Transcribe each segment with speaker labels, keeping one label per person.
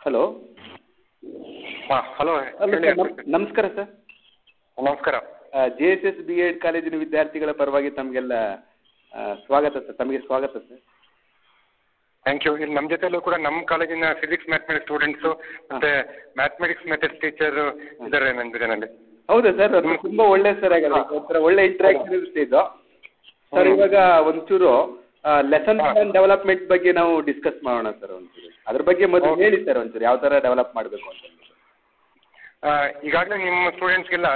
Speaker 1: Hello
Speaker 2: ಹಾಂ hello
Speaker 1: hello
Speaker 2: ಹೇಳಿ
Speaker 1: sir ನಮ್- ನಮಸ್ಕಾರ ಸರ್
Speaker 2: ನಮಸ್ಕಾರ
Speaker 1: J S S B Ed ಕಾಲೇಜಿನ ವಿದ್ಯಾರ್ಥಿಗಳ ಪರವಾಗಿ ತಮಗೆಲ್ಲ ಆ, ಸ್ವಾಗತ ಸರ್ ತಮಗೆ ಸ್ವಾಗತ ಸರ್
Speaker 2: ಥ್ಯಾಂಕ್ ಯು ಇಲ್ಲಿ ನಮ್ಮ ಜೊತೆಲೂ ಕೂಡ ನಮ್ಮ ಕಾಲೇಜಿನ ಫಿಸಿಕ್ಸ್ ಮ್ಯಾಥಮೆಟಿಕ್ಸ್ ಸ್ಟೂಡೆಂಟ್ಸು ಮತ್ತೆ ಮ್ಯಾಥಮೆಟಿಕ್ಸ್ ಮೆಥಡ್ಸ್ ಟೀಚರ್ ಇದ್ದಾರೆ ನನ್ನ ಜೊತೆನಲ್ಲಿ
Speaker 1: ಹೌದಾ ಸರ್ ಅದು ತುಂಬ ಒಳ್ಳೆ ಸರ್ ಹಾಗಾದ್ರೆ ಒಂಥರ ಒಳ್ಳೆ ಇಂಟ್ರಾಕ್ಷನ್ ಇರುತ್ತೆ ಇದು ಸರ್ ಇವಾಗ ಒಂಚೂರು ಲೆಸನ್ ಪ್ಲಾನ್ ಡೆವಲಪ್ಮೆಂಟ್ ಬಗ್ಗೆ ನಾವು ಡಿಸ್ಕಸ್ ಮಾಡೋಣ ಸರ್ ಒಂಚೂರು ಅದ್ರ ಬಗ್ಗೆ ಮೊದಲು
Speaker 2: Okay.
Speaker 1: ಹೇಳಿ ಸರ್ ಒಂಚೂರು ಯಾವ ಥರ ಡೆವಲಪ್ ಮಾಡಬೇಕು ಅಂತ
Speaker 2: ಈಗಾಗಲೇ ನಿಮ್ಮ ಸ್ಟೂಡೆಂಟ್ಸ್ಗೆಲ್ಲ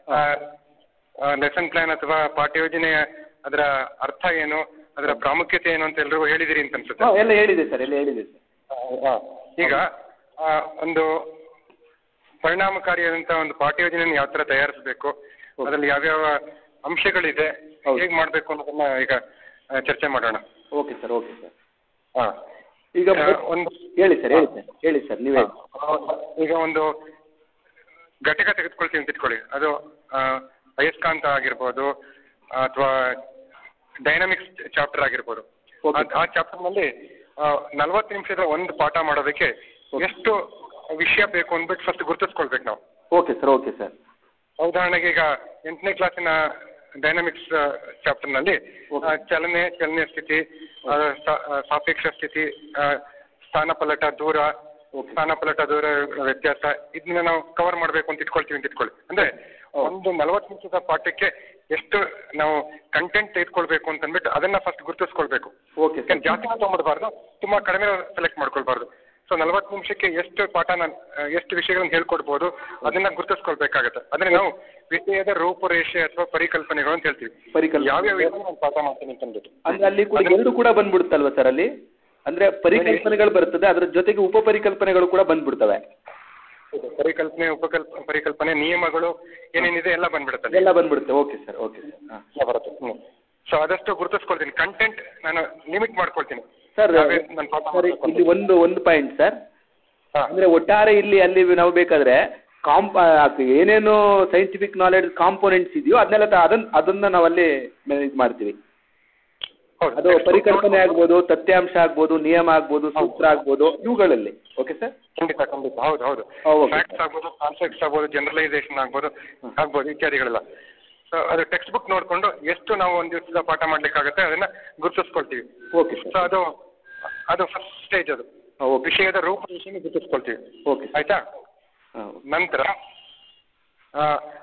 Speaker 2: ಲೆಸನ್ ಪ್ಲಾನ್ ಅಥವಾ ಪಾಠ್ಯ ಯೋಜನೆಯ ಅದರ ಅರ್ಥ ಏನು ಅದರ ಪ್ರಾಮುಖ್ಯತೆ ಏನು ಅಂತ ಎಲ್ರಿಗೂ ಹೇಳಿದಿರಿ ಅಂತ ಅನ್ಸುತ್ತೆ
Speaker 1: ಹಾಂ ಎಲ್ಲ ಹೇಳಿದೆ ಸರ್ ಎಲ್ಲ ಹೇಳಿದೆ ಸರ್
Speaker 2: ಆ, ಈಗ ಆ, ಒಂದು ಪರಿಣಾಮಕಾರಿಯಾದಂಥ ಒಂದು ಪಾಠ್ಯ ಯೋಜನೆಯನ್ನು ಯಾವ ಥರ ತಯಾರಿಸಬೇಕು ಅದರಲ್ಲಿ ಯಾವ್ಯಾವ ಅಂಶಗಳಿದೆ
Speaker 1: ಹೌದು.
Speaker 2: ಹೇಗೆ ಮಾಡಬೇಕು ಅನ್ನೋದನ್ನ ಈಗ ಆ, ಚರ್ಚೆ ಮಾಡೋಣ
Speaker 1: ಓಕೆ ಸರ್ ಓಕೆ ಸರ್
Speaker 2: ಹಾಂ
Speaker 1: ಈಗ
Speaker 2: ಒಂದು
Speaker 1: ಹೇಳಿ ಸರ್ ಹೇಳಿ ಸರ್ ಹೇಳಿ ಸರ್ ನೀವೇ
Speaker 2: ಆ, ಈಗ ಒಂದು ಘಟಕ ತೆಗೆದುಕೊಳ್ತೀವಿ ಅಂತ ಇಟ್ಕೊಳ್ಳಿ ಅದು ಆ, ಅಯಸ್ಕಾಂತ ಆಗಿರ್ಬೋದು ಅಥವಾ ಡೈನಾಮಿಕ್ಸ್ ಚಾಪ್ಟರ್ ಆಗಿರ್ಬೋದು
Speaker 1: Okay.
Speaker 2: ಆ- ಆ ಚಾಪ್ಟರ್ನಲ್ಲಿ ನಲವತ್ತು ನಿಮಿಷದ ಒಂದು ಪಾಠ ಮಾಡೋದಕ್ಕೆ ಎಷ್ಟು ವಿಷಯ ಬೇಕು ಅಂದ್ಬಿಟ್ಟು ಫಸ್ಟ್ ಗುರುತಿಸ್ಕೊಳ್ಬೇಕು ನಾವು
Speaker 1: ಓಕೆ ಸರ್ ಓಕೆ ಸರ್
Speaker 2: ಉದಾಹರಣೆಗೆ ಈಗ ಎಂಟನೇ ಕ್ಲಾಸಿನ ಡೈನಾಮಿಕ್ಸ್ ಚಾಪ್ಟರ್ನಲ್ಲಿ
Speaker 1: Okay.
Speaker 2: ಚಲನೆ ಚಲನೆಯ ಸ್ಥಿತಿ ಆ, ಸಾ- ಆ, ಸಾಪೇಕ್ಷ ಸ್ಥಿತಿ ಆ, ಸ್ಥಾನಪಲ್ಲಟ ದೂರ
Speaker 1: Okay.
Speaker 2: ಸ್ಥಾನಪಲ್ಲಟ ದೂರ ವ್ಯತ್ಯಾಸ ಇದನ್ನ ನಾವು ಕವರ್ ಮಾಡಬೇಕು ಅಂತ ಇಟ್ಕೊಳ್ತೀವಿ ಅಂತ ಇಟ್ಕೊಳ್ಳಿ ಅಂದ್ರೆ
Speaker 1: ಹೌದು.
Speaker 2: ಒಂದು ನಲವತ್ತು ನಿಮಿಷದ ಪಾಠಕ್ಕೆ ಎಷ್ಟು ನಾವು ಕಂಟೆಂಟ್ ತೆಗೆದುಕೊಳ್ಬೇಕು ಅಂತ ಅಂದ್ಬಿಟ್ಟು ಅದನ್ನ ಫಸ್ಟ್ ಗುರುತಿಸ್ಕೊಳ್ಬೇಕು
Speaker 1: ಓಕೆ ಸರ್
Speaker 2: ಯಾಕಂದ್ರೆ ಜಾಸ್ತಿ ತಗೊಂಡ್ಬಿಡ್ಬಾರ್ದು ತುಂಬಾ ಕಡಿಮೆ ಸೆಲೆಕ್ಟ್ ಮಾಡ್ಕೊಳ್ಬಾರ್ದು ಸೊ ನಲವತ್ತು ನಿಮಿಷಕ್ಕೆ ಎಷ್ಟು ಪಾಠನ ಆ, ಎಷ್ಟು ವಿಷಯಗಳನ್ನ ಹೇಳ್ಕೊಡ್ಬೋದು ಅದನ್ನ ಗುರುತಿಸ್ಕೊಳ್ಬೇಕಾಗತ್ತೆ ಅಂದ್ರೆ ನಾವು ವಿಷಯದ ರೂಪುರೇಷೆ ಅಥವಾ ಪರಿಕಲ್ಪನೆಗಳು ಅಂತ ಹೇಳ್ತೀವಿ
Speaker 1: ಪರಿಕಲ್ಪನೆ.
Speaker 2: ಯಾವ್ಯಾವ ವಿಷಯ ನಾನು ಪಾಠ ಮಾಡ್ತೀನಿ ಅಂತ ಅಂದ್ಬಿಟ್ಟು
Speaker 1: ಅಂದ್ರೆ ಅಲ್ಲಿ ಕೂಡ ಎರಡು ಕೂಡ ಬಂದ್ಬಿಡುತ್ತಲ್ವಾ ಸರ್ ಅಲ್ಲಿ ಅಂದ್ರೆ ಪರಿಕಲ್ಪನೆಗಳು ಬರ್ತದೆ ಅದ್ರ ಜೊತೆಗೆ ಉಪ ಪರಿಕಲ್ಪನೆಗಳು ಕೂಡ ಬಂದ್ಬಿಡ್ತವೆ
Speaker 2: ಇದು ಪರಿಕಲ್ಪನೆ ಉಪಕಲ್ಪ ಪರಿಕಲ್ಪನೆ ನಿಯಮಗಳು ಏನೇನಿದೆ ಎಲ್ಲ ಬಂದ್ಬಿಡುತ್ತೆ
Speaker 1: ಎಲ್ಲ ಬಂದ್ಬಿಡುತ್ತೆ ಓಕೆ ಸರ್ ಓಕೆ ಸರ್ ಹಾಂ
Speaker 2: ಎಲ್ಲ ಬರುತ್ತೆ ಸೊ ಆದಷ್ಟು ಗುರುತಿಸ್ಕೊಳ್ತೀನಿ ಕಂಟೆಂಟ್ ನಾನು ಲಿಮಿಟ್ ಮಾಡ್ಕೊಳ್ತೀನಿ
Speaker 1: ಸರ್
Speaker 2: ಯಾವ್ಯಾವ ನಾನು ಪಾಠ
Speaker 1: ಸರ್
Speaker 2: ಮಾಡ್ಬೇಕು
Speaker 1: ಇಲ್ಲಿ ಒಂದು ಒಂದು ಪಾಯಿಂಟ್ ಸರ್
Speaker 2: ಹಾ.
Speaker 1: ಅಂದ್ರೆ ಒಟ್ಟಾರೆ ಇಲ್ಲಿ ಅಲ್ಲಿ ನಾವು ಬೇಕಾದ್ರೆ ಕಾಂಪ್ ಏನೇನು ಸೈಂಟಿಫಿಕ್ ನಾಲೆಡ್ಜ್ ಕಾಂಪೋನೆಂಟ್ಸ್ ಇದೆಯೋ ಅದನ್ನೆಲ್ಲ ತ- ಅದನ್ನ ಅದನ್ನ ನಾವು ಅಲ್ಲಿ ಇದು ಮಾಡ್ತೀವಿ
Speaker 2: ಹೌದು.
Speaker 1: ಅದು
Speaker 2: Next
Speaker 1: ಪರಿಕಲ್ಪನೆ ಆಗ್ಬೋದು ತಥ್ಯಾಂಶ ಆಗ್ಬೋದು ನಿಯಮ ಆಗ್ಬೋದು ಸೂತ್ರ ಆಗ್ಬೋದು ಇವುಗಳಲ್ಲಿ ಓಕೆ ಸರ್
Speaker 2: ಖಂಡಿತ ಖಂಡಿತ ಹೌದು ಹೌದು
Speaker 1: ಹಾ, okay.
Speaker 2: ಫ್ಯಾಕ್ಟ್ಸ್ ಆಗ್ಬೋದು ಕಾನ್ಸೆಪ್ಟ್ಸ್ ಆಗ್ಬೋದು ಜನರಲೈಸೇಷನ್ ಆಗ್ಬೋದು ಆಗ್ಬೋದು ಇತ್ಯಾದಿಗಳೆಲ್ಲ ಸೊ ಅದು ಟೆಕ್ಸ್ಟ್ ಬುಕ್ ನೋಡಿಕೊಂಡು ಎಷ್ಟು ನಾವು ಒಂದು ದಿವಸದ ಪಾಠ ಮಾಡ್ಲಿಕ್ಕಾಗತ್ತೆ ಅದನ್ನ ಗುರುತಿಸ್ಕೊಳ್ತೀವಿ
Speaker 1: ಓಕೆ
Speaker 2: ಸೊ
Speaker 1: ಸರ್
Speaker 2: ಅದು ಅದು ಫಸ್ಟ್ ಸ್ಟೇಜ್ ಅದು
Speaker 1: ಓಕೆ
Speaker 2: ವಿಷಯದ ರೂಪರೇಷೆನ ಗುರುತಿಸ್ಕೊಳ್ತೀವಿ
Speaker 1: ಓಕೆ ಸರ್
Speaker 2: ಆಯ್ತಾ
Speaker 1: ಹಾಂ
Speaker 2: ನಂತರ ಆ,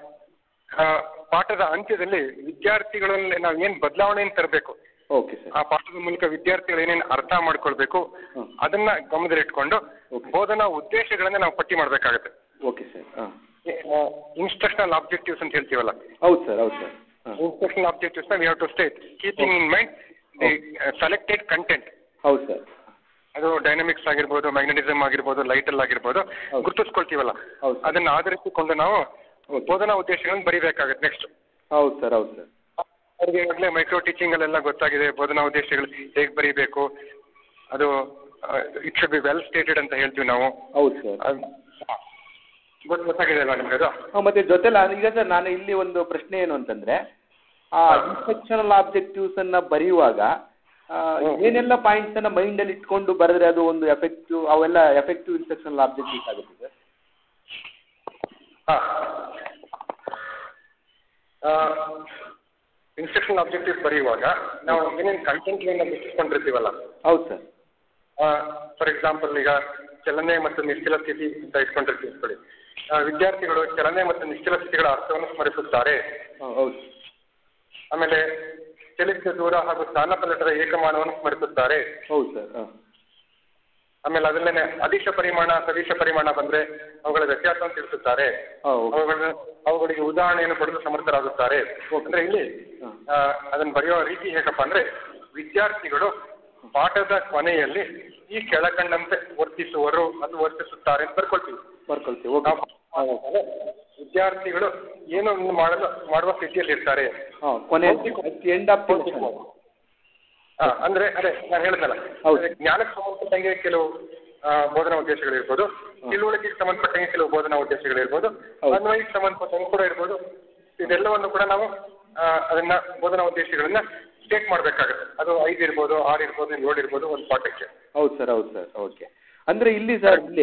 Speaker 2: ಆ, ಪಾಠದ ಅಂತ್ಯದಲ್ಲಿ ವಿದ್ಯಾರ್ಥಿಗಳಲ್ಲಿ ನಾವು ಏನು ಬದಲಾವಣೆಯನ್ನು ತರಬೇಕು
Speaker 1: ಓಕೆ ಸರ್
Speaker 2: ಆ ಪಾಠದ ಮೂಲಕ ವಿದ್ಯಾರ್ಥಿಗಳು ಏನೇನು ಅರ್ಥ ಮಾಡ್ಕೊಳ್ಬೇಕು
Speaker 1: ಹ್ಮ್.
Speaker 2: ಅದನ್ನ ಗಮನದಲ್ಲಿಟ್ಕೊಂಡು
Speaker 1: Okay.
Speaker 2: ಬೋಧನಾ ಉದ್ದೇಶಗಳನ್ನ ನಾವು ಪಟ್ಟಿ ಮಾಡಬೇಕಾಗತ್ತೆ
Speaker 1: ಓಕೆ ಸರ್ ಹಾಂ
Speaker 2: ಇನ್ಸ್ಟ್ರಕ್ಷನಲ್ ಆಬ್ಜೆಕ್ಟಿವ್ಸ್ ಅಂತ ಹೇಳ್ತೀವಲ್ಲ
Speaker 1: ಹೌದು ಸರ್ ಹೌದು ಸರ್ ಹಾಂ
Speaker 2: instructional objectives we have to state keeping in mind the selected content
Speaker 1: ಹೌದು ಸರ್
Speaker 2: ಅದು ಡೈನಮಿಕ್ಸ್ ಆಗಿರ್ಬೋದು ಮ್ಯಾಗ್ನೆಟಿಸಮ್ ಆಗಿರ್ಬೋದು ಲೈಟಲ್ ಆಗಿರ್ಬೋದು
Speaker 1: ಹೌದು.
Speaker 2: ಗುರುತಿಸ್ಕೊಳ್ತೀವಲ್ಲ
Speaker 1: ಹೌದು.
Speaker 2: ಅದನ್ನ ಆಧರಿಸಿಕೊಂಡು ನಾವು ಬೋಧನಾ ಉದ್ದೇಶಗಳನ್ನ ಬರಿಬೇಕಾಗತ್ತೆ ನೆಕ್ಸ್ಟ್
Speaker 1: ಹೌದು ಸರ್ ಹೌದು ಸರ್
Speaker 2: ಅವ್ರಿಗೆ ಈಗಾಗಲೇ ಮೈಕ್ರೋ ಟೀಚಿಂಗ್ ಅಲ್ಲೆಲ್ಲ ಗೊತ್ತಾಗಿದೆ ಬೋಧನಾ ಉದ್ದೇಶಗಳು ಹೇಗೆ ಬರೀಬೇಕು ಅದು it should be well stated ಅಂತ ಹೇಳ್ತೀವಿ ನಾವು
Speaker 1: ಹೌದು ಸರ್
Speaker 2: ಅದ್- ಗೊತ್- ಗೊತ್ತಾಗಿದೆ ಅಲ್ವಾ ನಿಮ್ಗೆ ಅದು
Speaker 1: ಹಾಂ ಮತ್ತೆ ಜೊತೆಲ ಈಗ ಸರ್ ನಾನು ಇಲ್ಲಿ ಒಂದು ಪ್ರಶ್ನೆ ಏನು ಅಂತಂದ್ರೆ ಆ ಇನ್ಸ್ಟ್ರಕ್ಷನಲ್ ಆಬ್ಜೆಕ್ಟಿವ್ಸ್ ಅನ್ನ ಬರೆಯುವಾಗ ಆ, ಏನೆಲ್ಲ ಪಾಯಿಂಟ್ಸ್ ಅನ್ನ ಮೈಂಡ್ ಅಲ್ಲಿ ಇಟ್ಕೊಂಡು ಬರೆದ್ರೆ ಅದು ಒಂದು ಎಫೆಕ್ಟಿವ್ ಅವೆಲ್ಲ ಎಫೆಕ್ಟಿವ್ ಇನ್ಸ್ಟ್ರಕ್ಷನಲ್ ಆಬ್ಜೆಕ್ಟಿವ್ಸ್ ಆಗುತ್ತೆ ಸರ್
Speaker 2: ಇನ್ಸ್ಟ್ರಕ್ಷನ್ ಆಬ್ಜೆಕ್ಟಿವ್ಸ್ ಬರೆಯುವಾಗ ನಾವು ಏನೇನು ಕಂಟೆಂಟ್ಗಳನ್ನ ಬಿಟ್ಟಿಸ್ಕೊಂಡಿರ್ತೀವಲ್ಲ
Speaker 1: ಹೌದು ಸರ್
Speaker 2: ಫಾರ್ ಎಕ್ಸಾಂಪಲ್ ಈಗ ಚಲನೆ ಮತ್ತು ನಿಶ್ಚಲ ಸ್ಥಿತಿ ಅಂತ ಇಟ್ಕೊಂಡಿರ್ತೀವಿ ಇಟ್ಕೊಳ್ಳಿ ಆ, ವಿದ್ಯಾರ್ಥಿಗಳು ಚಲನೆ ಮತ್ತು ನಿಶ್ಚಲ ಸ್ಥಿತಿಗಳ ಅರ್ಥವನ್ನು ಸ್ಮರಿಸುತ್ತಾರೆ
Speaker 1: ಹೌದು
Speaker 2: ಆಮೇಲೆ ಚಲಿಸಿದ ದೂರ ಹಾಗೂ ಸ್ಥಾನಪಲ್ಲಟದ ಏಕಮಾನವನ್ನು ಸ್ಮರಿಸುತ್ತಾರೆ
Speaker 1: ಹೌದು ಸರ್ ಹಾಂ
Speaker 2: ಆಮೇಲೆ ಅದರಲ್ಲೇನೆ ಅದಿಶ ಪರಿಮಾಣ ಸದಿಶ ಪರಿಮಾಣ ಬಂದ್ರೆ ಅವುಗಳ ವ್ಯತ್ಯಾಸವನ್ನು ತಿಳಿಸುತ್ತಾರೆ
Speaker 1: ಹಾಂ ಓಕೆ
Speaker 2: ಅವುಗಳ ಅವುಗಳಿಗೆ ಉದಾಹರಣೆಯನ್ನು ಕೊಡಲು ಸಮರ್ಥರಾಗುತ್ತಾರೆ ಅಂದ್ರೆ ಇಲ್ಲಿ
Speaker 1: ಹಾಂ.
Speaker 2: ಆ, ಅದನ್ನ ಬರೆಯೋ ರೀತಿ ಹೇಗಪ್ಪ ಅಂದ್ರೆ ವಿದ್ಯಾರ್ಥಿಗಳು ಪಾಠದ ಕೊನೆಯಲ್ಲಿ ಈ ಕೆಳಕಂಡಂತೆ ವರ್ತಿಸುವರು ಅಥವಾ ವರ್ತಿಸುತ್ತಾರೆ ಅಂತ ಬರ್ಕೊಳ್ತೀವಿ
Speaker 1: ಬರ್ಕೊಳ್ತೀವಿ ಓಕೆ
Speaker 2: ನಾವು ಅದೇ ವಿದ್ಯಾರ್ಥಿಗಳು ಏನು ಮಾಡಲು ಮಾಡುವ ಸ್ಥಿತಿಯಲ್ಲಿ ಇರ್ತಾರೆ
Speaker 1: ಹಾಂ ಕೊನೆ ಎಂಡ್ ಆಫ್
Speaker 2: ಆ, ಅಂದ್ರೆ ಅದೇ ನಾನು ಹೇಳಿದ್ನಲ್ಲ
Speaker 1: ಹೌದು.
Speaker 2: ಅದೇ ಜ್ಞಾನಕ್ಕೆ ಸಂಬಂಧಪಟ್ಟಂಗೆ ಕೆಲವು ಆ, ಬೋಧನಾ ಉದ್ದೇಶಗಳಿರ್ಬೋದು ತಿಳುವಳಿಕೆಗೆ ಸಂಬಂಧಪಟ್ಟಂಗೆ ಕೆಲವು ಬೋಧನಾ ಉದ್ದೇಶಗಳಿರ್ಬೋದು
Speaker 1: ಹೌದು.
Speaker 2: ಅನ್ವಯಿಗೆ ಸಂಬಂಧಪಟ್ಟಂಗೆ ಕೂಡ ಇರ್ಬೋದು ಇದೆಲ್ಲವನ್ನು ಕೂಡ ನಾವು ಆ, ಅದನ್ನ ಬೋಧನಾ ಉದ್ದೇಶಗಳನ್ನ ಸ್ಟೇಟ್ ಮಾಡಬೇಕಾಗುತ್ತೆ ಅದು ಐದು ಇರ್ಬೋದು ಆರು ಇರ್ಬೋದು ಏಳು ಇರ್ಬೋದು ಒಂದು ಪಾಠಕ್ಕೆ
Speaker 1: ಹೌದು ಸರ್ ಹೌದು ಸರ್ ಓಕೆ ಅಂದ್ರೆ ಇಲ್ಲಿ ಸರ್ ಇಲ್ಲಿ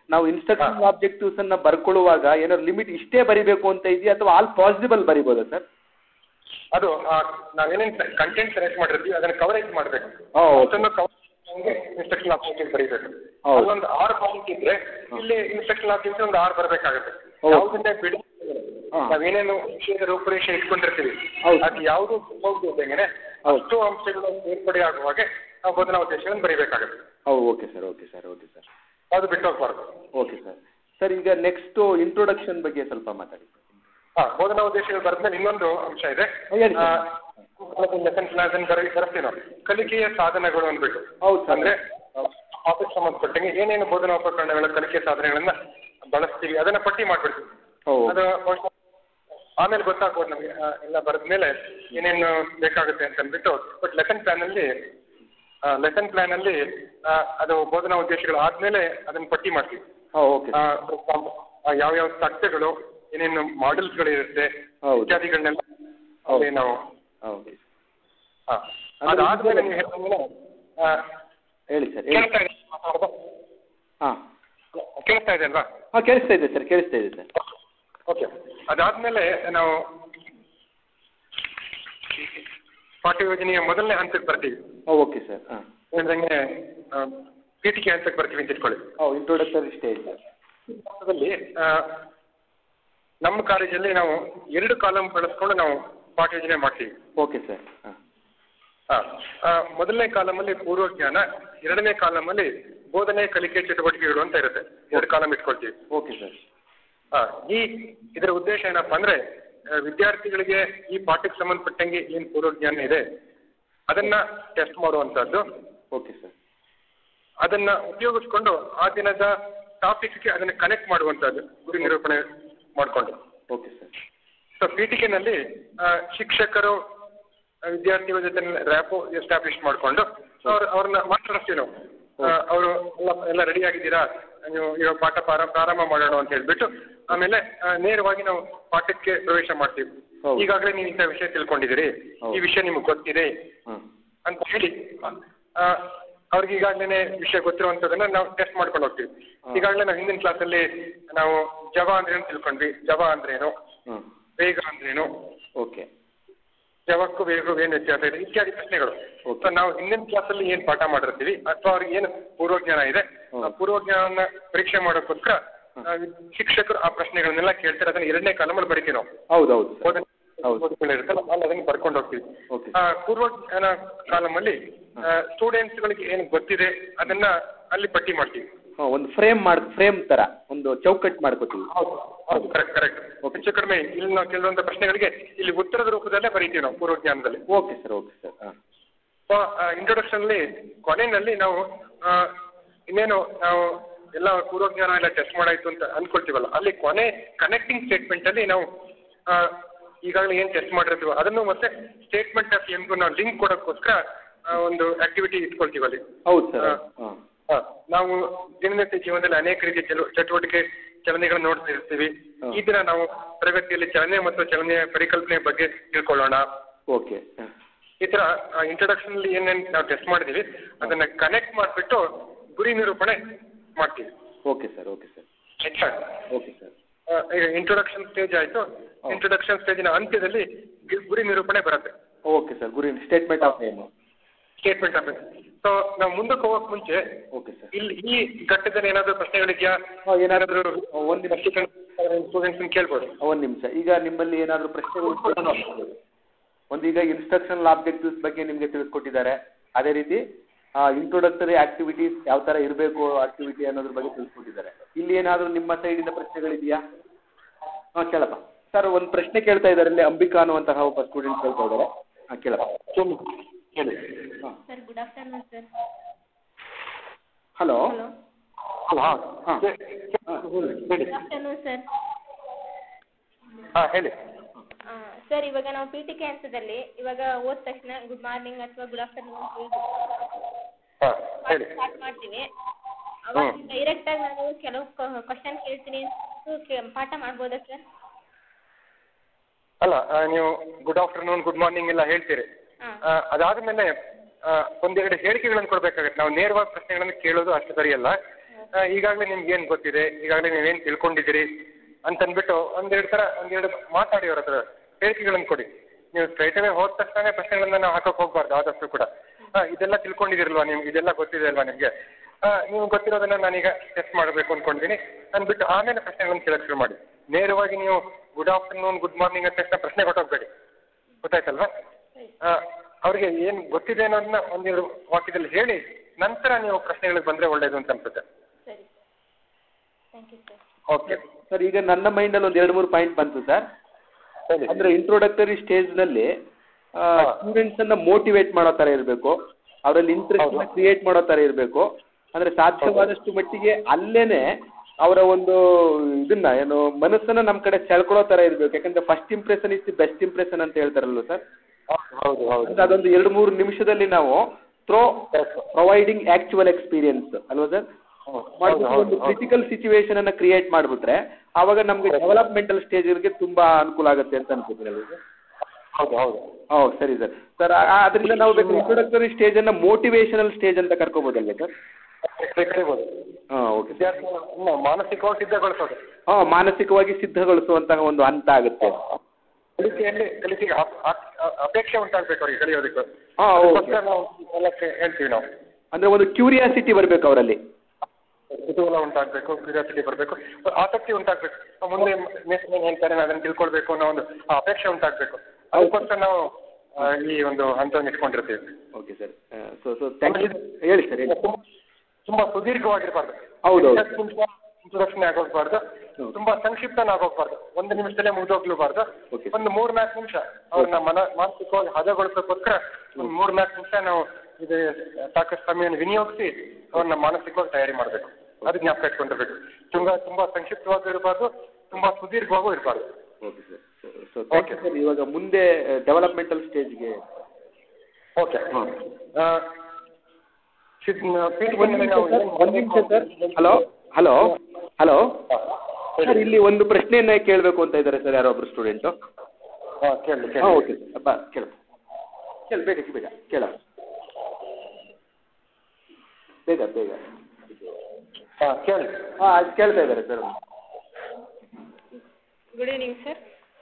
Speaker 1: ನಾವು ಇನ್ಸ್ಟ್ರಕ್ಷನ್ ಆಬ್ಜೆಕ್ಟಿವ್ಸ್ ಅನ್ನ ಬರ್ಕೊಳ್ಳುವಾಗ ಏನಾದ್ರು ಲಿಮಿಟ್ ಇಷ್ಟೇ ಬರಿಬೇಕು ಅಂತ ಇದೆಯಾ ಅಥವಾ ಆಲ್ ಪಾಸಿಬಲ್ ಬರಿಬೋದಾ ಸರ್
Speaker 2: ಅದು ಆ, ನಾವೇನೇನು ಕಂಟೆಂಟ್ ಸೆಲೆಕ್ಟ್ ಮಾಡಿರ್ತೀವಿ ಅದನ್ನ ಕವರೇಜ್ ಮಾಡಬೇಕು
Speaker 1: ಹೌದು.
Speaker 2: ಅದನ್ನು ಕವರ್ ಇನ್ಸ್ಟ್ರಕ್ಷನ್ ಆಬ್ಜೆಕ್ಟ್ ಬರೀಬೇಕು
Speaker 1: ಹೌದು.
Speaker 2: ಅಲ್ಲೊಂದು ಆರು ಪಾಯಿಂಟ್ ಇದ್ರೆ ಇಲ್ಲಿ ಇನ್ಸ್ಟ್ರಕ್ಷನ್ ಆಬ್ಜೆಕ್ಟ್ ಒಂದು ಆರು ಬರಬೇಕಾಗುತ್ತೆ
Speaker 1: ಹೌದು.
Speaker 2: ಯಾವುದನ್ನೇ ಬಿಡಿ
Speaker 1: ಹಾ.
Speaker 2: ನಾವೇನೇನು ವಿಷಯದ ರೂಪುರೇಷೆ ಇಟ್ಕೊಂಡಿರ್ತೀವಿ
Speaker 1: ಹೌದು.
Speaker 2: ಅದು ಯಾವುದು ಹೋಗ್ತಿದ್ದಂಗೆ
Speaker 1: ಹೌದು.
Speaker 2: ಅಷ್ಟು ಅಂಶಗಳು ಸೇರ್ಪಡೆ ಆಗುವ ಹಾಗೆ ನಾವು ಬೋಧನಾ ಉದ್ದೇಶಗಳನ್ನು ಬರೀಬೇಕಾಗುತ್ತೆ
Speaker 1: ಹೌದು okay sir okay sir okay sir
Speaker 2: ಅದು ಬಿಟ್ಟು ಹೋಗ್ಬಾರ್ದು
Speaker 1: ಓಕೆ ಸರ್ ಸರ್ ಈಗ ನೆಕ್ಸ್ಟ್ ಇಂಟ್ರೊಡಕ್ಷನ್ ಬಗ್ಗೆ ಸ್ವಲ್ಪ ಮಾತಾಡಿ
Speaker 2: ಹಾ ಬೋಧನಾ ಉದ್ದೇಶಗಳು ಬರೆದ್ಮೇಲೆ ಇನ್ನೊಂದು ಅಂಶ ಇದೆ
Speaker 1: ಹೇಳಿ ಸರ್.
Speaker 2: ಲೆಸನ್ ಪ್ಲಾನ್ ಬರೆಸ್ತೀವಿ ನಾವು ಕಲಿಕೆಯ ಸಾಧನಗಳು ಅಂದ್ಬಿಟ್ಟು
Speaker 1: ಹೌದು ಸರ್.
Speaker 2: ಅಂದ್ರೆ ಟಾಪಿಕ್ ಸಂಬಂಧಪಟ್ಟಂಗೆ ಏನೇನು ಬೋಧನಾ ಉಪಕರಣಗಳ ಕಲಿಕೆ ಸಾಧನಗಳನ್ನ ಬಳಸ್ತೀವಿ ಅದನ್ನ ಪಟ್ಟಿ ಮಾಡ್ಬಿಡ್ತೀವಿ
Speaker 1: ಹೌದು.
Speaker 2: ಅದು ಬಹುಶಃ ಆಮೇಲೆ ಗೊತ್ತಾಗ್ಬೋದು ನಮಗೆ ಆ, ಎಲ್ಲ ಬರೆದ್ಮೇಲೆ ಏನೇನು ಬೇಕಾಗುತ್ತೆ ಅಂತ ಅಂದ್ಬಿಟ್ಟು ಬಟ್ ಲೆಸನ್ ಪ್ಲಾನ್ ಅಲ್ಲಿ ಲೆಸನ್ ಪ್ಲಾನ್ ಅಲ್ಲಿ ಆ, ಅದು ಬೋಧನಾ ಉದ್ದೇಶಗಳು ಆದ್ಮೇಲೆ ಅದನ್ನ ಪಟ್ಟಿ ಮಾಡ್ತೀವಿ
Speaker 1: ಹಾಂ ಓಕೆ
Speaker 2: ಆ, ಆ, ಯಾವ್ಯಾವ ತಟ್ಟೆಗಳು ಏನೇನು ಮಾಡೆಲ್ಸ್ಗಳು ಇರುತ್ತೆ
Speaker 1: ಹೌದು.
Speaker 2: ಇತ್ಯಾದಿಗಳನ್ನೆಲ್ಲ ಅಲ್ಲಿ ನಾವು
Speaker 1: ಓಕೆ
Speaker 2: ಹಾ.
Speaker 1: ಅಂದ್ರೆ
Speaker 2: ಅದಾದ್ಮೇಲೆ
Speaker 1: ಇದು-
Speaker 2: ನೀವು ಹೇಳಿದ್ಮೇಲೆ, ಆ,
Speaker 1: ಹೇಳಿ ಸರ್ ಹೇಳಿ
Speaker 2: ಕೇಳ್ತಾ ಇದೆ ಮಾತಾಡೋದು?
Speaker 1: ಹಾಂ
Speaker 2: ಕೇಳ್ತಾ ಇದೆ ಅಲ್ವಾ
Speaker 1: ಹಾಂ ಕೇಳಿಸ್ತಾ ಇದೆ ಸರ್ ಕೇಳಿಸ್ತಾ ಇದೆ ಸರ್
Speaker 2: ಓಕೆ ಅದಾದ್ಮೇಲೆ ನಾವು ಪಾಠ್ಯ ಯೋಜನೆಯ ಮೊದಲನೇ ಹಂತಕ್ಕೆ ಬರ್ತೀವಿ
Speaker 1: ಹಾಂ ಓಕೆ ಸರ್ ಹಾಂ
Speaker 2: ಹೇಳ್ದಂಗೆ ಆ, ಪೀಠಿಕೆ ಹಂತಕ್ಕೆ ಬರ್ತೀವಿ ಅಂತ ಇಟ್ಕೊಳ್ಳಿ
Speaker 1: ಹಾಂ ಇಂಟ್ರೊಡಕ್ಟರಿ ಸ್ಟೇಜ್
Speaker 2: ಹಂತದಲ್ಲಿ ಆ, ನಮ್ಮ ಕಾಲೇಜಲ್ಲಿ ನಾವು ಎರಡು ಕಾಲಮ್ ಬಳಸ್ಕೊಂಡು ನಾವು ಪಾಠ ಯೋಜನೆ ಮಾಡ್ತೀವಿ
Speaker 1: ಓಕೆ ಸರ್ ಹಾಂ
Speaker 2: ಆ, ಆ, ಮೊದಲನೇ ಕಾಲಮಲ್ಲಿ ಪೂರ್ವಜ್ಞಾನ ಎರಡನೇ ಕಾಲಮಲ್ಲಿ ಬೋಧನೆ ಕಲಿಕೆ ಚಟುವಟಿಕೆಗಳು ಅಂತ ಇರುತ್ತೆ ಎರಡು ಕಾಲಮ್ ಇಟ್ಕೊಳ್ತೀವಿ
Speaker 1: ಓಕೆ ಸರ್
Speaker 2: ಆ, ಈ ಇದರ ಉದ್ದೇಶ ಏನಪ್ಪಾ ಅಂದ್ರೆ ಆ, ವಿದ್ಯಾರ್ಥಿಗಳಿಗೆ ಈ ಪಾಠಕ್ಕೆ ಸಂಬಂಧಪಟ್ಟಂಗೆ ಏನು ಪೂರ್ವಜ್ಞಾನ ಇದೆ ಅದನ್ನ ಟೆಸ್ಟ್ ಮಾಡುವಂತಹದ್ದು
Speaker 1: ಓಕೆ ಸರ್
Speaker 2: ಅದನ್ನ ಉಪಯೋಗಿಸ್ಕೊಂಡು ಆ ದಿನದ ಟಾಪಿಕ್ಗೆ ಅದನ್ನ ಕನೆಕ್ಟ್ ಮಾಡುವಂತಹದ್ದು ಗುರಿ ನಿರೂಪಣೆ ಮಾಡಿಕೊಂಡು
Speaker 1: ಓಕೆ ಸರ್
Speaker 2: ಸೊ ಪೀಠಿಕೆನಲ್ಲಿ ಆ, ಶಿಕ್ಷಕರು ಆ, ವಿದ್ಯಾರ್ಥಿಗಳ ಜೊತೆ ರ್ಯಾಪೋ ಎಸ್ಟಾಬ್ಲಿಷ್ ಮಾಡಿಕೊಂಡು ಅವ್ರ ಅವ್ರನ್ನ ಮಾತಾಡಿಸ್ತೀವಿ ನಾವು ಆ, ಅವರು ಎಲ್ಲ ಎಲ್ಲ ರೆಡಿ ಆಗಿದ್ದೀರಾ ನೀವು ಇವಾಗ ಪಾಠ ಪ್ರಾರ- ಪ್ರಾರಂಭ ಮಾಡೋಣ ಅಂತ ಹೇಳ್ಬಿಟ್ಟು ಆಮೇಲೆ ಆ, ನೇರವಾಗಿ ನಾವು ಪಾಠಕ್ಕೆ ಪ್ರವೇಶ ಮಾಡ್ತೀವಿ
Speaker 1: ಹೌದು.
Speaker 2: ಈಗಾಗಲೇ ನೀವು ಇಂಥ ವಿಷಯ ತಿಳ್ಕೊಂಡಿದ್ದೀರಿ
Speaker 1: ಹೌದು.
Speaker 2: ಈ ವಿಷಯ ನಿಮ್ಗೆ ಗೊತ್ತಿದೆ
Speaker 1: ಹಾಂ
Speaker 2: ಅಂತ ಹೇಳಿ ಆ, ಅವ್ರಿಗೆ ಈಗಾಗಲೇ ವಿಷಯ ಗೊತ್ತಿರುವಂಥದ್ದನ್ನ ನಾವು ಟೆಸ್ಟ್ ಮಾಡ್ಕೊಂಡು ಹೋಗ್ತೀವಿ
Speaker 1: ಹಾ.
Speaker 2: ಈಗಾಗಲೇ ನಾವು ಹಿಂದಿನ ಕ್ಲಾಸಲ್ಲಿ ನಾವು ಜವ ಅಂದ್ರೆ ಏನು ತಿಳ್ಕೊಂಡ್ವಿ ಜವ ಅಂದ್ರೇನು
Speaker 1: ಹಾಂ
Speaker 2: ವೇಗ ಅಂದ್ರೇನು
Speaker 1: ಓಕೆ
Speaker 2: ಜವಕ್ಕೂ ವೇಗಕ್ಕೂ ಏನು ವ್ಯತ್ಯಾಸ ಇದೆ ಇತ್ಯಾದಿ ಪ್ರಶ್ನೆಗಳು
Speaker 1: Okay.
Speaker 2: ಸೊ ನಾವು ಹಿಂದಿನ ಕ್ಲಾಸಲ್ಲಿ ಏನು ಪಾಠ ಮಾಡಿರ್ತೀವಿ ಅಥವಾ ಅವ್ರಿಗೆ ಏನು ಪೂರ್ವಜ್ಞಾನ ಇದೆ
Speaker 1: ಹ್ಮ್.
Speaker 2: ಆ ಪೂರ್ವಜ್ಞಾನವನ್ನ ಪರೀಕ್ಷೆ ಮಾಡೋಕ್ಕೋಸ್ಕರ ಆ, ಶಿಕ್ಷಕರು ಆ ಪ್ರಶ್ನೆಗಳನ್ನೆಲ್ಲ ಕೇಳ್ತಾರೆ ಅದನ್ನ ಎರಡನೇ ಕಾಲಮಲ್ಲಿ ಬರಿತೀವಿ ನಾವು
Speaker 1: ಹೌದು ಹೌದು ಸರ್
Speaker 2: ಬೋಧನೆ
Speaker 1: ಹೌದು.
Speaker 2: ಬೋಧನೆಗಳಿರುತ್ತಲ್ಲ ಅಲ್ಲಿ ಅದನ್ನ ಬರ್ಕೊಂಡು ಹೋಗ್ತೀವಿ
Speaker 1: Okay.
Speaker 2: ಆ, ಪೂರ್ವಜ್ಞಾನ ಕಾಲಮಲ್ಲಿ ಸ್ಟೂಡೆಂಟ್ಸ್ಗಳಿಗೆ ಏನು ಗೊತ್ತಿದೆ ಅದನ್ನ ಅಲ್ಲಿ ಪಟ್ಟಿ ಮಾಡ್ತೀವಿ
Speaker 1: ಹಾಂ ಒಂದು ಫ್ರೇಮ್ ಮಾಡಿ ಫ್ರೇಮ್ ಥರ ಒಂದು ಚೌಕಟ್ಟು ಮಾಡ್ಕೋತೀವಿ
Speaker 2: ಹೌದು ಹೌದು ಕರೆಕ್ಟ್ ಕರೆಕ್ಟ್ ಹೆಚ್ಚು ಕಡಿಮೆ ಇಲ್ಲಿ ನಾವು ಕೇಳುವಂತ ಪ್ರಶ್ನೆಗಳಿಗೆ ಇಲ್ಲಿ ಉತ್ತರದ ರೂಪದಲ್ಲೇ ಬರೀತೀವಿ ನಾವು ಪೂರ್ವಜ್ಞಾನದಲ್ಲಿ
Speaker 1: ಓಕೆ ಸರ್ ಓಕೆ ಸರ್ ಹಾಂ
Speaker 2: ಸೊ ಇಂಟ್ರೊಡಕ್ಷನ್ಲಿ ಕೊನೆಯಲ್ಲಿ ನಾವು ಆ, ಇನ್ನೇನು ನಾವು ಎಲ್ಲ ಪೂರ್ವಜ್ಞಾನ ಎಲ್ಲ ಟೆಸ್ಟ್ ಮಾಡಾಯ್ತು ಅಂತ ಅನ್ಕೊಳ್ತೀವಲ್ಲ ಅಲ್ಲಿ ಕೊನೆ ಕನೆಕ್ಟಿಂಗ್ ಸ್ಟೇಟ್ಮೆಂಟ್ ಅಲ್ಲಿ ನಾವು ಆ, ಈಗಾಗಲೇ ಏನು ಟೆಸ್ಟ್ ಮಾಡಿರ್ತೀವೋ ಅದನ್ನು ಮತ್ತೆ ಸ್ಟೇಟ್ಮೆಂಟ್ ಆಫ್ ಎಂಗೂ ನಾವು ಲಿಂಕ್ ಕೊಡೋಕ್ಕೋಸ್ಕರ ಆ, ಒಂದು ಆಕ್ಟಿವಿಟಿ ಇಟ್ಕೊಳ್ತೀವಿ ಅಲ್ಲಿ
Speaker 1: ಹೌದು ಸರ್
Speaker 2: ಹಾ.
Speaker 1: ಹಾಂ
Speaker 2: ಆ, ನಾವು ದಿನನಿತ್ಯ ಜೀವನದಲ್ಲಿ ಅನೇಕ ರೀತಿಯ ಚಲು ಚಟುವಟಿಕೆ ಚಲನೆಗಳನ್ನು ನೋಡ್ತಾ ಇರ್ತೀವಿ
Speaker 1: ಹಾ.
Speaker 2: ಈ ದಿನ ನಾವು ತರಗತಿಯಲ್ಲಿ ಚಲನೆ ಮತ್ತು ಚಲನೆಯ ಪರಿಕಲ್ಪನೆ ಬಗ್ಗೆ ತಿಳ್ಕೊಳ್ಳೋಣ
Speaker 1: ಓಕೆ ಹಾಂ
Speaker 2: ಈ ತರ ಇಂಟ್ರೊಡಕ್ಷನ್ ಅಲ್ಲಿ ಏನೇನು ನಾವು ಟೆಸ್ಟ್ ಮಾಡಿದೀವಿ ಅದನ್ನ ಕನೆಕ್ಟ್ ಮಾಡಿಬಿಟ್ಟು ಗುರಿ ನಿರೂಪಣೆ ಮಾಡ್ತೀವಿ
Speaker 1: ಓಕೆ ಸರ್ ಓಕೆ ಸರ್
Speaker 2: ಆಯ್ತಾ
Speaker 1: ಓಕೆ ಸರ್
Speaker 2: ಆ, ಈಗ ಇಂಟ್ರೊಡಕ್ಷನ್ ಸ್ಟೇಜ್ ಆಯ್ತು
Speaker 1: ಹೌದು.
Speaker 2: ಇಂಟ್ರೊಡಕ್ಷನ್ ಸ್ಟೇಜಿನ ಅಂತ್ಯದಲ್ಲಿ ಗು- ಗುರಿ ನಿರೂಪಣೆ ಬರುತ್ತೆ
Speaker 1: ಓಕೆ ಸರ್ ಗುರಿ statement of name
Speaker 2: statement of so ನಾವು ಮುಂದಕ್ಕೆ ಹೋಗೋಕ್ ಮುಂಚೆ
Speaker 1: ಓಕೆ ಸರ್
Speaker 2: ಇಲ್ಲಿ ಈ ಘಟ್ಟದಲ್ಲಿ ಏನಾದರೂ ಪ್ರಶ್ನೆಗಳಿದೆಯಾ
Speaker 1: ಹಾಂ ಏನಾದರೂ
Speaker 2: ಏನಾದರೂ
Speaker 1: ಒಂದು ನಿಮಿಷ
Speaker 2: ಸ್ಟೂಡೆಂಟ್ಸ್ ಕೇಳ್ಬೋದು
Speaker 1: ಒಂದು ನಿಮಿಷ ಈಗ ನಿಮ್ಮಲ್ಲಿ ಏನಾದರೂ ಪ್ರಶ್ನೆಗಳು ಒಂದು ಈಗ ಇನ್ಸ್ಟ್ರಕ್ಷನಲ್ ಆಬ್ಜೆಕ್ಟಿವ್ಸ್ ಬಗ್ಗೆ ನಿಮಗೆ ತಿಳಿಸ್ಕೊಟ್ಟಿದ್ದಾರೆ ಅದೇ ರೀತಿ ಇಂಟ್ರೊಡಕ್ಟರಿ ಆಕ್ಟಿವಿಟೀಸ್ ಯಾವ ಥರ ಇರಬೇಕು ಆಕ್ಟಿವಿಟಿ ಅನ್ನೋದ್ರ ಬಗ್ಗೆ ತಿಳಿಸ್ಕೊಟ್ಟಿದ್ದಾರೆ ಇಲ್ಲಿ ಏನಾದರೂ ನಿಮ್ಮ ಸೈಡಿಂದ ಪ್ರಶ್ನೆಗಳಿದೆಯಾ ಹಾಂ ಕೇಳಪ್ಪ ಸರ್ ಒಂದು ಪ್ರಶ್ನೆ ಕೇಳ್ತಾ ಇದ್ದಾರೆ ಇಲ್ಲಿ ಅಂಬಿಕಾ ಅನ್ನುವಂತಹ ಒಬ್ಬ ಸ್ಟೂಡೆಂಟ್ ಕೇಳ್ತಾ ಇದ್ದಾರೆ ಹಾಂ ಕೇಳಪ್ಪ
Speaker 2: ಹೇಳಿ
Speaker 1: ಹಾಂ
Speaker 3: sir good afternoon sir
Speaker 1: hello
Speaker 3: hello
Speaker 2: ಹಾಂ
Speaker 1: ಹಾಂ
Speaker 2: ಹೇಳಿ
Speaker 3: ಗುಡ್ ಆಫ್ಟರ್ನೂನ್ ಸರ್
Speaker 2: ಹಾಂ ಹೇಳಿ
Speaker 3: ಸರ್ ಇವಾಗ ನಾವು ಪಿ ಟಿ ಕೆ ಹಂತದಲ್ಲಿ ಇವಾಗ ಓದ ತಕ್ಷಣ ಗುಡ್ ಮಾರ್ನಿಂಗ್ ಅಥವಾ ಗುಡ್ ಆಫ್ಟರ್ನೂನ್
Speaker 2: ಹಾಂ ಹೇಳಿ
Speaker 3: ಸ್ಟಾರ್ಟ್ ಮಾಡ್ತೀವಿ ಅವಾಗ ಡೈರೆಕ್ಟ್ ಆಗಿ ನಾನು ಕೆಲವು ಕ್ವಶನ್ ಕೇಳ್ತೀನಿ ಅಂತ ಕೇ- ಪಾಠ ಮಾಡ್ಬೋದಾ ಸರ್
Speaker 2: ಅಲ್ಲ ಆ, ನೀವು ಗುಡ್ ಆಫ್ಟರ್ನೂನ್ ಗುಡ್ ಮಾರ್ನಿಂಗ್ ಎಲ್ಲ ಹೇಳ್ತೀರಿ
Speaker 3: ಹಾಂ
Speaker 2: ಆ, ಅದಾದ್ಮೇಲೆ ಆ, ಒಂದೆರಡು ಹೇಳಿಕೆಗಳನ್ನು ಕೊಡ್ಬೇಕಾಗತ್ತೆ ನಾವು ನೇರವಾಗಿ ಪ್ರಶ್ನೆಗಳನ್ನು ಕೇಳೋದು ಅಷ್ಟು ಸರಿಯಲ್ಲ ಈಗಾಗಲೇ ನಿಮ್ಗೆ ಏನು ಗೊತ್ತಿದೆ ಈಗಾಗಲೇ ನೀವೇನು ತಿಳ್ಕೊಂಡಿದ್ದೀರಿ ಅಂತಂದ್ಬಿಟ್ಟು ಒಂದೆರಡು ಥರ ಒಂದೆರಡು ಮಾತಾಡಿ ಅವ್ರ ಹತ್ರ ಹೇಳಿಕೆಗಳನ್ನು ಕೊಡಿ ನೀವು ಸ್ಟ್ರೈಟ್ ಅವೇ ಹೋದ ತಕ್ಷಣ ಪ್ರಶ್ನೆಗಳನ್ನ ನಾವು ಹಾಕಕ್ಕೆ ಹೋಗ್ಬಾರ್ದು ಆದಷ್ಟು ಕೂಡ ಆ, ಇದೆಲ್ಲ ತಿಳ್ಕೊಂಡಿದಿರಲ್ವಾ ನಿಮ್ಗೆ ಇದೆಲ್ಲ ಗೊತ್ತಿದೆ ಅಲ್ವಾ ನಿಮಗೆ ನೀವು ಗೊತ್ತಿರೋದನ್ನ ನಾನೀಗ ಟೆಸ್ಟ್ ಮಾಡಬೇಕು ಅನ್ಕೊಂಡಿದ್ದೀನಿ ಅಂದ್ಬಿಟ್ಟು ಆಮೇಲೆ ಪ್ರಶ್ನೆಗಳನ್ನು ಕೇಳಕ್ಕೆ ಶುರು ಮಾಡಿ ನೇರವಾಗಿ ನೀವು ಗುಡ್ ಆಫ್ಟರ್ನೂನ್ ಗುಡ್ ಮಾರ್ನಿಂಗ್ ಅಂತ ತಕ್ಷಣ ಪ್ರಶ್ನೆ ಕೊಟ್ಟೋಗ್ಬೇಡಿ ಗೊತ್ತಾಯ್ತಲ್ವಾ ಆ, ಅವ್ರಿಗೆ ಏನು ಗೊತ್ತಿದೆ ಅನ್ನೋದನ್ನ ಒಂದೆರಡು ವಾಕ್ಯದಲ್ಲಿ ಹೇಳಿ ನಂತರ ನೀವು ಪ್ರಶ್ನೆಗಳಿಗೆ ಬಂದ್ರೆ ಒಳ್ಳೇದು ಅಂತ ಅನ್ಸುತ್ತೆ
Speaker 3: ಸರಿ thank you sir
Speaker 2: okay
Speaker 1: sir ಈಗ ನನ್ನ ಮೈಂಡಲ್ಲಿ ಒಂದು ಎರಡು ಮೂರು ಪಾಯಿಂಟ್ ಬಂತು ಸರ್
Speaker 2: ಹೇಳಿ
Speaker 1: ಅಂದ್ರೆ ಇಂಟ್ರೊಡಕ್ಟರಿ ಸ್ಟೇಜ್ನಲ್ಲಿ ಸ್ಟೂಡೆಂಟ್ಸ್ ಅನ್ನ ಮೋಟಿವೇಟ್ ಮಾಡೋ ಥರ ಇರಬೇಕು ಅವರಲ್ಲಿ ಇಂಟ್ರೆಸ್ಟ್
Speaker 2: ಹೌದು.
Speaker 1: ಕ್ರಿಯೇಟ್ ಮಾಡೋ ಥರ ಇರಬೇಕು ಅಂದ್ರೆ ಸಾಧ್ಯವಾದಷ್ಟು ಮಟ್ಟಿಗೆ ಅಲ್ಲೇನೆ ಅವರ ಒಂದು ಇದನ್ನ ಏನು ಮನಸ್ಸನ್ನ ನಮ್ಮ ಕಡೆ ಸೆಳ್ಕೊಳ್ಳೋ ಥರ ಇರಬೇಕು ಯಾಕಂದ್ರೆ first impression is the best impression ಅಂತ ಹೇಳ್ತಾರಲ್ವ ಸರ್
Speaker 2: ಹೌದು ಹೌದು
Speaker 1: ಅಂದ್ರೆ ಅದೊಂದು ಎರಡು ಮೂರು ನಿಮಿಷದಲ್ಲಿ ನಾವು throw
Speaker 2: Correct.
Speaker 1: Providing actual experience ಅಲ್ವಾ ಸರ್
Speaker 2: ಹೌದು
Speaker 1: ಮಾಡ್ಬಿಟ್ಟು
Speaker 2: ಹೌದು
Speaker 1: ಒಂದು
Speaker 2: ಹೌದು
Speaker 1: ಕ್ರಿಟಿಕಲ್ ಸಿಚುವೇಶನ್ ಅನ್ನ ಕ್ರಿಯೇಟ್ ಮಾಡ್ಬಿಟ್ರೆ ಆವಾಗ ನಮ್ಗೆ ಡೆವಲಪ್ಮೆಂಟಲ್ ಸ್ಟೇಜ್ಗೆ ತುಂಬಾ ಅನುಕೂಲ ಆಗುತ್ತೆ ಅಂತ ಅನ್ಕೋತೀನಿ ಅಲ್ವಾ ಸರ್
Speaker 2: ಹೌದು ಹೌದು
Speaker 1: ಹೌದು ಸರಿ ಸರ್ ಸರ್ ಅದರಿಂದ ನಾವು ಬೇಕಾದ್ರೆ ಇಂಟ್ರೊಡಕ್ಟರಿ ಸ್ಟೇಜ್ ಅನ್ನ ಮೋಟಿವೇಶನಲ್ ಸ್ಟೇಜ್ ಅಂತ ಕರ್ಕೋಬೋದಲ್ವಾ ಸರ್
Speaker 2: ಕರಿಬೋದು
Speaker 1: ಹಾಂ ಓಕೆ
Speaker 2: ವಿದ್ಯಾರ್ಥಿಗಳನ್ನ ಮಾನಸಿಕವಾಗಿ ಸಿದ್ಧಗೊಳಿಸೋದು
Speaker 1: ಹಾಂ ಮಾನಸಿಕವಾಗಿ ಸಿದ್ಧಗೊಳಿಸುವಂತಹ ಒಂದು ಹಂತ ಆಗುತ್ತೆ
Speaker 2: ಕಲಿಕೆಯಲ್ಲಿ ಕಲಿಕೆಗೆ ಅಪ್- ಅಪ್- ಅಪೇಕ್ಷೆ ಉಂಟಾಗಬೇಕು ಅವ್ರಿಗೆ ಕಲಿಯೋದಕ್ಕೆ
Speaker 1: ಹಾಂ ಓಕೆ
Speaker 2: ಅದಕ್ಕೋಸ್ಕರ ನಾವು ಎಲ್ಲ ಕೇ- ಹೇಳ್ತೀವಿ ನಾವು
Speaker 1: ಅಂದ್ರೆ ಒಂದು ಕ್ಯೂರಿಯಾಸಿಟಿ ಬರಬೇಕು ಅವರಲ್ಲಿ
Speaker 2: ಕುತೂಹಲ ಉಂಟಾಗಬೇಕು ಕ್ಯೂರಿಯಾಸಿಟಿ ಬರಬೇಕು ಆಸಕ್ತಿ ಉಂಟಾಗಬೇಕು ಮುಂದೆ ನೆಕ್ಸ್ಟ್ ಏನು ಹೇಳ್ತಾರೆ ನಾನು ಅದನ್ನು ತಿಳ್ಕೊಳ್ಬೇಕು ಅನ್ನೋ ಒಂದು ಆ ಅಪೇಕ್ಷೆ ಉಂಟಾಗಬೇಕು ಅದಕ್ಕೋಸ್ಕರ ನಾವು ಆ, ಈ ಒಂದು ಹಂತವನ್ನು ಇಟ್ಕೊಂಡಿರ್ತೀವಿ
Speaker 1: okay sir so so thank you ಹೇಳಿ ಸರ್ ಹೇಳಿ
Speaker 2: ತುಂಬಾ- ತುಂಬಾ ಸುದೀರ್ಘವಾಗಿರಬಾರ್ದು
Speaker 1: ಹೌದು, ಹೌದು.
Speaker 2: ಇಂಟ್ರೊಡಕ್ಷನ್ ಆಗೋಗ್ಬಾರ್ದು
Speaker 1: ಹೌದು.
Speaker 2: ತುಂಬಾ ಸಂಕ್ಷಿಪ್ತನ ಆಗೋಗ್ಬಾರ್ದು ಒಂದು ನಿಮಿಷದಲ್ಲೇ ಮುಗಿದೋಗ್ಲೂಬಾರ್ದು
Speaker 1: Okay.
Speaker 2: ಒಂದು ಮೂರ್ ನಾಲ್ಕು ನಿಮಿಷ ಅವ್ರನ್ನ ಮನ ಮಾನಸಿಕವಾಗಿ ಹದಗೊಳಿಸೋಕ್ಕೋಸ್ಕರ ಒಂದು ಮೂರ್ ನಾಲ್ಕು ನಿಮಿಷ ನಾವು ಇದು ಸಾಕಷ್ಟು ಸಮಯವನ್ನು ವಿನಿಯೋಗಿಸಿ ಅವ್ರನ್ನ ಮಾನಸಿಕವಾಗಿ ತಯಾರಿ ಮಾಡಬೇಕು ಅದು ಜ್ಞಾಪಕ ಇಟ್ಕೊಂಡಿರ್ಬೇಕು ತುಂಬಾ ತುಂಬಾ ಸಂಕ್ಷಿಪ್ತವಾಗೂ ಇರಬಾರ್ದು ತುಂಬಾ ಸುದೀರ್ಘವಾಗೂ ಇರಬಾರ್ದು
Speaker 1: okay sir so thank you sir ಇವಾಗ ಮುಂದೆ ಡೆವಲಪ್ಮೆಂಟಲ್ ಸ್ಟೇಜ್ಗೆ
Speaker 2: ಓಕೆ ಫೀಲ್ಡ್ ಬಂದ್ಮೇಲೆ ನಾವು ಏನ್
Speaker 1: ಒಂದು ನಿಮಿಷ ಸರ್ ಹಲೋ ಹಲೋ ಹಲೋ
Speaker 2: ಹಾ,
Speaker 1: ಸರ್
Speaker 2: ಹೇಳಿ.
Speaker 1: ಇಲ್ಲಿ ಒಂದು ಪ್ರಶ್ನೆಯನ್ನ ಕೇಳಬೇಕು ಅಂತ ಇದ್ದಾರೆ ಸರ್ ಯಾರೋ ಒಬ್ರು ಸ್ಟೂಡೆಂಟು
Speaker 2: ಹಾ, ಕೇಳಿ
Speaker 1: ಹಾಂ
Speaker 2: ಕೇಳಿ
Speaker 1: ಓಕೆ ಸರ್ ಬಾ ಕೇಳು ಕೇಳು ಬೇಗ ಬೇಗ ಕೇಳ ಬೇಗ ಬೇಗ
Speaker 2: ಹಾ ಕೇಳಿ
Speaker 1: ಹಾಂ ಅದು ಕೇಳ್ತಾ ಇದ್ದಾರೆ ಸರ್
Speaker 3: ಗುಡ್ ಈವ್ನಿಂಗ್ ಸರ್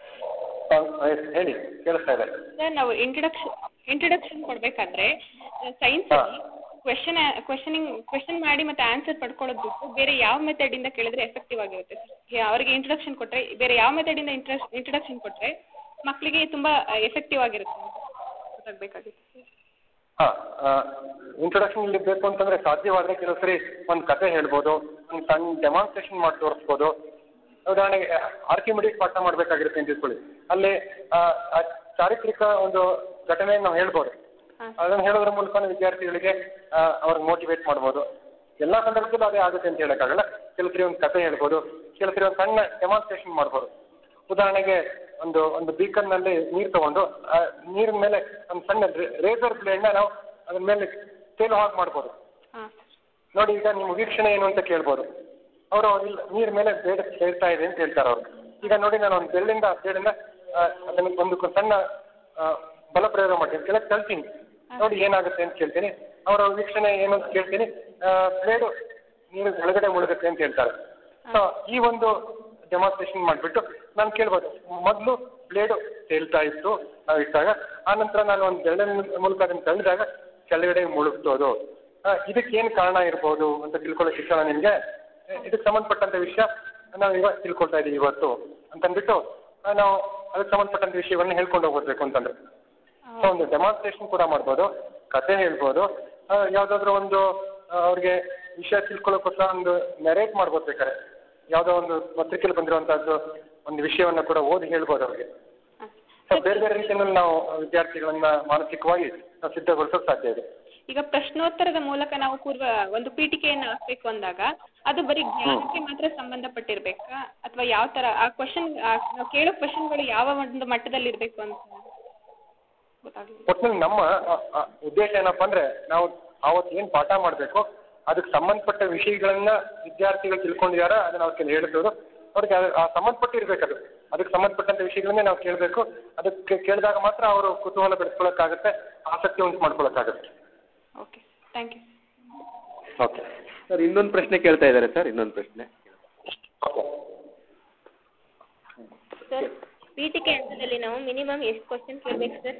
Speaker 2: ಹಾ, ಆಯ್ತು, ಹೇಳಿ ಕೇಳಿಸ್ತಾ ಇದೆ
Speaker 3: ಸರ್ ನಾವು ಇಂಟ್ರಡಕ್ಷನ್ ಇಂಟ್ರಡಕ್ಷನ್ ಕೊಡಬೇಕಾದ್ರೆ ಸೈನ್ಸಲ್ಲಿ ಕ್ವೆಶನ್ ಕ್ವೆಶನಿಂಗ್ ಕ್ವೆಶನ್ ಮಾಡಿ ಮತ್ತೆ ಆನ್ಸರ್ ಪಡ್ಕೊಳ್ಳೋದು ಬಿಟ್ಟು ಬೇರೆ ಯಾವ ಮೆಥಡಿಂದ ಕೇಳಿದ್ರೆ ಎಫೆಕ್ಟಿವ್ ಆಗಿರುತ್ತೆ ಸರ್ ಅವರಿಗೆ ಇಂಟ್ರಡಕ್ಷನ್ ಕೊಟ್ಟರೆ ಬೇರೆ ಯಾವ ಮೆಥಡಿಂದ ಇಂಟ್ರಸ್ ಇಂಟ್ರಡಕ್ಷನ್ ಕೊಟ್ಟರೆ ಮಕ್ಕಳಿಗೆ ತುಂಬ ಎಫೆಕ್ಟಿವ್ ಆಗಿರುತ್ತೆ ಅಂತ ಗೊತ್ತಾಗಬೇಕಾಗಿತ್ತು
Speaker 2: ಹಾ ಇಂಟ್ರೊಡಕ್ಷನ್ ಇಲ್ಲಿ ಬೇಕು ಅಂತಂದ್ರೆ ಸಾಧ್ಯವಾದ್ರೆ ಕೆಲವು ಸರಿ ಒಂದು ಕತೆ ಹೇಳ್ಬೋದು ಒಂದು ಸಣ್ಣ ಡೆಮಾನ್ಸ್ಟ್ರೇಷನ್ ಮಾಡಿ ತೋರಿಸ್ಬೋದು ಉದಾಹರಣೆಗೆ ಆರ್ಕಿಮಿಡಿಸ್ ಪಾಠ ಮಾಡಬೇಕಾಗಿರುತ್ತೆ ಅಂತ ತಿಳ್ಕೊಳ್ಳಿ ಅಲ್ಲಿ ಆ, ಆ ಚಾರಿತ್ರಿಕ ಒಂದು ಘಟನೆಯನ್ನು ನಾವು ಹೇಳ್ಬೋದು
Speaker 3: ಹಾಂ
Speaker 2: ಅದನ್ನು ಹೇಳೋದ್ರ ಮೂಲಕ ವಿದ್ಯಾರ್ಥಿಗಳಿಗೆ ಆ, ಅವ್ರಿಗೆ ಮೋಟಿವೇಟ್ ಮಾಡ್ಬೋದು ಎಲ್ಲ ಸಂದರ್ಭದಲ್ಲೂ ಅದೇ ಆಗುತ್ತೆ ಅಂತ ಹೇಳೋಕ್ಕಾಗಲ್ಲ ಕೆಲವು ಸರಿ ಒಂದು ಕತೆ ಹೇಳ್ಬೋದು ಕೆಲವು ಸರಿ ಒಂದು ಸಣ್ಣ ಡೆಮಾನ್ಸ್ಟ್ರೇಷನ್ ಮಾಡ್ಬೋದು ಉದಾಹರಣೆಗೆ ಒಂದು ಒಂದು ಬೀಕರ್ನಲ್ಲಿ ನೀರು ತಗೊಂಡು ಆ ನೀರಿನ ಮೇಲೆ ಒಂದು ಸಣ್ಣ ರೇಸರ್ ಬ್ಲೇಡ್ನ ನಾವು ಅದ್ರ ಮೇಲೆ ತೇಲು ಹಾಗೆ ಮಾಡ್ಬೋದು
Speaker 3: ಹಾಂ
Speaker 2: ನೋಡಿ ಈಗ ನಿಮ್ಮ ವೀಕ್ಷಣೆ ಏನು ಅಂತ ಕೇಳ್ಬೋದು ಅವರು ಇಲ್ಲ ನೀರ್ ಮೇಲೆ ಬೇಡ ಹೇಳ್ತಾ ಇದೆ ಅಂತ ಹೇಳ್ತಾರೆ ಅವರು ಈಗ ನೋಡಿ ನಾನು ಒಂದು ಬೆಳ್ಳಿಂದ ಬೇಡಿಂದ ಅದನ್ನ ಒಂದು ಕ- ಸಣ್ಣ ಆ, ಬಲ ಪ್ರಯೋಗ ಮಾಡ್ತೀನಿ ಕೆಳಗೆ ತಳ್ತೀನಿ ನೋಡಿ ಏನಾಗುತ್ತೆ ಅಂತ ಕೇಳ್ತೀನಿ ಅವರ ವೀಕ್ಷಣೆ ಏನು ಅಂತ ಕೇಳ್ತೀನಿ ಬ್ಲೇಡು ನೀರು ಒಳಗಡೆ ಮುಳುಗುತ್ತೆ ಅಂತ ಹೇಳ್ತಾರೆ ಸೊ ಈ ಒಂದು ಡೆಮಾನ್ಸ್ಟ್ರೇಷನ್ ಮಾಡಿಬಿಟ್ಟು ನಾನು ಕೇಳ್ಬೋದು ಮೊದಲು ಬ್ಲೇಡು ತೇಲ್ತಾ ಇತ್ತು ನಾವು ಇಟ್ಟಾಗ ಆನಂತರ ನಾನು ಒಂದು ಬೆರಳಿನ ಮೂಲಕ ಅದನ್ನು ತಳ್ಳಿದಾಗ ಕೆಳಗಡೆ ಮುಳುಗ್ತು ಅದು ಆ, ಇದಕ್ಕೆ ಏನು ಕಾರಣ ಇರ್ಬೋದು ಅಂತ ತಿಳ್ಕೊಳ್ಳೋ ಶಿಕ್ಷಣ ನಿಮಗೆ ಇದಕ್ಕೆ ಸಂಬಂಧಪಟ್ಟಂತ ವಿಷಯ ನಾವು ಇವಾಗ ತಿಳ್ಕೊಳ್ತಾ ಇದೀವಿ ಇವತ್ತು ಅಂತಂದ್ಬಿಟ್ಟು ಆ, ನಾವು ಅದಕ್ಕೆ ಸಂಬಂಧಪಟ್ಟಂತ ವಿಷಯಗಳನ್ನ ಹೇಳ್ಕೊಂಡು ಹೋಗ್ಬೇಕು ಅಂತಂದ್ರೆ ಸೊ ಒಂದು ಡೆಮಾನ್ಸ್ಟ್ರೇಷನ್ ಕೂಡ ಮಾಡ್ಬೋದು ಕತೆ ಹೇಳ್ಬೋದು ಆ, ಯಾವ್ದಾದ್ರು ಒಂದು ಆ, ಅವ್ರಿಗೆ ವಿಷಯ ತಿಳ್ಕೊಳ್ಳೋಕ್ಕೋಸ್ಕರ ಒಂದು ನೆರೇಟ್ ಮಾಡ್ಬೋದು ಬೇಕಾದ್ರೆ ಯಾವುದೋ ಒಂದು ಪತ್ರಿಕೆಯಲ್ಲಿ ಬಂದಿರುವಂತಹದ್ದು ಒಂದು ವಿಷಯವನ್ನ ಕೂಡ ಓದಿ ಹೇಳ್ಬೋದು ಅವ್ರಿಗೆ ಸೊ ಬೇರೆ ಬೇರೆ ರೀತಿಯಲ್ಲಿ ನಾವು ವಿದ್ಯಾರ್ಥಿಗಳನ್ನ ಮಾನಸಿಕವಾಗಿ ನಾವು ಸಿದ್ಧಗೊಳಿಸೋಕೆ ಸಾಧ್ಯ ಇದೆ
Speaker 3: ಈಗ ಪ್ರಶ್ನೋತ್ತರದ ಮೂಲಕ ನಾವು ಪೂರ್ವ ಒಂದು ಪೀಠಿಕೆಯನ್ನು ಹಾಕ್ಬೇಕು ಅಂದಾಗ ಅದು ಬರೀ ಜ್ಞಾನಕ್ಕೆ ಮಾತ್ರ ಸಂಬಂಧಪಟ್ಟಿರ್ಬೇಕಾ ಅಥವಾ ಯಾವ ಥರ ಆ ಕ್ವಶನ್ ನಾವು ಕೇಳೋ ಕ್ವಶನ್ಗಳು ಯಾವ ಒಂದು ಮಟ್ಟದಲ್ಲಿ ಇರಬೇಕು ಅಂತ ಗೊತ್ತಾಗಲಿಲ್ಲ
Speaker 2: ಒಟ್ಟಿನಲ್ಲಿ ನಮ್ಮ ಆ, ಆ, ಉದ್ದೇಶ ಏನಪ್ಪಾ ಅಂದ್ರೆ ನಾವು ಅವತ್ತು ಏನ್ ಪಾಠ ಮಾಡಬೇಕು ಅದಕ್ಕೆ ಸಂಬಂಧಪಟ್ಟ ವಿಷಯಗಳನ್ನ ವಿದ್ಯಾರ್ಥಿಗಳು ತಿಳ್ಕೊಂಡಿದಾರ ಅದನ್ನ ಅವ್ರಿಗೆ ಹೇಳ್ಬೋದು ಅವ್ರಿಗೆ ಅದು- ಆ ಸಂಬಂಧಪಟ್ಟಿರ್ಬೇಕು ಅದು ಅದಕ್ಕೆ ಸಂಬಂಧಪಟ್ಟಂತ ವಿಷಯಗಳನ್ನೇ ನಾವು ಕೇಳಬೇಕು ಅದಕ್ಕೆ ಕೇಳಿದಾಗ ಮಾತ್ರ ಅವರು ಕುತೂಹಲ ಬೆಳೆಸ್ಕೊಳಕ್ಕಾಗತ್ತೆ ಆಸಕ್ತಿ ಉಂಟು ಮಾಡ್ಕೊಳಕ್ಕಾಗತ್ತೆ
Speaker 3: okay thank you
Speaker 2: okay
Speaker 1: sir ಇನ್ನೊಂದು ಪ್ರಶ್ನೆ ಕೇಳ್ತಾ ಇದ್ದಾರೆ ಸರ್ ಇನ್ನೊಂದು ಪ್ರಶ್ನೆ
Speaker 4: ಸರ್ ಪೀಠಿಕೆ ಹಂತದಲ್ಲಿ ನಾವು ಮಿನಿಮಮ್ ಎಷ್ಟು ಕ್ವಶನ್ ಕೇಳಬೇಕು ಸರ್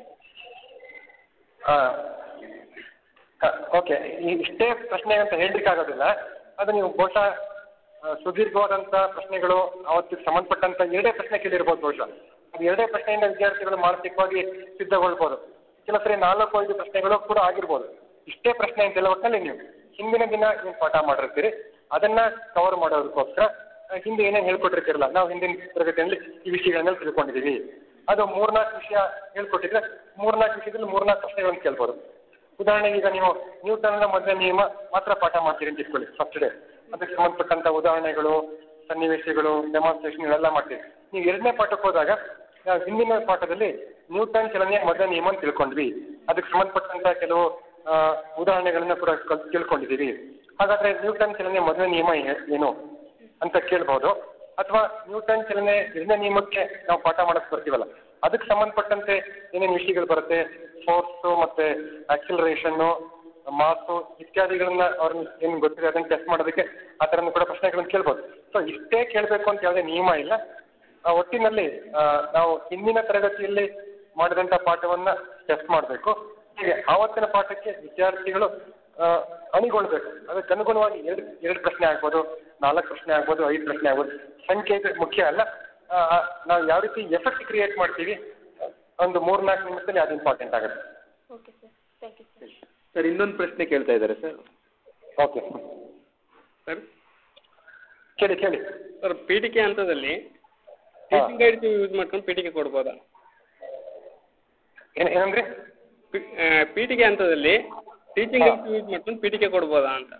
Speaker 2: ಓಕೆ ಇಷ್ಟೇ ಪ್ರಶ್ನೆ ಅಂತ ಹೇಳಲಿಕ್ಕೆ ಆಗೋದಿಲ್ಲ ಅದು ನೀವು ಬಹುಶಃ ಆ, ಸುದೀರ್ಘವಾದಂಥ ಪ್ರಶ್ನೆಗಳು ಅವತ್ತಿಗೆ ಸಂಬಂಧಪಟ್ಟಂತ ಎರಡೇ ಪ್ರಶ್ನೆ ಕೇಳಿರ್ಬೋದು ಬಹುಶಃ ಅದು ಎರಡೇ ಪ್ರಶ್ನೆಯಿಂದ ವಿದ್ಯಾರ್ಥಿಗಳು ಮಾನಸಿಕವಾಗಿ ಸಿದ್ಧಗೊಳ್ಬೋದು ಕೆಲವು ಸರಿ ನಾಲ್ಕು ಐದು ಪ್ರಶ್ನೆಗಳು ಕೂಡ ಆಗಿರ್ಬೋದು ಇಷ್ಟೇ ಪ್ರಶ್ನೆ ಅಂತೆಲ್ಲ ಒಟ್ಟಲ್ಲಿ ನೀವು ಹಿಂದಿನ ದಿನ ಏನು ಪಾಠ ಮಾಡಿರ್ತೀರಿ ಅದನ್ನ ಕವರ್ ಮಾಡೋದಕ್ಕೋಸ್ಕರ ಆ, ಹಿಂದೆ ಏನೇನು ಹೇಳ್ಕೊಟ್ಟಿರ್ತೀರಲ್ಲ ನಾವು ಹಿಂದಿನ ತರಗತಿಯಲ್ಲಿ ಈ ವಿಷಯಗಳನ್ನೆಲ್ಲ ತಿಳ್ಕೊಂಡಿದ್ದೀವಿ ಅದು ಮೂರ್ನಾಲ್ಕು ವಿಷಯ ಹೇಳ್ಕೊಟ್ಟಿದ್ರೆ ಮೂರ್ನಾಲ್ಕು ವಿಷಯದಲ್ಲಿ ಮೂರ್ನಾಲ್ಕು ಪ್ರಶ್ನೆಗಳನ್ನು ಕೇಳ್ಬೋದು ಉದಾಹರಣೆಗೆ ಈಗ ನೀವು ನ್ಯೂಟನ್ನ ಮೊದಲನೇ ನಿಯಮ ಮಾತ್ರ ಪಾಠ ಮಾಡ್ತೀರಿ ಅಂತ ಇಟ್ಕೊಳ್ಳಿ ಫಸ್ಟ್ ಡೇ ಅದಕ್ಕೆ ಸಂಬಂಧಪಟ್ಟಂತ ಉದಾಹರಣೆಗಳು ಸನ್ನಿವೇಶಗಳು ಡೆಮಾನ್ಸ್ಟ್ರೇಷನ್ ಇವೆಲ್ಲ ಮಾಡ್ತೀವಿ ನೀವು ಎರಡನೇ ಪಾಠಕ್ಕೆ ಹೋದಾಗ ನಾವು ಹಿಂದಿನ ಪಾಠದಲ್ಲಿ ನ್ಯೂಟನ್ ಚಲನೆಯ ಮೊದಲ ನಿಯಮ ಅಂತ ತಿಳ್ಕೊಂಡ್ವಿ ಅದಕ್ಕೆ ಸಂಬಂಧಪಟ್ಟಂತ ಕೆಲವು ಆ, ಉದಾಹರಣೆಗಳನ್ನ ಕೂಡ ಕಲ್- ತಿಳ್ಕೊಂಡಿದ್ದೀವಿ ಹಾಗಾದ್ರೆ ನ್ಯೂಟನ್ ಚಲನೆಯ ಮೊದಲ ನಿಯಮ ಏ- ಏನು ಅಂತ ಕೇಳ್ಬೋದು ಅಥವಾ ನ್ಯೂಟನ್ ಚಲನೆ ಎರಡನೇ ನಿಯಮಕ್ಕೆ ನಾವು ಪಾಠ ಮಾಡಕ್ ಬರ್ತೀವಲ್ಲ ಅದಕ್ಕೆ ಸಂಬಂಧಪಟ್ಟಂತೆ ಏನೇನು ವಿಷಯಗಳು ಬರುತ್ತೆ ಫೋರ್ಸು ಮತ್ತೆ ಆಕ್ಸಿಲರೇಷನ್ನು ಮಾಸು ಇತ್ಯಾದಿಗಳನ್ನ ಅವ್ರನ್ನ ಏನು ಗೊತ್ತಿದೆ ಅದನ್ನ ಟೆಸ್ಟ್ ಮಾಡೋದಕ್ಕೆ ಆ ಥರನೂ ಕೂಡ ಪ್ರಶ್ನೆಗಳನ್ನ ಕೇಳ್ಬೋದು ಸೊ ಇಷ್ಟೇ ಕೇಳಬೇಕು ಅಂತ ಯಾವುದೇ ನಿಯಮ ಇಲ್ಲ ಆ ಒಟ್ಟಿನಲ್ಲಿ ಆ, ನಾವು ಹಿಂದಿನ ತರಗತಿಯಲ್ಲಿ ಮಾಡಿದಂಥ ಪಾಠವನ್ನ ಟೆಸ್ಟ್ ಮಾಡಬೇಕು ಹೀಗೆ ಆವತ್ತಿನ ಪಾಠಕ್ಕೆ ವಿದ್ಯಾರ್ಥಿಗಳು ಆ, ಅಣಿಗೊಳ್ಬೇಕು ಅದಕ್ಕೆ ಅನುಗುಣವಾಗಿ ಎರಡು ಎರಡು ಪ್ರಶ್ನೆ ಆಗ್ಬೋದು ನಾಲ್ಕು ಪ್ರಶ್ನೆ ಆಗ್ಬೋದು ಐದು ಪ್ರಶ್ನೆ ಆಗ್ಬೋದು ಸಂಖ್ಯೆ ಇದು ಮುಖ್ಯ ಅಲ್ಲ ಆ, ಆ, ನಾವು ಯಾವ ರೀತಿ ಎಫೆಕ್ಟ್ ಕ್ರಿಯೇಟ್ ಮಾಡ್ತೀವಿ ಒಂದು ಮೂರ್ನಾಲ್ಕು ನಿಮಿಷದಲ್ಲಿ ಅದು ಇಂಪಾರ್ಟೆಂಟ್ ಆಗುತ್ತೆ
Speaker 4: okay sir thank you sir
Speaker 1: sir ಇನ್ನೊಂದು ಪ್ರಶ್ನೆ ಕೇಳ್ತಾ ಇದ್ದಾರೆ ಸರ್
Speaker 2: ಓಕೆ
Speaker 5: ಸರ್
Speaker 2: ಕೇಳಿ ಕೇಳಿ
Speaker 5: ಸರ್ ಪೀಠಿಕೆ ಹಂತದಲ್ಲಿ ಟೀಚಿಂಗ್ ಗೈಡ್ಸ್ ಯೂಸ್ ಮಾಡ್ಕೊಂಡು ಪೀಠಿಕೆ ಕೊಡ್ಬೋದಾ
Speaker 2: ಏನ್ ಏನಂದ್ರಿ
Speaker 5: ಪಿ- ಆ, ಪೀಠಿಕೆ ಹಂತದಲ್ಲಿ ಟೀಚಿಂಗ್ ಗೈಡ್ಸ್ ಯೂಸ್ ಮಾಡ್ಕೊಂಡು ಪೀಠಿಕೆ ಕೊಡ್ಬೋದಾ ಅಂತ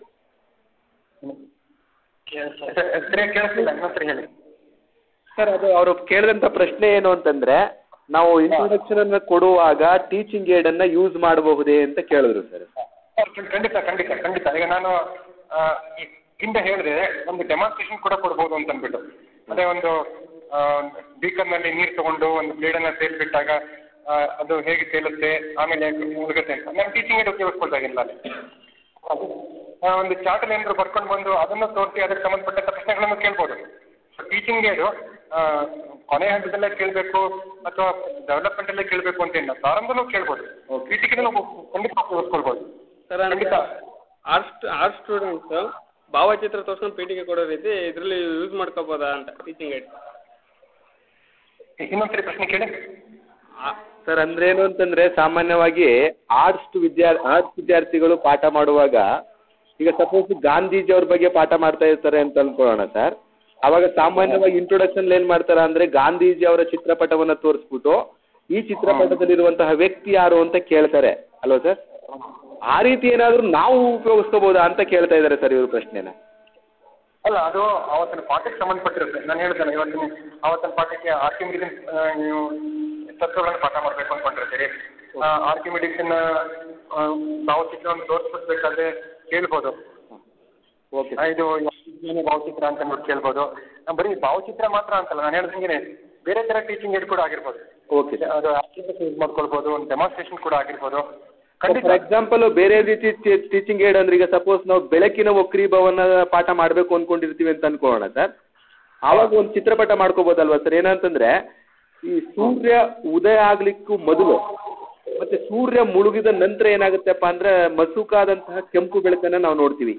Speaker 2: ಸರಿಯಾಗಿ ಕೇಳಿಸ್ಲಿಲ್ಲ ಇನ್ನೊಂದ್ಸರಿ ಹೇಳಿ
Speaker 1: ಸರ್ ಅದು ಅವರು ಕೇಳಿದಂಥ ಪ್ರಶ್ನೆ ಏನು ಅಂತಂದ್ರೆ ನಾವು ಇಂಟ್ರೊಡಕ್ಷನ್ ಅನ್ನ ಕೊಡುವಾಗ ಟೀಚಿಂಗ್ ಏಡ್ ಅನ್ನ ಯೂಸ್ ಮಾಡಬಹುದೇ ಅಂತ ಕೇಳಿದ್ರು ಸರ್
Speaker 2: ಖಂಡಿತ ಖಂಡಿತ ಖಂಡಿತ ಈಗ ನಾನು ಆ, ಈ ಹಿಂದೆ ಹೇಳಿದೆ ಒಂದು ಡೆಮಾನ್ಸ್ಟ್ರೇಷನ್ ಕೂಡ ಕೊಡ್ಬೋದು ಅಂತ ಅಂದ್ಬಿಟ್ಟು ಅದೇ ಒಂದು ಬೀಕರ್ನಲ್ಲಿ ನೀರು ತಗೊಂಡು ಒಂದು ಬ್ಲೇಡನ್ನ ತೇಲ್ಬಿಟ್ಟಾಗ ಆ, ಅದು ಹೇಗೆ ತೇಲುತ್ತೆ ಆಮೇಲೆ ಮುಳುಗುತ್ತೆ ಅಂತ ನಾನು ಟೀಚಿಂಗ್ ಏಡ್ ಉಪಯೋಗಿಸ್ಕೊಳ್ತಾಗಿಲ್ಲ ಅಲ್ಲಿ ಅದು, ಆ, ಒಂದು ಚಾರ್ಟಲ್ಲಿ ಏನಾದ್ರು ಬರ್ಕೊಂಡು ಬಂದು ಅದನ್ನು ತೋರಿಸಿ ಅದಕ್ಕೆ ಸಂಬಂಧಪಟ್ಟಂತ ಪ್ರಶ್ನೆಗಳನ್ನು ಕೇಳ್ಬೋದು ಟೀಚಿಂಗ್ ಏಡು ಕೊನೆ ಹಂತದಲ್ಲೇ ಕೇಳಬೇಕು ಅಥವಾ ಡೆವಲಪ್ಮೆಂಟ್ ಅಲ್ಲೇ ಕೇಳಬೇಕು ಅಂತ ಇಲ್ಲ ಪ್ರಾರಂಭದಲ್ಲೂ ಕೇಳ್ಬೋದು ಟೀಚಿಂಗ್ ಖಂಡಿತ ಉಪಯೋಗಿಸ್ಕೊಳ್ಬೋದು
Speaker 5: ಸರ್
Speaker 2: ಖಂಡಿತ
Speaker 5: ಆರ್ಟ್ ಆರ್ಟ್ ಸ್ಟೂಡೆಂಟ್ಸ್ ಭಾವಚಿತ್ರ ತೋರ್ಸ್ಕೊಂಡು ಪೀಠಿಕೆ ಕೊಡೋ ರೀತಿ ಇದರಲ್ಲಿ ಯೂಸ್ ಮಾಡ್ಕೋಬೋದಾ ಅಂತ ಟೀಚಿಂಗ್ ಗೈಡ್
Speaker 2: ಇನ್ನೊಂದ್ಸರಿ ಪ್ರಶ್ನೆ ಕೇಳಿ
Speaker 1: ಸರ್ ಅಂದ್ರೆ ಏನು ಅಂತಂದ್ರೆ ಸಾಮಾನ್ಯವಾಗಿ ಆರ್ಟ್ಸ್ ವಿದ್ಯಾ ಆರ್ಟ್ಸ್ ವಿದ್ಯಾರ್ಥಿಗಳು ಪಾಠ ಮಾಡುವಾಗ ಈಗ ಸಪೋಸ್ ಗಾಂಧೀಜಿ ಅವ್ರ ಬಗ್ಗೆ ಪಾಠ ಮಾಡ್ತಾ ಇರ್ತಾರೆ ಅಂತ ಅನ್ಕೊಳ್ಳೋಣ ಸರ್ ಅವಾಗ ಸಾಮಾನ್ಯವಾಗಿ ಇಂಟ್ರೊಡಕ್ಷನ್ ಏನ್ ಮಾಡ್ತಾರೆ ಅಂದ್ರೆ ಗಾಂಧೀಜಿ ಅವರ ಚಿತ್ರಪಟವನ್ನ ತೋರಿಸ್ಬಿಟ್ಟು ಈ ಚಿತ್ರಪಟದಲ್ಲಿರುವಂತಹ ವ್ಯಕ್ತಿ ಯಾರು ಅಂತ ಕೇಳ್ತಾರೆ ಅಲ್ವಾ ಸರ್ ಆ ರೀತಿ ಏನಾದರೂ ನಾವು ಉಪಯೋಗಿಸ್ಕೋಬಹುದಾ ಅಂತ ಕೇಳ್ತಾ ಇದ್ದಾರೆ ಸರ್ ಇವರು ಪ್ರಶ್ನೆನ
Speaker 2: ಅಲ್ಲ ಅದು ಅವತ್ತಿನ ಪಾಠಕ್ಕೆ ಸಂಬಂಧಪಟ್ಟಿರುತ್ತೆ ನಾನು ಹೇಳ್ತೇನೆ ಇವತ್ತಿನ ಅವತ್ತಿನ ಪಾಠಕ್ಕೆ ಆರ್ಕಿಮಿಡಿಸ್ ನೀವು ತತ್ವಗಳನ್ನು ಪಾಠ ಮಾಡಬೇಕು ಅನ್ಕೊಂಡಿರ್ತೀರಿ ಆರ್ಕಿಮಿಡಿಕ್ಸ್ನ ಭಾವಚಿತ್ರವನ್ನು ತೋರಿಸ್ಬಿಡ್ಬೇಕಾದ್ರೆ ಕೇಳ್ಬೋದು
Speaker 1: ಓಕೆ
Speaker 2: ಆ, ಇದು ಏನು ಭಾವಚಿತ್ರ ಅಂತ ಅಂದ್ಬಿಟ್ಟು ಕೇಳ್ಬೋದು ಆ, ಬರೀ ಭಾವಚಿತ್ರ ಮಾತ್ರ ಅಂತಲ್ಲ ನಾನು ಹೇಳ್ದಂಗೆ ಬೇರೆ ಥರ ಟೀಚಿಂಗ್ ಏಡ್ ಕೂಡ ಆಗಿರ್ಬೋದು
Speaker 1: ಓಕೆ ಸರ್
Speaker 2: ಅದು ಆಕ್ಟಿವಿಟೀಸ್ ಯೂಸ್ ಮಾಡ್ಕೊಳ್ಬೋದು ಒಂದು ಡೆಮಾನ್ಸ್ಟ್ರೇಷನ್ ಕೂಡ ಆಗಿರ್ಬೋದು ಖಂಡಿತ
Speaker 1: ಫಾರ್ ಎಕ್ಸಾಂಪಲ್ ಬೇರೆ ರೀತಿ ಟೀಚಿಂಗ್ ಏಡ್ ಅಂದ್ರೆ ಈಗ ಸಪೋಸ್ ನಾವು ಬೆಳಕಿನ ವಕ್ರೀಭವನ ಪಾಠ ಮಾಡಬೇಕು ಅನ್ಕೊಂಡಿರ್ತೀವಿ ಅಂತ ಅನ್ಕೊಳ್ಳೋಣ ಸರ್ ಆವಾಗ ಒಂದು ಚಿತ್ರಪಟ ಮಾಡ್ಕೋಬೋದಲ್ವಾ ಸರ್ ಏನಂತಂದ್ರೆ ಈ ಸೂರ್ಯ ಉದಯ ಆಗ್ಲಿಕ್ಕೂ ಮೊದಲು ಮತ್ತೆ ಸೂರ್ಯ ಮುಳುಗಿದ ನಂತರ ಏನಾಗುತ್ತಪ್ಪ ಅಂದ್ರೆ ಮಸುಕಾದಂತಹ ಕೆಂಪು ಬೆಳಕನ್ನ ನಾವು ನೋಡ್ತೀವಿ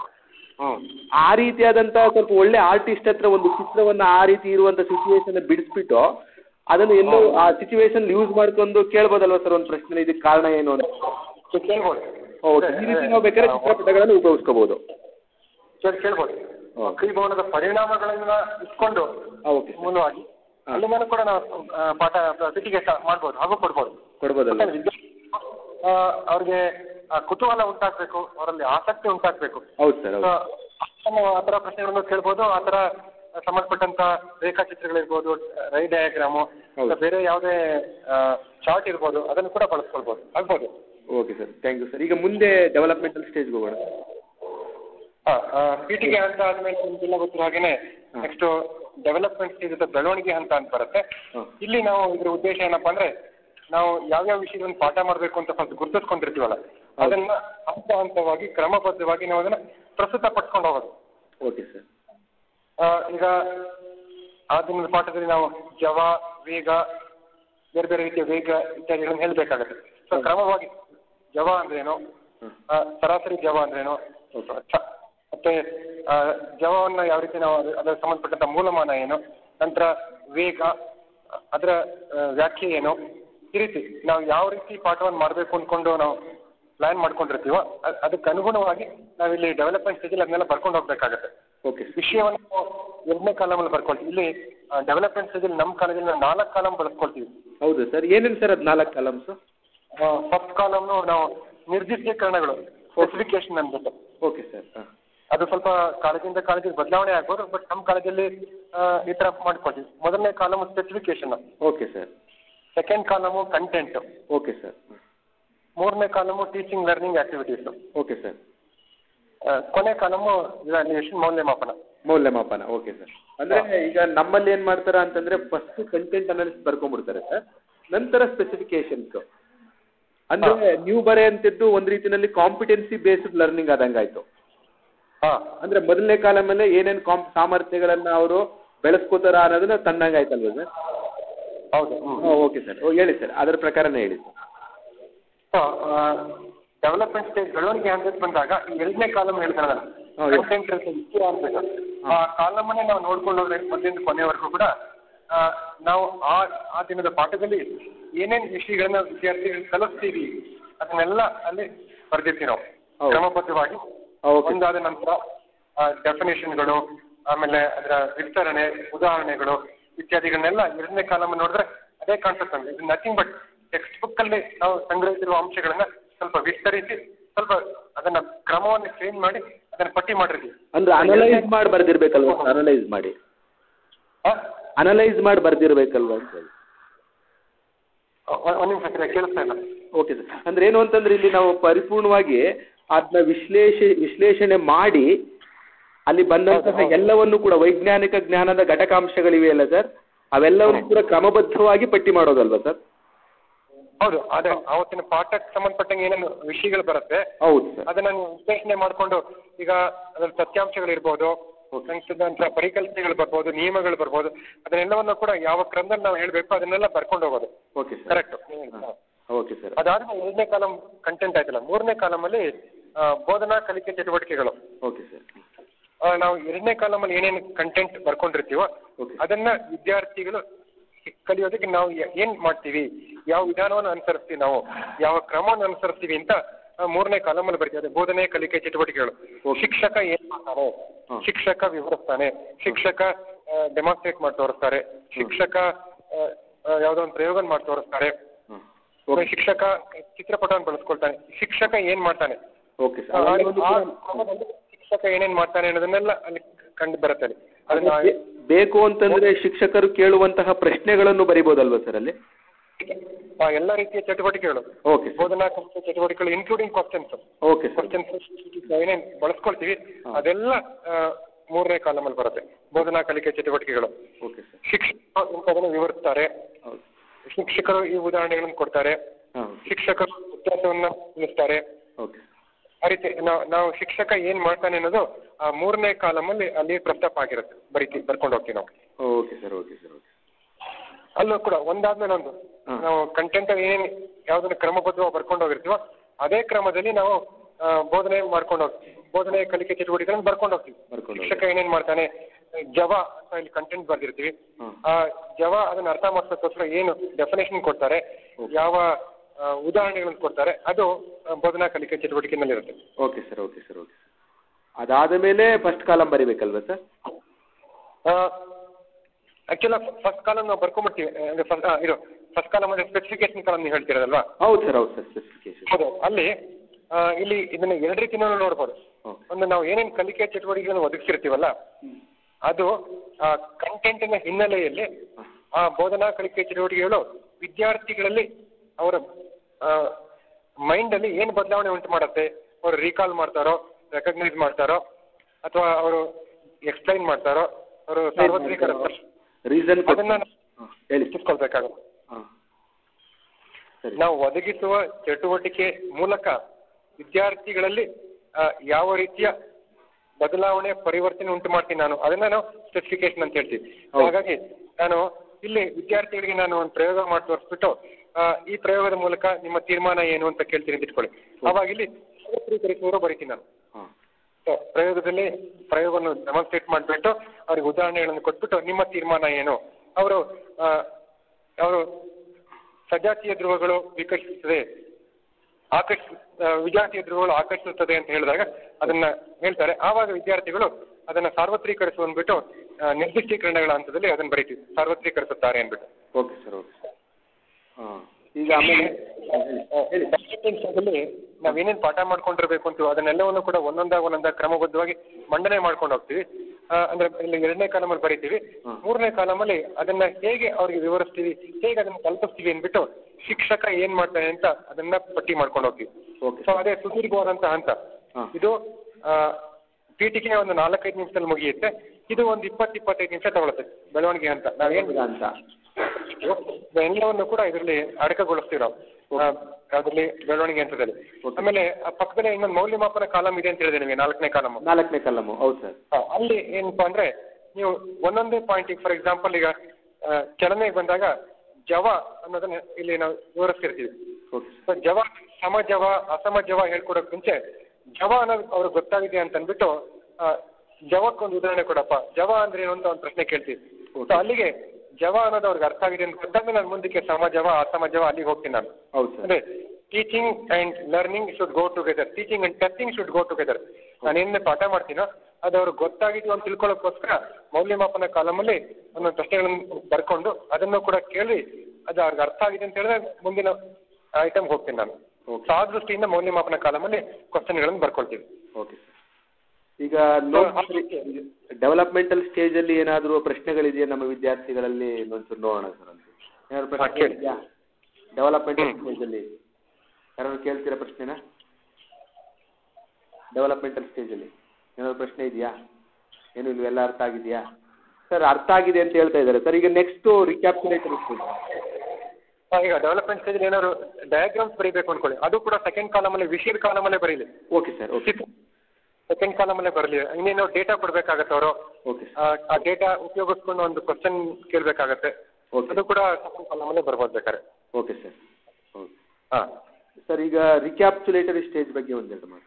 Speaker 1: ಆ ರೀತಿಯಾದಂತಹ ಸ್ವಲ್ಪ ಒಳ್ಳೆ ಆರ್ಟಿಸ್ಟ್ ಹತ್ರ ಒಂದು ಚಿತ್ರವನ್ನ ಆ ರೀತಿ ಇರುವಂತ ಸಿಚುವೇಶನ್ ಬಿಡಿಸ್ಬಿಟ್ಟು ಅದನ್ನು ಎಲ್ಲೋ ಆ ಸಿಚುವೇಶನ್ ಯೂಸ್ ಮಾಡ್ಕೊಂಡು ಕೇಳ್ಬೋದಲ್ವಾ ಸರ್ ಒಂದು ಪ್ರಶ್ನೆ ಇದಕ್ಕೆ ಕಾರಣ ಏನು ಅಂತ
Speaker 2: ಸೊ ಕೇಳ್ಬೋದು
Speaker 1: ಓಕೆ ಈ ರೀತಿ ನಾವು ಬೇಕಾದ್ರೆ ಚಿತ್ರಪಟಗಳನ್ನು ಉಪಯೋಗಿಸ್ಕೋಬಹುದು
Speaker 2: ಕೇಳ್ ಕೇಳ್ಬೋದು ವಕ್ರೀಭವನದ ಪರಿಣಾಮಗಳನ್ನ ಇಟ್ಕೊಂಡು
Speaker 1: ಓಕೆ
Speaker 2: ಮೂಲವಾಗಿ ಅಲ್ಲಿಂದನೂ ಕೂಡ ನಾವು ಆ, ಪಾಠ ಸಿಟಿಗೆ ಮಾಡ್ಬೋದು ಹಾಗೂ ಕೊಡ್ಬೋದು
Speaker 1: ಕೊಡ್ಬೋದಲ್ಲ
Speaker 2: ಯಾಕಂದ್ರೆ ವಿದ್ಯಾರ್ಥಿ, ಆ, ಅವ್ರಿಗೆ ಆ, ಕುತೂಹಲ ಉಂಟಾಗಬೇಕು ಅವರಲ್ಲಿ ಆಸಕ್ತಿ ಉಂಟಾಗಬೇಕು
Speaker 1: ಹೌದು ಸರ್ ಹೌದು
Speaker 2: ಆ ಥರ ಪ್ರಶ್ನೆಗಳನ್ನು ಕೇಳ್ಬೋದು ಆ ಥರ ಸಂಬಂಧಪಟ್ಟಂತ ರೇಖಾಚಿತ್ರಗಳಿರ್ಬೋದು ರೈ ಡಯಾಗ್ರಾಮು
Speaker 1: ಹೌದು.
Speaker 2: ಬೇರೆ ಯಾವುದೇ ಚಾರ್ಟ್ ಇರ್ಬೋದು ಅದನ್ನು ಕೂಡ ಬಳಸ್ಕೊಳ್ಬೋದು ಆಗ್ಬೋದು
Speaker 1: okay sir thank you sir ಈಗ ಮುಂದೆ ಡೆವಲಪ್ಮೆಂಟಲ್ ಸ್ಟೇಜ್ಗೆ ಹೋಗೋಣ
Speaker 2: ಪೀಟಿಗೆ ಹಂತ ಆದ್ಮೇಲೆ ನಿಮ್ಗೆಲ್ಲ ಗೊತ್ತಿರೋ ಹಾಗೇನೆ ನೆಕ್ಸ್ಟ್ ಡೆವಲಪ್ಮೆಂಟ್ ಸ್ಟೇಜ್ ಅಥವಾ ಬೆಳವಣಿಗೆ ಹಂತ ಅಂತ ಬರುತ್ತೆ
Speaker 1: ಹಾಂ.
Speaker 2: ಇಲ್ಲಿ ನಾವು ಇದ್ರ ಉದ್ದೇಶ ಏನಪ್ಪಾ ಅಂದ್ರೆ ನಾವು ಯಾವ್ಯಾವ ವಿಷಯಗಳನ್ನು ಪಾಠ ಮಾಡಬೇಕು ಅಂತ ಫಸ್ಟ್ ಗುರುತಿಸ್ಕೊಂಡಿರ್ತೀವಲ್ಲ ಅದನ್ನ ಹಂತ ಹಂತವಾಗಿ ಕ್ರಮಬದ್ಧವಾಗಿ ನಾವು ಅದನ್ನ ಪ್ರಸ್ತುತ ಪಡ್ಕೊಂಡು ಹೋಗೋದು
Speaker 1: ಓಕೆ ಸರ್
Speaker 2: ಆ, ಈಗ ಆ ದಿನದ ಪಾಠದಲ್ಲಿ ನಾವು ಜವ ವೇಗ ಬೇರೆ ಬೇರೆ ರೀತಿಯ ವೇಗ ಇತ್ಯಾದಿಗಳನ್ನು ಹೇಳಬೇಕಾಗುತ್ತೆ ಸೊ ಕ್ರಮವಾಗಿ ಜವ ಅಂದ್ರೇನು ಆ, ಸರಾಸರಿ ಜವ ಅಂದ್ರೇನು ಚ- ಮತ್ತೆ ಆ, ಜವವನ್ನ ಯಾವ ರೀತಿ ನಾವು ಅದು- ಅದಕ್ಕೆ ಸಂಬಂಧಪಟ್ಟಂತ ಮೂಲಮಾನ ಏನು ನಂತರ ವೇಗ ಅದರ ಆ, ವ್ಯಾಖ್ಯೆ ಏನು ಈ ರೀತಿ ನಾವು ಯಾವ ರೀತಿ ಪಾಠವನ್ನು ಮಾಡಬೇಕು ಅಂದ್ಕೊಂಡು ನಾವು ಪ್ಲಾನ್ ಮಾಡ್ಕೊಂಡಿರ್ತೀವೋ ಅದ್- ಅದಕ್ಕೆ ಅನುಗುಣವಾಗಿ ನಾವಿಲ್ಲಿ ಡೆವಲಪ್ಮೆಂಟ್ ಸ್ಟೇಜಲ್ಲಿ ಅದನ್ನೆಲ್ಲ ಬರ್ಕೊಂಡು ಹೋಗ್ಬೇಕಾಗತ್ತೆ
Speaker 1: ಓಕೆ ಸರ್
Speaker 2: ವಿಷಯವನ್ನು ನಾವು ಎರಡನೇ ಕಾಲಮಲ್ಲಿ ಬರ್ಕೊಳ್ತೀವಿ ಇಲ್ಲಿ ಡೆವಲಪ್ಮೆಂಟ್ ಸ್ಟೇಜಲ್ಲಿ ನಮ್ಮ ಕಾಲೇಜಲ್ಲಿ ನಾವು ನಾಲ್ಕು ಕಾಲಮ್ ಬಳಸ್ಕೊಳ್ತೀವಿ
Speaker 1: ಹೌದು ಸರ್ ಏನೇನು ಸರ್ ಅದು ನಾಲ್ಕು ಕಾಲಮ್ಸು
Speaker 2: ಫಸ್ಟ್ ಕಾಲಮ್ನು ನಾವು ನಿರ್ದಿಷ್ಟೀಕರಣಗಳು ಸ್ಪೆಸಿಫಿಕೇಶನ್ ಅಂದ್ಬಿಟ್ಟು
Speaker 1: ಓಕೆ ಸರ್ ಹಾಂ
Speaker 2: ಅದು ಸ್ವಲ್ಪ ಕಾಲೇಜಿಂದ ಕಾಲೇಜಿಗೆ ಬದಲಾವಣೆ ಆಗ್ಬೋದು ಬಟ್ ನಮ್ಮ ಕಾಲೇಜಲ್ಲಿ ಆ, ಈ ಥರ ಮಾಡ್ಕೊಳ್ತೀವಿ ಮೊದಲನೇ column specification
Speaker 1: okay sir
Speaker 2: second column content
Speaker 1: okay sir
Speaker 2: ಮೂರನೇ column teaching learning activities
Speaker 1: okay sir
Speaker 2: ಕೊನೆ ಕಾಲಮು ಇವ್ಯಾಲ್ಯೂಯೇಷನ್ ಮೌಲ್ಯಮಾಪನ
Speaker 1: ಮೌಲ್ಯಮಾಪನ ಓಕೆ ಸರ್ ಅಂದ್ರೆ ಈಗ ನಮ್ಮಲ್ಲಿ ಏನ್ ಮಾಡ್ತಾರ ಅಂತಂದ್ರೆ ಫಸ್ಟ್ ಕಂಟೆಂಟ್ ಅನಾಲಿಸಿಸ್ ಬರ್ಕೊಂಡ್ಬಿಡ್ತಾರೆ ಸರ್ ನಂತರ ಸ್ಪೆಸಿಫಿಕೇಶನ್ಸ್ ಅಂದ್ರೆ ನೀವು ಬರೆಯಂತಿದ್ದು ಒಂದ್ ರೀತಿನಲ್ಲಿ ಕಾಂಪಿಟೆನ್ಸಿ ಬೇಸ್ಡ್ ಲರ್ನಿಂಗ್ ಆದಂಗಾಯ್ತು
Speaker 2: ಹಾ
Speaker 1: ಅಂದ್ರೆ ಮೊದಲನೇ ಕಾಲ ಮೇಲೆ ಏನೇನ್ ಕಾಂಪ್ ಸಾಮರ್ಥ್ಯಗಳನ್ನ ಅವರು ಬೆಳೆಸ್ಕೋತಾರ ಅನ್ನೋದನ್ನ ತನ್ನಂಗ ಆಯ್ತಲ್ವಾ ಸರ್
Speaker 2: ಹೌದು ಹ್ಮ್
Speaker 1: ಓಕೆ ಸರ್ ಹೇಳಿ ಸರ್ ಅದರ ಪ್ರಕಾರನೇ ಹೇಳಿ ಸರ್
Speaker 2: ಡೆವಲಪ್ಮೆಂಟ್ ಸ್ಟೇಜ್ ಬೆಳವಣಿಗೆ ಹಂತಕ್ಕೆ ಬಂದಾಗ ಈ ಎರಡನೇ ಕಾಲಮ್ ಹೇಳ್ತಾರಲ್ಲ
Speaker 1: ಹೌದು.
Speaker 2: ಕಂಟೆಂಟ್ ವಿಷಯ ಅಂದ್ಬಿಟ್ಟು ಆ ಕಾಲಮನ್ನೇ ನಾವು ನೋಡ್ಕೊಂಡು ಹೋದ್ರೆ ಮೊದಲಿಂದ ಕೊನೆವರೆಗೂ ಕೂಡ ಆ, ನಾವು ಆ ಆ ದಿನದ ಪಾಠದಲ್ಲಿ ಏನೇನು ವಿಷಯಗಳನ್ನ ವಿದ್ಯಾರ್ಥಿಗಳು ಕಲಿಸ್ತೀವಿ ಅದನ್ನೆಲ್ಲ ಅಲ್ಲಿ ಬರ್ದಿರ್ತೀವಿ ನಾವು
Speaker 1: ಹೌದು.
Speaker 2: ಕ್ರಮಬದ್ಧವಾಗಿ
Speaker 1: ಓಕೆ
Speaker 2: ಒಂದಾದ ನಂತರ ಡೆಫಿನೇಷನ್ಗಳು ಆಮೇಲೆ ಅದರ ವಿಸ್ತರಣೆ ಉದಾಹರಣೆಗಳು ಇತ್ಯಾದಿಗಳನ್ನೆಲ್ಲ ಎರಡನೇ ಕಾಲಮ್ ನೋಡಿದ್ರೆ ಅದೇ ಕಾನ್ಸೆಪ್ಟ್ ನಮಗೆ ಇದು ನಥಿಂಗ್ ಬಟ್ ಟೆಕ್ಸ್ಟ್ ಬುಕ್ ಅಲ್ಲಿ ನಾವು ಸಂಗ್ರಹಿಸಿರುವ ಅಂಶಗಳನ್ನ ಸ್ವಲ್ಪ ವಿಸ್ತರಿಸಿ ಸ್ವಲ್ಪ ಅದನ್ನ ಕ್ರಮವನ್ನು ಚೇಂಜ್ ಮಾಡಿ ಅದನ್ನ ಪಟ್ಟಿ ಮಾಡಿರ್ತೀವಿ
Speaker 1: ಅಂದ್ರೆ ಅನಲೈಸ್ ಮಾಡಿ ಬರ್ದಿರ್ಬೇಕಲ್ವಾ ಅನಲೈಸ್ ಮಾಡಿ
Speaker 2: ಆ?
Speaker 1: ಅನಲೈಸ್ ಮಾಡಿ ಬರ್ದಿರ್ಬೇಕಲ್ವಾ ಅಂತ ಹೇಳಿ
Speaker 2: ಒ- ಒಂದ್ ನಿಮಿಷ ಸರಿ ಕೇಳಿಸ್ತಾ ಇಲ್ಲ
Speaker 1: ಓಕೆ ಸರ್ ಅಂದ್ರೆ ಏನು ಅಂತಂದ್ರೆ ಇಲ್ಲಿ ನಾವು ಪರಿಪೂರ್ಣವಾಗಿ ಅದನ್ನ ವಿಶ್ಲೇಷೆ ವಿಶ್ಲೇಷಣೆ ಮಾಡಿ ಅಲ್ಲಿ ಬಂದಂತಹ ಎಲ್ಲವನ್ನು ಕೂಡ ವೈಜ್ಞಾನಿಕ ಜ್ಞಾನದ ಘಟಕಾಂಶಗಳಿವೆಯಲ್ಲ ಸರ್ ಅವೆಲ್ಲವನ್ನು ಕೂಡ ಕ್ರಮಬದ್ಧವಾಗಿ ಪಟ್ಟಿ ಮಾಡೋದಲ್ವಾ ಸರ್
Speaker 2: ಹೌದು ಅದೇ ಅವತ್ತಿನ ಪಾಠಕ್ಕೆ ಸಂಬಂಧಪಟ್ಟಂಗೆ ಏನೇನು ವಿಷಯಗಳು ಬರುತ್ತೆ
Speaker 1: ಹೌದು ಸರ್
Speaker 2: ಅದನ್ನ ನೀವು ವಿಶ್ಲೇಷಣೆ ಮಾಡಿಕೊಂಡು ಈಗ ಅದ್ರ ಸತ್ಯಾಂಶಗಳು ಇರ್ಬೋದು ನಂತರ ಪರಿಕಲ್ಪನೆಗಳು ಬರ್ಬೋದು ನಿಯಮಗಳು ಬರ್ಬೋದು ಅದನ್ನೆಲ್ಲವನ್ನು ಕೂಡ ಯಾವ ಕ್ರಮದಲ್ಲಿ ನಾವು ಹೇಳ್ಬೇಕು ಅದನ್ನೆಲ್ಲ ಬರ್ಕೊಂಡು ಹೋಗೋದು
Speaker 1: okay sir
Speaker 2: correct
Speaker 1: okay sir
Speaker 2: ಅದಾದ್ಮೇಲೆ ಎರಡನೇ ಕಾಲಮ್ ಕಂಟೆಂಟ್ ಆಯ್ತಲ್ಲ ಮೂರನೇ ಕಾಲಮಲ್ಲಿ ಆ, ಬೋಧನಾ ಕಲಿಕೆ ಚಟುವಟಿಕೆಗಳು
Speaker 1: ಓಕೆ ಸರ್
Speaker 2: ಆ, ನಾವು ಎರಡನೇ ಕಾಲಮಲ್ಲಿ ಏನೇನು ಕಂಟೆಂಟ್ ಬರ್ಕೊಂಡಿರ್ತೀವೋ
Speaker 1: Okay.
Speaker 2: ಅದನ್ನ ವಿದ್ಯಾರ್ಥಿಗಳು ಕಲಿಯೋದಕ್ಕೆ ನಾವು ಯ- ಏನ್ ಮಾಡ್ತೀವಿ ಯಾವ ವಿಧಾನವನ್ನು ಅನುಸರಿಸ್ತೀವಿ ನಾವು ಯಾವ ಕ್ರಮವನ್ನು ಅನುಸರಿಸ್ತೀವಿ ಅಂತ ಆ, ಮೂರನೇ ಕಾಲಮಲ್ಲಿ ಬರ್ತೀವಿ ಅದೇ ಬೋಧನೆ ಕಲಿಕೆ ಚಟುವಟಿಕೆಗಳು ಶಿಕ್ಷಕ ಏನ್ ಮಾಡ್ತಾನೆ
Speaker 1: ಹಾ.
Speaker 2: ಶಿಕ್ಷಕ ವಿವರಿಸ್ತಾನೆ ಶಿಕ್ಷಕ ಡೆಮಾನ್ಸ್ಟ್ರೇಟ್ ಮಾಡಿ ತೋರಿಸ್ತಾರೆ ಶಿಕ್ಷಕ ಆ, ಆ, ಯಾವ್ದೋ ಒಂದು ಪ್ರಯೋಗ ಮಾಡಿ ತೋರಿಸ್ತಾರೆ
Speaker 1: ಹಾಂ
Speaker 2: ಒಬ್ಬ ಶಿಕ್ಷಕ ಚಿತ್ರಪಟವನ್ನು ಬಳಸ್ಕೊಳ್ತಾನೆ ಶಿಕ್ಷಕ ಏನ್ ಮಾಡ್ತಾನೆ
Speaker 1: ಓಕೆ
Speaker 2: ಆ,
Speaker 1: ಸರ್
Speaker 2: ಆ ಕ್ರಮದಲ್ಲಿ ಶಿಕ್ಷಕ ಏನೇನ್ ಮಾಡ್ತಾನೆ ಅನ್ನೋದನ್ನೆಲ್ಲ ಅಲ್ಲಿ ಕಂಡು ಬರುತ್ತೆ ಅಲ್ಲಿ ಅದನ್ನ
Speaker 1: ಬೇಕು ಅಂತಂದ್ರೆ ಶಿಕ್ಷಕರು ಕೇಳುವಂತಹ ಪ್ರಶ್ನೆಗಳನ್ನು ಬರಿಬೋದಲ್ವಾ ಸರ್ ಅಲ್ಲಿ
Speaker 2: ಆ ಎಲ್ಲ ರೀತಿಯ ಚಟುವಟಿಕೆಗಳು
Speaker 1: ಓಕೆ ಸರ್
Speaker 2: ಬೋಧನಾ ಕಲಿಕೆ ಚಟುವಟಿಕೆಗಳು including questions
Speaker 1: okay sir
Speaker 2: questions ಏನೇನ್ ಬಳಸ್ಕೊಳ್ತೀವಿ ಅದೆಲ್ಲ ಆ, ಮೂರನೇ ಕಾಲಮಲ್ಲಿ ಬರುತ್ತೆ ಬೋಧನಾ ಕಲಿಕೆ ಚಟುವಟಿಕೆಗಳು
Speaker 1: ಓಕೆ ಸರ್
Speaker 2: ಶಿಕ್ಷಕ ಇಂಥದನ್ನು ವಿವರಿಸ್ತಾರೆ
Speaker 1: ಹೌದು
Speaker 2: ಶಿಕ್ಷಕರು ಈ ಉದಾಹರಣೆಗಳನ್ನು ಕೊಡ್ತಾರೆ
Speaker 1: ಹಾಂ
Speaker 2: ಶಿಕ್ಷಕರು ವ್ಯತ್ಯಾಸವನ್ನ ತಿಳಿಸ್ತಾರೆ
Speaker 1: ಓಕೆ
Speaker 2: ಆ ರೀತಿ ನಾವು ನಾವು ಶಿಕ್ಷಕ ಏನ್ ಮಾಡ್ತಾನೆ ಅನ್ನೋದು ಆ ಮೂರನೇ ಕಾಲಮಲ್ಲಿ ಅಲ್ಲಿ ಪ್ರಸ್ತಾಪ ಆಗಿರುತ್ತೆ ಬರೀತಿ ಬರ್ಕೊಂಡು ಹೋಗ್ತೀವಿ ನಾವು
Speaker 1: okay sir okay sir okay
Speaker 2: ಅಲ್ಲೂ ಕೂಡ ಒಂದಾದ್ಮೇಲೆ ಒಂದು
Speaker 1: ಹಾ.
Speaker 2: ನಾವು ಕಂಟೆಂಟ್ ಏನೇನು ಯಾವ್ದನ್ನ ಕ್ರಮಬದ್ಧವಾಗಿ ಬರ್ಕೊಂಡು ಹೋಗಿರ್ತೀವೋ ಅದೇ ಕ್ರಮದಲ್ಲಿ ನಾವು ಆ, ಬೋಧನೆ ಮಾಡ್ಕೊಂಡು ಹೋಗ್ತೀವಿ ಬೋಧನೆ ಕಲಿಕೆ ಚಟುವಟಿಕೆಗಳನ್ನು ಬರ್ಕೊಂಡು ಹೋಗ್ತೀವಿ
Speaker 1: ಬರ್ಕೊಂಡು
Speaker 2: ಶಿಕ್ಷಕ ಏನೇನ್ ಮಾಡ್ತಾನೆ ಜವ ಅಂತ ಇಲ್ಲಿ ಕಂಟೆಂಟ್ ಬರ್ದಿರ್ತೀವಿ
Speaker 1: ಹಾ.
Speaker 2: ಆ ಜವ ಅದನ್ನ ಅರ್ಥ ಮಾಡ್ಸೋಕ್ಕೋಸ್ಕರ ಏನು ಡೆಫಿನೇಷನ್ ಕೊಡ್ತಾರೆ ಯಾವ ಆ, ಉದಾಹರಣೆಗಳನ್ನು ಕೊಡ್ತಾರೆ ಅದು ಆ, ಬೋಧನಾ ಕಲಿಕೆ ಚಟುವಟಿಕೆನಲ್ಲಿರುತ್ತೆ
Speaker 1: okay sir okay sir okay ಅದಾದ ಮೇಲೆ ಫಸ್ಟ್ ಕಾಲಮ್ ಬರಿಬೇಕಲ್ವಾ ಸರ್
Speaker 2: ಆಕ್ಚುಲಿ ಫಸ್ಟ್ ಕಾಲಮ್ ನಾವು ಬರ್ಕೊಂಡ್ಬಿಡ್ತೀವಿ ಅಂದ್ರೆ ಫಸ್ಟ್ ಇದು ಫಸ್ಟ್ ಕಾಲಮ್ ಅಂದ್ರೆ ಸ್ಪೆಸಿಫಿಕೇಶನ್ ಕಾಲಮ್ ನೀವು ಹೇಳ್ತಿರೋದಲ್ವಾ
Speaker 1: ಹೌದು ಸರ್ ಹೌದು ಸರ್ ಸ್ಪೆಸಿಫಿಕೇಶನ್
Speaker 2: ಹೌದು ಅಲ್ಲಿ ಆ, ಇಲ್ಲಿ ಇದನ್ನ ಎರಡು ರೀತಿನೂ ನೋಡ್ಬೋದು
Speaker 1: ಓಕೆ
Speaker 2: ಒಂದು ನಾವು ಏನೇನು ಕಲಿಕೆ ಚಟುವಟಿಕೆಗಳನ್ನು ಒದಗಿಸಿರ್ತೀವಲ್ಲ ಅದು ಆ ಕಂಟೆಂಟಿನ ಹಿನ್ನೆಲೆಯಲ್ಲಿ ಆ ಬೋಧನಾ ಕಲಿಕೆ ಚಟುವಟಿಕೆಗಳು ವಿದ್ಯಾರ್ಥಿಗಳಲ್ಲಿ ಅವರ ಮೈಂಡಲ್ಲಿ ಏನು ಬದಲಾವಣೆ ಉಂಟು ಮಾಡುತ್ತೆ ಅವರು ರೀಕಾಲ್ ಮಾಡ್ತಾರೋ ರೆಕಗ್ನೈಸ್ ಮಾಡ್ತಾರೋ ಅಥವಾ ಅವರು ಎಕ್ಸ್ಪ್ಲೈನ್ ಮಾಡ್ತಾರೋ ಅವರು ಸಾರ್ವತ್ರಿಕ
Speaker 1: ರೀಸನ್
Speaker 2: ಅದನ್ನ
Speaker 1: ಹೇಳಿ
Speaker 2: ತಿಳಿಸ್ಕೊಳ್ಬೇಕಾಗುತ್ತೆ
Speaker 1: ಹಾಂ ಸರಿ
Speaker 2: ನಾವು ಒದಗಿಸುವ ಚಟುವಟಿಕೆ ಮೂಲಕ ವಿದ್ಯಾರ್ಥಿಗಳಲ್ಲಿ ಆ, ಯಾವ ರೀತಿಯ ಬದಲಾವಣೆ ಪರಿವರ್ತನೆ ಉಂಟು ಮಾಡ್ತೀನಿ ನಾನು ಅದನ್ನ ನಾವು ಸ್ಪೆಸಿಫಿಕೇಶನ್ ಅಂತ ಹೇಳ್ತೀವಿ
Speaker 1: ಹೌದು.
Speaker 2: ಹಾಗಾಗಿ ನಾನು ಇಲ್ಲಿ ವಿದ್ಯಾರ್ಥಿಗಳಿಗೆ ನಾನು ಒಂದು ಪ್ರಯೋಗ ಮಾಡಿ ತೋರಿಸ್ಬಿಟ್ಟು ಆ, ಈ ಪ್ರಯೋಗದ ಮೂಲಕ ನಿಮ್ಮ ತೀರ್ಮಾನ ಏನು ಅಂತ ಕೇಳ್ತೀನಿ ಅಂತ ಇಟ್ಕೊಳ್ಳಿ ಅವಾಗ ಇಲ್ಲಿ ಸಾರ್ವತ್ರೀಕರಿಸುವವರು ಬರೀತೀನಿ ನಾನು
Speaker 1: ಹಾಂ
Speaker 2: ಸೊ, ಪ್ರಯೋಗದಲ್ಲಿ ಪ್ರಯೋಗವನ್ನು ಡೆಮಾನ್ಸ್ಟ್ರೇಟ್ ಮಾಡಿಬಿಟ್ಟು ಅವ್ರಿಗೆ ಉದಾಹರಣೆಗಳನ್ನು ಕೊಟ್ಬಿಟ್ಟು ನಿಮ್ಮ ತೀರ್ಮಾನ ಏನು ಅವರು ಅವರು ಸಜಾತಿಯ ಧ್ರುವಗಳು ವಿಕಸಿಸುತ್ತದೆ ಆಕರ್ಷ ಆ, ವಿಜಾತಿಯ ಧ್ರುವಗಳು ಆಕರ್ಷಿಸುತ್ತದೆ ಅಂತ ಹೇಳಿದಾಗ ಅದನ್ನ ಹೇಳ್ತಾರೆ ಆವಾಗ ವಿದ್ಯಾರ್ಥಿಗಳು ಅದನ್ನ ಸಾರ್ವತ್ರೀಕರಿಸು ಅಂದ್ಬಿಟ್ಟು ಆ, ನಿರ್ದಿಷ್ಟೀಕರಣಗಳ ಹಂತದಲ್ಲಿ ಅದನ್ನ ಬರೀತೀವಿ ಸಾರ್ವತ್ರೀಕರಿಸುತ್ತಾರೆ ಅಂದ್ಬಿಟ್ಟು
Speaker 1: ಓಕೆ ಸರ್ ಓಕೆ ಸರ್ ಹಾಂ ಈಗ ಆಮೇಲೆ ಹೇಳಿ
Speaker 2: ಹೇಳಿ ನಾವೇನೇನ್ ಪಾಠ ಮಾಡ್ಕೊಂಡಿರ್ಬೇಕು ಅಂತ ಅದನ್ನೆಲ್ಲವನ್ನು ಕೂಡ ಒಂದೊಂದಾಗ ಒಂದೊಂದಾಗ ಕ್ರಮಬದ್ಧವಾಗಿ ಮಂಡನೆ ಮಾಡ್ಕೊಂಡು ಹೋಗ್ತೀವಿ ಆ, ಅಂದ್ರೆ ಇಲ್ಲಿ ಎರಡನೇ ಕಾಲಮಲ್ಲಿ ಬರೀತೀವಿ
Speaker 1: ಹ್ಮ್.
Speaker 2: ಮೂರನೇ ಕಾಲಮಲ್ಲಿ ಅದನ್ನ ಹೇಗೆ ಅವ್ರಿಗೆ ವಿವರಿಸ್ತೀವಿ ಹೇಗೆ ಅದನ್ನ ತಲುಪಿಸ್ತೀವಿ ಅಂದ್ಬಿಟ್ಟು ಶಿಕ್ಷಕ ಏನ್ ಮಾಡ್ತಾನೆ ಅಂತ ಅದನ್ನ ಪಟ್ಟಿ ಮಾಡ್ಕೊಂಡು ಹೋಗ್ತೀವಿ
Speaker 1: ಓಕೆ
Speaker 2: ಸೊ ಅದೇ ಸುದೀರ್ಘವಾದಂತ ಹಂತ
Speaker 1: ಹಾ.
Speaker 2: ಇದು ಆ, ಪೀಠಿಕೆ ಒಂದು ನಾಲ್ಕೈದು ನಿಮಿಷದಲ್ಲಿ ಮುಗಿಯುತ್ತೆ ಇದು ಒಂದು ಇಪ್ಪತ್ತು ಇಪ್ಪತ್ತೈದು ನಿಮಿಷ ತಗೊಳುತ್ತೆ ಬೆಳವಣಿಗೆ ಅಂತ ನಾವೇನ್
Speaker 1: ಅಂತ
Speaker 2: ಎಲ್ಲವನ್ನು ಕೂಡ ಇದರಲ್ಲಿ ಅಡಕಗೊಳಿಸ್ತೀವಿ ನಾವು ಆ, ಅದರಲ್ಲಿ ಬೆಳವಣಿಗೆ ಹಂತದಲ್ಲಿ
Speaker 1: Okay.
Speaker 2: ಆಮೇಲೆ ಆ ಪಕ್ಕದಲ್ಲಿ ಇನ್ನೊಂದು ಮೌಲ್ಯಮಾಪನ ಕಾಲಮ್ ಇದೆ ಅಂತ ಹೇಳಿದೆ ನಿಮಗೆ ನಾಲ್ಕನೇ ಕಾಲಮ್
Speaker 1: ನಾಲ್ಕನೇ ಕಲಮು ಹೌದು ಸರ್
Speaker 2: ಅಲ್ಲಿ ಏನಪ್ಪಾ ಅಂದ್ರೆ ನೀವು ಒಂದೊಂದೇ ಪಾಯಿಂಟ್ ಫಾರ್ ಎಕ್ಸಾಂಪಲ್ ಈಗ ಆ, ಚಲನೆಗೆ ಬಂದಾಗ ಜವ ಅನ್ನೋದನ್ನ ಇಲ್ಲಿ ನಾವು ವಿವರಿಸ್ತಿರ್ತೀವಿ
Speaker 1: ಓಕೆ
Speaker 2: ಸೊ ಜವ ಸಮ ಜವ ಅಸಮ ಜವ ಹೇಳ್ಕೊಡೋಕ್ ಮುಂಚೆ ಜವ ಅನ್ನೋದು ಅವ್ರಿಗೆ ಗೊತ್ತಾಗಿದೆ ಅಂತ ಅಂದ್ಬಿಟ್ಟು ಆ, ಜವಕ್ಕೊಂದು ಉದಾಹರಣೆ ಕೊಡಪ್ಪ ಜವ ಅಂದ್ರೆ ಏನು ಅಂತ ಒಂದು ಪ್ರಶ್ನೆ ಕೇಳ್ತೀವಿ ಸೊ ಅಲ್ಲಿಗೆ ಜವ ಅನ್ನೋದು ಅವ್ರಿಗೆ ಅರ್ಥ ಆಗಿದೆ ಅಂತ ಗೊತ್ತಾದ್ಮೇಲೆ ನಾನು ಮುಂದಕ್ಕೆ ಸಮ ಜವ ಅಸಮ ಜವ ಅಲ್ಲಿಗೆ ಹೋಗ್ತೀನಿ ನಾನು
Speaker 1: ಹೌದು ಸರ್
Speaker 2: ಅಂದ್ರೆ teaching and learning should go together teaching and testing should go together ನಾನು ಏನೇ ಪಾಠ ಮಾಡ್ತೀನೋ ಅದು ಅವ್ರಿಗೆ ಗೊತ್ತಾಗಿದ್ದು ಅಂತ ತಿಳ್ಕೊಳ್ಳೋಕ್ಕೋಸ್ಕರ ಮೌಲ್ಯಮಾಪನ ಕಾಲಮಲ್ಲಿ ಒಂದೊಂದು ಪ್ರಶ್ನೆಗಳನ್ನು ಬರ್ಕೊಂಡು ಅದನ್ನು ಕೂಡ ಕೇಳಿ ಅದು ಅವ್ರಿಗೆ ಅರ್ಥ ಆಗಿದೆ ಅಂತ ಹೇಳಿದ್ರೆ ಮುಂದಿನ ಐಟಮ್ ಹೋಗ್ತೀನಿ ನಾನು
Speaker 1: Okay.
Speaker 2: ಸೊ ಆ ದೃಷ್ಟಿಯಿಂದ ಮೌಲ್ಯಮಾಪನ ಕಾಲಮಲ್ಲಿ ಕ್ವಶನ್ಗಳನ್ನು ಬರ್ಕೊಳ್ತೀವಿ
Speaker 1: ಓಕೆ ಸರ್ ಈಗ ನೋಡಿ ಡೆವಲಪ್ಮೆಂಟಲ್ ಸ್ಟೇಜಲ್ಲಿ ಏನಾದರೂ ಪ್ರಶ್ನೆಗಳಿದೆಯಾ ನಮ್ಮ ವಿದ್ಯಾರ್ಥಿಗಳಲ್ಲಿ ಒಂಚೂರು ನೋಡೋಣ ಸರ್ ಅಂತ ಏನಾದ್ರು
Speaker 2: ಹಾ,
Speaker 1: ಪ್ರಶ್ನೆ
Speaker 2: ಕೇಳಿ.
Speaker 1: ಇದೆಯಾ ಡೆವಲಪ್ಮೆಂಟಲ್
Speaker 2: ಹ್ಮ್.
Speaker 1: ಸ್ಟೇಜಲ್ಲಿ ಯಾರಾದ್ರು ಕೇಳ್ತೀರಾ ಪ್ರಶ್ನೆನ ಡೆವಲಪ್ಮೆಂಟಲ್ ಸ್ಟೇಜಲ್ಲಿ ಏನಾದ್ರು ಪ್ರಶ್ನೆ ಇದೆಯಾ ಏನು ಇಲ್ವೆಲ್ಲ ಅರ್ಥ ಆಗಿದೆಯಾ ಸರ್ ಅರ್ಥ ಆಗಿದೆ ಅಂತ ಹೇಳ್ತಾ ಇದ್ದಾರೆ ಸರ್ ಈಗ ನೆಕ್ಸ್ಟು ರಿಕ್ಯಾಪ್ಸುಲೇಟರ್ ಸ್ಟೇಜ್
Speaker 2: ಆ, ಈಗ ಡೆವಲಪ್ಮೆಂಟ್ ಸ್ಟೇಜ್ ಏನಾದ್ರು ಡಯಾಗ್ರಾಮ್ಸ್ ಬರೀಬೇಕು ಅನ್ಕೊಳ್ಳಿ ಅದು ಕೂಡ ಸೆಕೆಂಡ್ ಕಾಲಮಲ್ಲಿ ವಿಷಯದ ಕಾಲಮಲ್ಲೇ ಬರೀಲಿ
Speaker 1: ಓಕೆ ಸರ್ ಓಕೆ
Speaker 2: ಸೆಕೆಂಡ್ ಕಾಲಮಲ್ಲೇ ಬರಲಿ ಇನ್ನೇನೋ ಡೇಟಾ ಕೊಡ್ಬೇಕಾಗತ್ತೆ ಅವರು
Speaker 1: ಓಕೆ
Speaker 2: ಆ, ಆ ಡೇಟಾ ಉಪಯೋಗಿಸ್ಕೊಂಡು ಒಂದು ಕ್ವಶನ್ ಕೇಳಬೇಕಾಗತ್ತೆ
Speaker 1: ಓಕೆ
Speaker 2: ಅದು ಕೂಡ ಸೆಕೆಂಡ್ ಕಾಲಮಲ್ಲೇ ಬರ್ಬೋದು ಬೇಕಾದ್ರೆ
Speaker 1: ಓಕೆ ಸರ್ ಓಕೆ
Speaker 2: ಹಾಂ
Speaker 1: ಸರ್ ಈಗ ರಿಕ್ಯಾಪ್ಸುಲೇಟರಿ ಸ್ಟೇಜ್ ಬಗ್ಗೆ ಒಂದೆರಡು ಮಾತು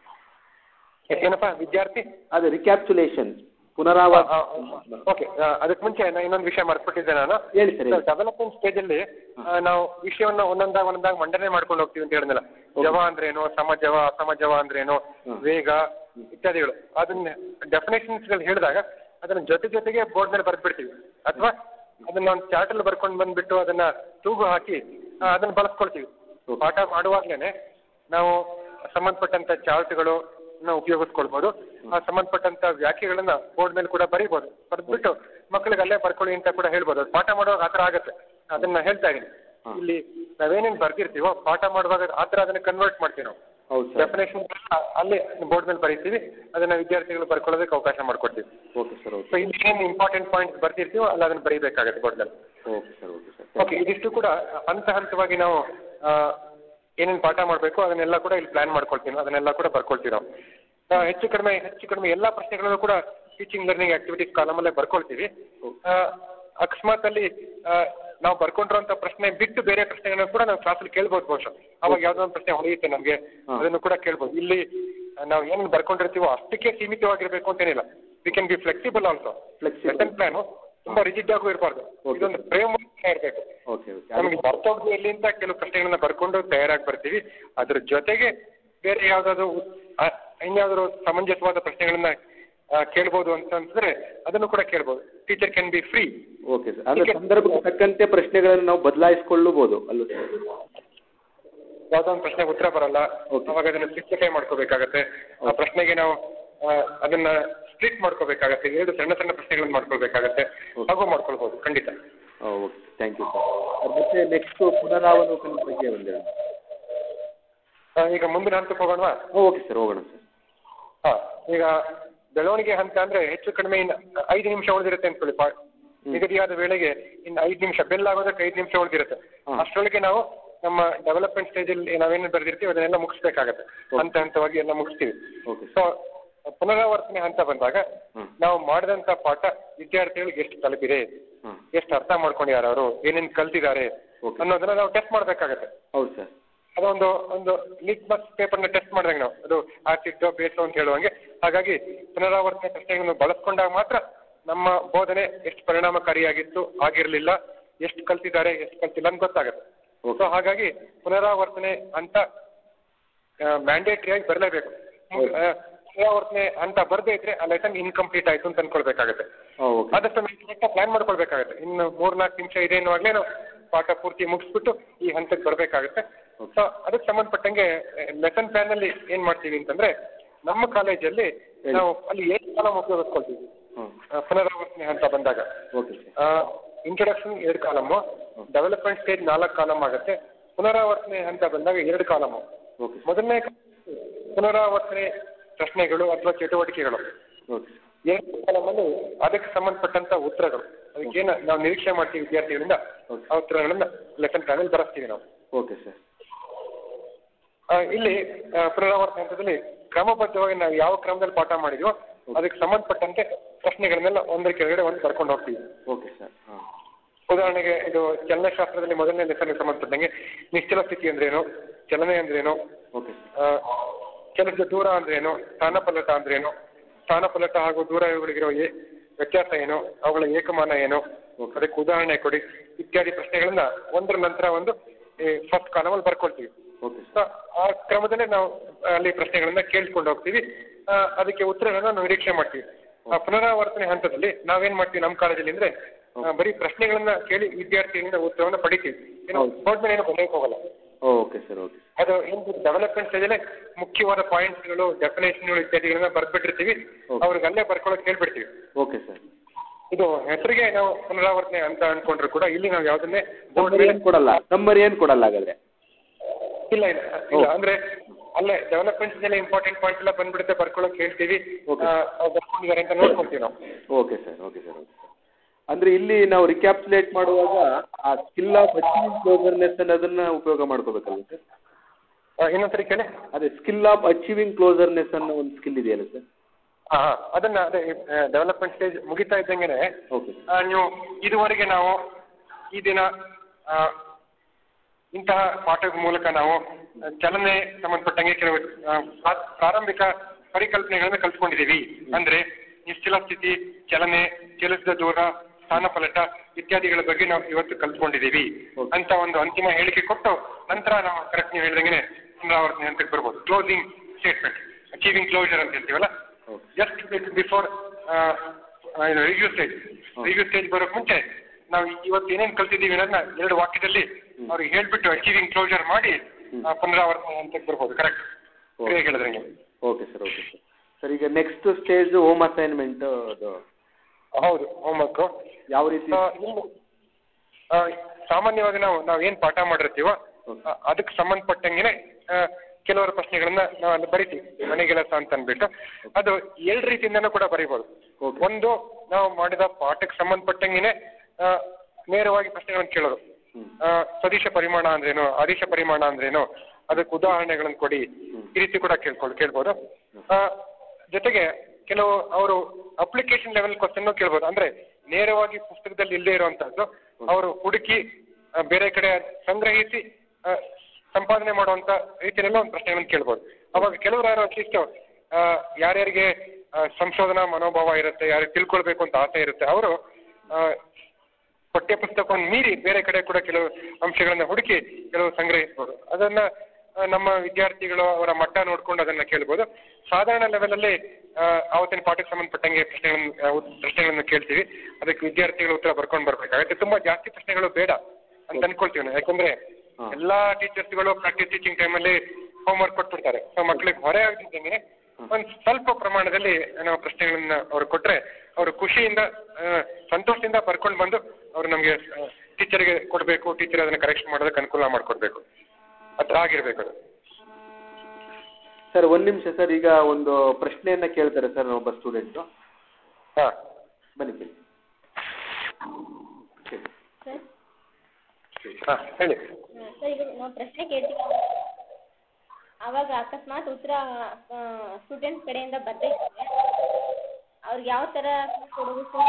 Speaker 2: ಏನಪ್ಪ ವಿದ್ಯಾರ್ಥಿ
Speaker 1: ಅದೇ ರಿಕ್ಯಾಪ್ಸುಲೇಷನ್ ಪುನರಾವ
Speaker 2: ಓಕೆ ಅದಕ್ಕೆ ಮುಂಚೆ ನಾನು ಇನ್ನೊಂದು ವಿಷಯ ಮರ್ತ್ಬಿಟ್ಟಿದ್ದೆ ನಾನು
Speaker 1: ಹೇಳಿ ಸರ್ ಹೇಳಿ.
Speaker 2: ಡೆವಲಪ್ಮೆಂಟ್ ಸ್ಟೇಜ್ ಅಲ್ಲಿ ಆ, ನಾವು ವಿಷಯವನ್ನ ಒಂದೊಂದಾಗ ಒಂದೊಂದಾಗ ಮಂಡನೆ ಮಾಡ್ಕೊಂಡು ಹೋಗ್ತೀವಿ ಅಂತ ಹೇಳಿದ್ನಲ್ಲ ಜವ ಅಂದ್ರೇನು ಸಮಜವ ಅಸಮಜವ ಅಂದ್ರೇನು
Speaker 1: ಹ್ಮ್.
Speaker 2: ವೇಗ ಇತ್ಯಾದಿಗಳು ಅದನ್ನ ಡೆಫಿನೇಷನ್ಸ್ ಗಳು ಹೇಳಿದಾಗ ಅದನ್ನ ಜೊತೆ ಜೊತೆಗೆ ಬೋರ್ಡ್ ಮೇಲೆ ಬರ್ದ್ಬಿಡ್ತೀವಿ ಅಥವಾ ಅದನ್ನ ಒಂದು ಚಾರ್ಟ್ ಅಲ್ಲಿ ಬರ್ಕೊಂಡು ಬಂದ್ಬಿಟ್ಟು ಅದನ್ನ ತೂಗು ಹಾಕಿ ಆ, ಅದನ್ನ ಬಳಸ್ಕೊಳ್ತೀವಿ
Speaker 1: Okay.
Speaker 2: ಪಾಠ ಮಾಡುವಾಗ್ಲೇನೆ ನಾವು ಸಂಬಂಧಪಟ್ಟಂತ ಚಾರ್ಟ್ಗಳು ಉಪಯೋಗಿಸ್ಕೊಳ್ಬಹುದು ಆ ಸಂಬಂಧಪಟ್ಟಂತ ವ್ಯಾಖ್ಯೆಗಳನ್ನ ಬೋರ್ಡ್ ಮೇಲೆ ಕೂಡ ಬರೀಬಹುದು ಬರೆದ್ಬಿಟ್ಟು ಮಕ್ಕಳಿಗೆ ಅಲ್ಲೇ ಬರ್ಕೊಳ್ಳಿ ಅಂತ ಕೂಡ ಹೇಳ್ಬೋದು ಅದು ಪಾಠ ಮಾಡುವಾಗ ಆತರ ಆಗತ್ತೆ ಅದನ್ನ ಹೇಳ್ತಾ ಇದೀನಿ
Speaker 1: ಹಾ.
Speaker 2: ಇಲ್ಲಿ ನಾವೇನೇನ್ ಬರ್ದಿರ್ತೀವೋ ಪಾಠ ಮಾಡುವಾಗ ಆತರ ಅದನ್ನ ಕನ್ವರ್ಟ್ ಮಾಡ್ತೀವಿ ನಾವು
Speaker 1: ಹೌದು ಸರ್
Speaker 2: ಡೆಫಿನೇಷನ್ ಅಲ್ಲೇ ಬೋರ್ಡ್ ಮೇಲೆ ಬರೀತೀವಿ ಅದನ್ನ ವಿದ್ಯಾರ್ಥಿಗಳು ಬರ್ಕೊಳ್ಳೋದಕ್ಕೆ ಅವಕಾಶ ಮಾಡ್ಕೊಡ್ತೀವಿ
Speaker 1: ಓಕೆ ಸರ್ ಓಕೆ
Speaker 2: ಸೊ ಇಲ್ಲಿ ಏನ್ ಇಂಪಾರ್ಟೆಂಟ್ ಪಾಯಿಂಟ್ಸ್ ಬರ್ತಿರ್ತೀವೋ ಅಲ್ಲ ಅದನ್ನ ಬರೀಬೇಕಾಗತ್ತೆ ಬೋರ್ಡ್ ಮೇಲೆ
Speaker 1: okay sir okay sir
Speaker 2: okay ಇದಿಷ್ಟು ಕೂಡ ಹಂತ ಹಂತವಾಗಿ ನಾವು ಆ, ಏನೇನ್ ಪಾಠ ಮಾಡಬೇಕು ಅದನ್ನೆಲ್ಲ ಕೂಡ ಇಲ್ಲಿ ಪ್ಲಾನ್ ಮಾಡ್ಕೊಳ್ತೀವಿ ಅದನ್ನೆಲ್ಲ ಕೂಡ ಬರ್ಕೊಳ್ತೀವಿ ನಾವು ಆ, ಹೆಚ್ಚು ಕಡಿಮೆ ಹೆಚ್ಚು ಕಡಿಮೆ ಎಲ್ಲಾ ಪ್ರಶ್ನೆಗಳನ್ನು ಕೂಡ ಟೀಚಿಂಗ್ ಲರ್ನಿಂಗ್ ಆಕ್ಟಿವಿಟೀಸ್ ಕಾಲಮಲ್ಲೇ ಬರ್ಕೊಳ್ತೀವಿ ಆ, ಅಕಸ್ಮಾತ್ ಅಲ್ಲಿ ಆ, ನಾವು ಬರ್ಕೊಂಡಿರುವಂತ ಪ್ರಶ್ನೆ ಬಿಟ್ಟು ಬೇರೆ ಪ್ರಶ್ನೆಗಳನ್ನ ಕೂಡ ನಾವು ಕ್ಲಾಸಲ್ಲಿ ಕೇಳ್ಬೋದು ಬಹುಶಃ ಅವಾಗ ಯಾವ್ದೋ ಒಂದು ಪ್ರಶ್ನೆ ಹೊಳೆಯುತ್ತೆ ನಮ್ಗೆ
Speaker 1: ಹಾ.
Speaker 2: ಅದನ್ನು ಕೂಡ ಕೇಳ್ಬೋದು ಇಲ್ಲಿ ಆ, ನಾವು ಏನೇನು ಬರ್ಕೊಂಡಿರ್ತೀವೋ ಅಷ್ಟಕ್ಕೆ ಸೀಮಿತವಾಗಿರ್ಬೇಕು ಅಂತೇನಿಲ್ಲ we can be flexible also
Speaker 1: Flexible.
Speaker 2: Lesson plan ತುಂಬಾ ರಿಜಿಡ್ ಆಗೂ ಇರಬಾರ್ದು
Speaker 1: Okay.
Speaker 2: ಇದೊಂದು ಫ್ರೇಮ್ ಇರಬೇಕು
Speaker 1: ಓಕೆ ಓಕೆ
Speaker 2: ನಮಗೆ ಬರ್ತೋಗ್ದು ಎಲ್ಲಿ ಅಂತ ಕೆಲವು ಪ್ರಶ್ನೆಗಳನ್ನ ಬರ್ಕೊಂಡು ತಯಾರಾಗಿ ಬರ್ತೀವಿ ಅದ್ರ ಜೊತೆಗೆ ಬೇರೆ ಯಾವ್ದಾದ್ರು ಆ, ಇನ್ಯಾವ್ದಾದ್ರು ಸಮಂಜಸವಾದ ಪ್ರಶ್ನೆಗಳನ್ನ ಆ, ಕೇಳ್ಬೋದು ಅಂತ ಅನ್ಸಿದ್ರೆ ಅದನ್ನು ಕೂಡ ಕೇಳ್ಬೋದು teacher can be free
Speaker 1: okay sir ಅಂದ್ರೆ ಸಂದರ್ಭಕ್ಕೆ ತಕ್ಕಂತೆ ಪ್ರಶ್ನೆಗಳನ್ನು ನಾವು ಬದಲಾಯಿಸ್ಕೊಳ್ಳಬಹುದು ಅಲ್ಲೂ ಸರ್
Speaker 2: ಯಾವ್ದೋ ಒಂದು ಪ್ರಶ್ನೆಗೆ ಉತ್ತರ ಬರಲ್ಲ
Speaker 1: Okay.
Speaker 2: ಅವಾಗ ಅದನ್ನ ಸ್ಪೆಸಿಫೈ ಮಾಡ್ಕೋಬೇಕಾಗತ್ತೆ ಆ ಪ್ರಶ್ನೆಗೆ ನಾವು ಆ, ಅದನ್ನ ಸ್ಪ್ಲಿಟ್ ಮಾಡ್ಕೋಬೇಕಾಗತ್ತೆ ಎರಡು ಸಣ್ಣ ಸಣ್ಣ ಪ್ರಶ್ನೆಗಳನ್ನ ಮಾಡ್ಕೊಳ್ಬೇಕಾಗತ್ತೆ
Speaker 1: Okay.
Speaker 2: ಹಾಗೂ ಮಾಡ್ಕೊಳ್ಬೋದು ಖಂಡಿತ
Speaker 1: ಓಕೆ ಥ್ಯಾಂಕ್ ಯು ಸರ್ ಮತ್ತೆ ನೆಕ್ಸ್ಟ್ ಪುನರಾವಲೋಕನ ಬಗ್ಗೆ ಒಂದೆರಡು
Speaker 2: ಆ, ಈಗ ಮುಂದಿನ ಹಂತಕ್ಕೆ ಹೋಗೋಣವಾ
Speaker 1: ಓಕೆ ಸರ್ ಹೋಗೋಣ ಸರ್
Speaker 2: ಹಾ ಈಗ ಬೆಳವಣಿಗೆ ಹಂತ ಅಂದ್ರೆ ಹೆಚ್ಚು ಕಡಿಮೆ ಇನ್ನು ಐದು ನಿಮಿಷ ಉಳಿದಿರುತ್ತೆ ಅನ್ಕೊಳ್ಳಿ ಪಾ ನಿಗದಿಯಾದ ವೇಳೆಗೆ ಇನ್ನು ಐದು ನಿಮಿಷ ಬೆಲ್ ಆಗೋದಕ್ಕೆ ಐದು ನಿಮಿಷ ಉಳಿದಿರುತ್ತೆ
Speaker 1: ಹಾ.
Speaker 2: ಅಷ್ಟರೊಳಗೆ ನಾವು ನಮ್ಮ ಡೆವಲಪ್ಮೆಂಟ್ ಸ್ಟೇಜ್ ಅಲ್ಲಿ ನಾವೇನು ಬರ್ದಿರ್ತೀವಿ ಅದನ್ನೆಲ್ಲ ಮುಗಿಸ್ಬೇಕಾಗತ್ತೆ ಹಂತ ಹಂತವಾಗಿ ಎಲ್ಲ ಮುಗಿಸ್ತೀವಿ
Speaker 1: ಓಕೆ
Speaker 2: ಸೊ ಪುನರಾವರ್ತನೆ ಹಂತ ಬಂದಾಗ
Speaker 1: ಹ್ಮ್.
Speaker 2: ನಾವು ಮಾಡಿದಂತ ಪಾಠ ವಿದ್ಯಾರ್ಥಿಗಳಿಗೆ ಎಷ್ಟು ತಲುಪಿದೆ
Speaker 1: ಹ್ಮ್.
Speaker 2: ಎಷ್ಟು ಅರ್ಥ ಮಾಡ್ಕೊಂಡಿದ್ದಾರೆ ಅವರು ಏನೇನ್ ಕಲ್ತಿದ್ದಾರೆ
Speaker 1: Okay.
Speaker 2: ಅನ್ನೋದನ್ನ ನಾವು ಟೆಸ್ಟ್ ಮಾಡ್ಬೇಕಾಗತ್ತೆ
Speaker 1: ಹೌದು ಸರ್
Speaker 2: ಅದೊಂದು ಒಂದು ಲಿಟ್ಮಸ್ ಪೇಪರ್ನ ಟೆಸ್ಟ್ ಮಾಡಿದಂಗೆ ನಾವು ಅದು ಆಸಿಡ್ಡೋ ಬೇಸೋ ಅಂತ ಹೇಳುವಂಗೆ ಹಾಗಾಗಿ ಪುನರಾವರ್ತನೆ ಪ್ರಶ್ನೆಗಳನ್ನು ಬಳಸ್ಕೊಂಡಾಗ ಮಾತ್ರ ನಮ್ಮ ಬೋಧನೆ ಎಷ್ಟು ಪರಿಣಾಮಕಾರಿಯಾಗಿತ್ತು ಆಗಿರಲಿಲ್ಲ ಎಷ್ಟು ಕಲ್ತಿದ್ದಾರೆ ಎಷ್ಟು ಕಲ್ತಿಲ್ಲ ಅಂತ ಗೊತ್ತಾಗುತ್ತೆ
Speaker 1: Okay.
Speaker 2: ಸೊ ಹಾಗಾಗಿ ಪುನರಾವರ್ತನೆ ಅಂತ ಮ್ಯಾಂಡೇಟರಿ ಆಗಿ ಬರಲೇಬೇಕು ಪುನರಾವರ್ತನೆ ಅಂತ ಬರದೇ ಇದ್ರೆ ಆ ಲೆಸನ್ ಇನ್ಕಂಪ್ಲೀಟ್ ಆಯ್ತು ಅಂತ ಅನ್ಕೊಳ್ಬೇಕಾಗತ್ತೆ
Speaker 1: ಓಕೆ
Speaker 2: ಆದಷ್ಟು ನಾವು ಪ್ಲಾನ್ ಮಾಡ್ಕೊಳ್ಬೇಕಾಗತ್ತೆ ಇನ್ನು ಮೂರ್ನಾಲ್ಕು ನಿಮಿಷ ಇದೆ ಅನ್ನುವಾಗಲೇ ನಾವು ಪಾಠ ಪೂರ್ತಿ ಮುಗಿಸ್ಬಿಟ್ಟು ಈ ಹಂತಕ್ಕೆ ಬರಬೇಕಾಗತ್ತೆ ಸೊ ಅದಕ್ಕೆ ಸಂಬಂಧಪಟ್ಟಂಗೆ ಲೆಸನ್ ಪ್ಲಾನ್ ಅಲ್ಲಿ ಏನ್ ಮಾಡ್ತೀವಿ ಅಂತಂದ್ರೆ ನಮ್ಮ ಕಾಲೇಜಲ್ಲಿ ನಾವು ಅಲ್ಲಿ ಏಳು ಕಾಲಮ್ ಉಪಯೋಗಿಸ್ಕೊಳ್ತೀವಿ
Speaker 1: ಹ್ಞೂ
Speaker 2: ಆ, ಪುನರಾವರ್ತನೆ ಹಂತ ಬಂದಾಗ
Speaker 1: ಓಕೆ ಸರ್
Speaker 2: ಇಂಟ್ರೊಡಕ್ಷನ್ ಎರಡು ಕಾಲಮು ಡೆವಲಪ್ಮೆಂಟ್ ಸ್ಟೇಜ್ ನಾಲ್ಕು ಕಾಲಮ್ ಆಗುತ್ತೆ ಪುನರಾವರ್ತನೆ ಹಂತ ಬಂದಾಗ ಎರಡು ಕಾಲಮು
Speaker 1: ಓಕೆ
Speaker 2: ಮೊದಲನೇ ಪುನರಾವರ್ತನೆ ಪ್ರಶ್ನೆಗಳು ಅಥವಾ ಚಟುವಟಿಕೆಗಳು
Speaker 1: ಓಕೆ
Speaker 2: ಎರಡು ಕಾಲಮಲ್ಲಿ ಅದಕ್ಕೆ ಸಂಬಂಧಪಟ್ಟಂತ ಉತ್ತರಗಳು ಅದಕ್ಕೇನು ನಾವು ನಿರೀಕ್ಷೆ ಮಾಡ್ತೀವಿ ವಿದ್ಯಾರ್ಥಿಗಳಿಂದ
Speaker 1: Okay.
Speaker 2: ಆ ಉತ್ತರಗಳನ್ನ ಲೆಸನ್ ಪ್ಲಾನಲ್ಲಿ ಬರೆಸ್ತೀವಿ ನಾವು
Speaker 1: ಓಕೆ ಸರ್
Speaker 2: ಆ, ಇಲ್ಲಿ ಆ, ಪುನರಾವರ್ತನೆ ಹಂತದಲ್ಲಿ ಕ್ರಮಬದ್ಧವಾಗಿ ನಾವು ಯಾವ ಕ್ರಮದಲ್ಲಿ ಪಾಠ ಮಾಡಿದ್ವೋ ಅದಕ್ಕೆ ಸಂಬಂಧಪಟ್ಟಂತೆ ಪ್ರಶ್ನೆಗಳನ್ನೆಲ್ಲ ಒಂದರ ಕೆಳಗಡೆ ಒಂದು ಬರ್ಕೊಂಡು ಹೋಗ್ತೀವಿ
Speaker 1: ಓಕೆ ಸರ್ ಹಾಂ
Speaker 2: ಉದಾಹರಣೆಗೆ ಇದು ಚಲನಶಾಸ್ತ್ರದಲ್ಲಿ ಮೊದಲನೇ ಲೆಸನ್ಗೆ ಸಂಬಂಧಪಟ್ಟಂಗೆ ನಿಶ್ಚಲ ಸ್ಥಿತಿ ಅಂದ್ರೇನು ಚಲನೆ ಅಂದ್ರೇನು
Speaker 1: ಓಕೆ ಸರ್
Speaker 2: ಆ, ಚಲಿಸಿದ ದೂರ ಅಂದ್ರೇನು ಸ್ಥಾನಪಲ್ಲಟ ಅಂದ್ರೇನು ಸ್ಥಾನಪಲ್ಲಟ ಹಾಗೂ ದೂರ ಇವುಗಳಿಗಿರೋ ಏ ವ್ಯತ್ಯಾಸ ಏನು ಅವುಗಳ ಏಕಮಾನ ಏನು ಅದಕ್ಕೆ ಉದಾಹರಣೆ ಕೊಡಿ ಇತ್ಯಾದಿ ಪ್ರಶ್ನೆಗಳನ್ನ ಒಂದರ ನಂತರ ಒಂದು ಫಸ್ಟ್ ಕಾಲಮಲ್ಲಿ ಬರ್ಕೊಳ್ತೀವಿ
Speaker 1: ಓಕೆ
Speaker 2: ಸೊ ಆ ಕ್ರಮದಲ್ಲೇ ನಾವು ಅಲ್ಲಿ ಪ್ರಶ್ನೆಗಳನ್ನ ಕೇಳ್ಕೊಂಡು ಹೋಗ್ತೀವಿ ಆ, ಅದಕ್ಕೆ ಉತ್ತರಗಳನ್ನ ನಾವು ನಿರೀಕ್ಷೆ ಮಾಡ್ತೀವಿ ಆ ಪುನರಾವರ್ತನೆ ಹಂತದಲ್ಲಿ ನಾವೇನ್ ಮಾಡ್ತೀವಿ ನಮ್ಮ ಕಾಲೇಜಲ್ಲಿ ಅಂದ್ರೆ ಆ, ಬರೀ ಪ್ರಶ್ನೆಗಳನ್ನ ಕೇಳಿ ವಿದ್ಯಾರ್ಥಿಗಳಿಂದ ಉತ್ತರವನ್ನ ಪಡಿತೀವಿ ಏನು
Speaker 1: ಹೌದು.
Speaker 2: ಬೋರ್ಡ್ ಮೇಲೆ ಏನು ಬರೆಯಕ್ಕೆ ಹೋಗಲ್ಲ
Speaker 1: ಓಕೆ ಸರ್ ಓಕೆ
Speaker 2: ಅದು ಏನು ಡೆವಲಪ್ಮೆಂಟ್ ಸ್ಟೇಜಲ್ಲೇ ಮುಖ್ಯವಾದ ಪಾಯಿಂಟ್ಸ್ಗಳು ಡೆಫಿನೇಷನ್ಗಳು ಇತ್ಯಾದಿಗಳನ್ನ ಬರ್ಬಿಟ್ಟಿರ್ತೀವಿ
Speaker 1: Okay.
Speaker 2: ಅವ್ರಿಗೆ ಅಲ್ಲೇ ಬರ್ಕೊಳಕ್ ಹೇಳ್ಬಿಡ್ತೀವಿ
Speaker 1: ಓಕೆ ಸರ್
Speaker 2: ಇದು ಹೆಸರಿಗೆ ನಾವು ಪುನರಾವರ್ತನೆ ಅಂತ ಅನ್ಕೊಂಡ್ರು ಕೂಡ ಇಲ್ಲಿ ನಾವು ಯಾವ್ದನ್ನೇ ಬೋರ್ಡ್
Speaker 1: ನಂಬರ್ ಏನು ಕೊಡಲ್ಲ ನಂಬರ್ ಏನು ಕೊಡಲ್ಲ ಹಾಗಾದ್ರೆ
Speaker 2: ಇಲ್ಲ ಇಲ್ಲ ಇಲ್ಲ ಅಂದ್ರೆ ಅಲ್ಲೇ ಡೆವಲಪ್ಮೆಂಟ್ ಮೇಲೆ ಇಂಪಾರ್ಟೆಂಟ್ ಪಾಯಿಂಟ್ ಎಲ್ಲ ಬಂದ್ಬಿಡುತ್ತೆ ಬರ್ಕೊಳಕ್ ಹೇಳ್ತೀವಿ
Speaker 1: Okay.
Speaker 2: ಆ, ಅವ್ರು ಬರ್ಕೊಂಡಿದ್ದಾರೆ ಅಂತ ನೋಡ್ಕೊಂತೀವಿ ನಾವು
Speaker 1: okay sir okay sir okay sir ಅಂದರೆ ಇಲ್ಲಿ ನಾವು ರಿಕ್ಯಾಪ್ಸುಲೇಟ್ ಮಾಡುವಾಗ ಆ ಸ್ಕಿಲ್ ಆಫ್ ಅಚೀವಿಂಗ್ ಕ್ಲೋಸರ್ನೆಸ್ ಅನ್ನೋದನ್ನ ಉಪಯೋಗ ಮಾಡ್ಕೋಬೇಕಲ್ವ ಸರ್
Speaker 2: ಆ, ಇನ್ನೊಂದ್ಸರಿ ಕೇಳಿ
Speaker 1: ಅದೇ ಸ್ಕಿಲ್ ಆಫ್ ಅಚೀವಿಂಗ್ ಕ್ಲೋಸರ್ನೆಸ್ ಅನ್ನೋ ಒಂದು ಸ್ಕಿಲ್ ಇದೆಯಲ್ಲ ಸರ್
Speaker 2: ಹಾ ಹಾ ಅದನ್ನ ಅದೇ ಡೆವಲಪ್ಮೆಂಟ್ ಸ್ಟೇಜ್ ಮುಗಿತಾ ಇದ್ದಂಗೆನೆ
Speaker 1: ಓಕೆ
Speaker 2: ಆ, ನೀವು ಇದುವರೆಗೆ ನಾವು ಈ ದಿನ ಆ, ಇಂತಹ ಪಾಠದ ಮೂಲಕ ನಾವು ಆ, ಚಲನೆ ಸಂಬಂಧಪಟ್ಟಂಗೆ ಕೆಲವು ಆ, ಪ್ರಾ- ಪ್ರಾರಂಭಿಕ ಪರಿಕಲ್ಪನೆಗಳನ್ನ ಕಲ್ತ್ಕೊಂಡಿದ್ದೀವಿ ಅಂದ್ರೆ ನಿಶ್ಚಲ ಸ್ಥಿತಿ ಚಲನೆ ಚಲಿಸಿದ ದೂರ ಸ್ಥಾನಪಲಟ ಇತ್ಯಾದಿಗಳ ಬಗ್ಗೆ ನಾವು ಇವತ್ತು ಕಲ್ತ್ಕೊಂಡಿದ್ದೀವಿ
Speaker 1: Okay.
Speaker 2: ಅಂತ ಒಂದು ಅಂತಿಮ ಹೇಳಿಕೆ ಕೊಟ್ಟು ನಂತರ ನಾವು ಕರೆಕ್ಟ್ ನೀವು ಹೇಳಿದಂಗೆ ಪುನರಾವರ್ತನೆ ಹಂತಕ್ಕೆ ಬರ್ಬೋದು ಕ್ಲೋಸಿಂಗ್ ಸ್ಟೇಟ್ಮೆಂಟ್ ಅಚೀವಿಂಗ್ ಕ್ಲೋಸರ್ ಅಂತ ಹೇಳ್ತೀವಲ್ಲ
Speaker 1: okay
Speaker 2: just before review stage review stage ಬರೋಕ್ ಮುಂಚೆ ನಾವು ಇವತ್ತು ಏನೇನ್ ಕಲ್ತಿದ್ದೀವಿ ಅನ್ನೋದನ್ನ ಎರಡು ವಾಕ್ಯದಲ್ಲಿ ಅವ್ರಿಗೆ ಹೇಳ್ಬಿಟ್ಟು ಅಚೀವಿಂಗ್ ಕ್ಲೋಸರ್ ಮಾಡಿ ಆ, ಪುನರಾವರ್ತನೆ ಹಂತಕ್ಕೆ ಬರ್ಬೋದು ಕರೆಕ್ಟ್
Speaker 1: Okay.
Speaker 2: ಹೇಳಿದ್ರೆ ನೀವು
Speaker 1: okay sir okay sir sir ಈಗ ನೆಕ್ಸ್ಟ್ ಸ್ಟೇಜ್ ಹೋಮ್ ಅಸೈನ್ಮೆಂಟ್ ಅದು
Speaker 2: ಹೌದು ಹೋಮ್ವರ್ಕ್
Speaker 1: ಯಾವ ರೀತಿ
Speaker 2: ಸಾಮಾನ್ಯವಾಗಿ ನಾವು ನಾವು ಏನ್ ಪಾಠ ಮಾಡಿರ್ತೀವೋ
Speaker 1: Okay.
Speaker 2: ಆ, ಅದಕ್ಕೆ ಸಂಬಂಧಪಟ್ಟಂಗೆನೆ ಆ, ಕೆಲವರು ಪ್ರಶ್ನೆಗಳನ್ನ ನಾವು ಅಲ್ಲಿ ಬರಿತೀವಿ ಮನೆಗೆಲಸ ಅಂತ ಅಂದ್ಬಿಟ್ಟು ಅದು ಎರಡು ರೀತಿಯಿಂದನೂ ಕೂಡ ಬರೀಬಹುದು
Speaker 1: Okay.
Speaker 2: ಒಂದು ನಾವು ಮಾಡಿದ ಪಾಠಕ್ಕೆ ಸಂಬಂಧಪಟ್ಟಂಗೆನೆ ಆ, ನೇರವಾಗಿ ಪ್ರಶ್ನೆಗಳನ್ನು ಕೇಳೋದು
Speaker 1: ಹ್ಮ್.
Speaker 2: ಆ, ಸದಿಶ ಪರಿಮಾಣ ಅಂದ್ರೇನು ಆದೇಶ ಪರಿಮಾಣ ಅಂದ್ರೇನು ಅದಕ್ಕೆ ಉದಾಹರಣೆಗಳನ್ನು ಕೊಡಿ ಈ ರೀತಿ ಕೂಡ ಕೇಳ್ಕೊಂಡು ಕೇಳ್ಬೋದು ಆ, ಜೊತೆಗೆ ಕೆಲವು ಅವರು ಅಪ್ಲಿಕೇಶನ್ ಲೆವೆಲ್ ಕ್ವಶನ್ ಕೇಳ್ಬೋದು ಅಂದ್ರೆ ನೇರವಾಗಿ ಪುಸ್ತಕದಲ್ಲಿ ಇಲ್ಲದೆ ಇರುವಂತಹದ್ದು ಅವರು ಹುಡುಕಿ ಆ, ಬೇರೆ ಕಡೆ ಸಂಗ್ರಹಿಸಿ ಆ, ಸಂಪಾದನೆ ಮಾಡುವಂತ ರೀತಿಯಲ್ಲೆಲ್ಲ ಒಂದು ಪ್ರಶ್ನೆಗಳನ್ನು ಕೇಳ್ಬೋದು ಅವಾಗ ಕೆಲವರು ಯಾರು ಅಟ್ಲೀಸ್ಟ್ ಯಾರ್ಯಾರಿಗೆ ಆ, ಸಂಶೋಧನಾ ಮನೋಭಾವ ಇರುತ್ತೆ ಯಾರಿಗೆ ತಿಳ್ಕೊಳ್ಬೇಕು ಅಂತ ಆಸೆ ಇರುತ್ತೆ ಅವರು ಪಠ್ಯ ಪುಸ್ತಕವನ್ನು ಮೀರಿ ಬೇರೆ ಕಡೆ ಕೂಡ ಕೆಲವು ಅಂಶಗಳನ್ನ ಹುಡುಕಿ ಕೆಲವು ಸಂಗ್ರಹಿಸ್ಬೋದು ಅದನ್ನ ಆ, ನಮ್ಮ ವಿದ್ಯಾರ್ಥಿಗಳು ಅವರ ಮಟ್ಟ ನೋಡ್ಕೊಂಡು ಅದನ್ನ ಕೇಳ್ಬೋದು ಸಾಧಾರಣ ಲೆವೆಲಲ್ಲಿ ಅವತ್ತಿನ ಪಾಠಕ್ಕೆ ಸಂಬಂಧಪಟ್ಟಂಗೆ ಪ್ರಶ್ನೆಗಳನ್ನು ಆ, ಉತ್- ಪ್ರಶ್ನೆಗಳನ್ನು ಕೇಳ್ತೀವಿ ಅದಕ್ಕೆ ವಿದ್ಯಾರ್ಥಿಗಳು ಉತ್ತರ ಬರ್ಕೊಂಡು ಬರ್ಬೇಕಾಗುತ್ತೆ ತುಂಬಾ ಜಾಸ್ತಿ ಪ್ರಶ್ನೆಗಳು ಬೇಡ ಅಂತ ಅನ್ಕೊಳ್ತೀವಿ ನಾವು ಯಾಕಂದ್ರೆ
Speaker 1: ಹಾ.
Speaker 2: ಎಲ್ಲಾ ಟೀಚರ್ಸ್ಗಳು ಪ್ರಾಕ್ಟೀಸ್ ಟೀಚಿಂಗ್ ಟೈಮಲ್ಲಿ ಹೋಮ್ವರ್ಕ್ ಕೊಟ್ಬಿಡ್ತಾರೆ ಸೊ ಮಕ್ಕಳಿಗೆ ಹೊರೆ ಆಗದಿದ್ದಂಗೆ ಒಂದು ಸ್ವಲ್ಪ ಪ್ರಮಾಣದಲ್ಲಿ ನಾವು ಪ್ರಶ್ನೆಗಳನ್ನ ಅವ್ರು ಕೊಟ್ರೆ ಅವರು ಖುಷಿಯಿಂದ ಆ, ಸಂತೋಷದಿಂದ ಬರ್ಕೊಂಡು ಬಂದು ಅವ್ರು ನಮಗೆ ಟೀಚರ್ಗೆ ಕೊಡಬೇಕು ಟೀಚರ್ ಅದನ್ನ ಕರೆಕ್ಷನ್ ಮಾಡೋದಕ್ಕೆ ಅನುಕೂಲ ಮಾಡಿಕೊಡ್ಬೇಕು ಅದು ಆಗಿರ್ಬೇಕು ಅದು
Speaker 1: ಸರ್ ಒಂದು ನಿಮಿಷ ಸರ್ ಈಗ ಒಂದು ಪ್ರಶ್ನೆಯನ್ನ ಕೇಳ್ತಾರೆ ಸರ್ ಒಬ್ಬ ಸ್ಟೂಡೆಂಟು
Speaker 2: ಹಾ
Speaker 1: ಬನ್ನಿ ಬನ್ನಿ ಕೇಳಿ.
Speaker 4: ಸರ್
Speaker 2: ಹಾ ಹೇಳಿ
Speaker 4: ಸರ್ ಈಗ ನಾವು ಪ್ರಶ್ನೆ ಕೇಳ್ತೀವಿ ಆವಾಗ ಅಕಸ್ಮಾತ್ ಉತ್ತರ ಸ್ಟೂಡೆಂಟ್ಸ್ ಕಡೆಯಿಂದ ಬರ್ದೇ ಇದ್ರೆ ಅವ್ರಿಗೆ ಯಾವ ಥರ ಕೊಡೋದು ಸರ್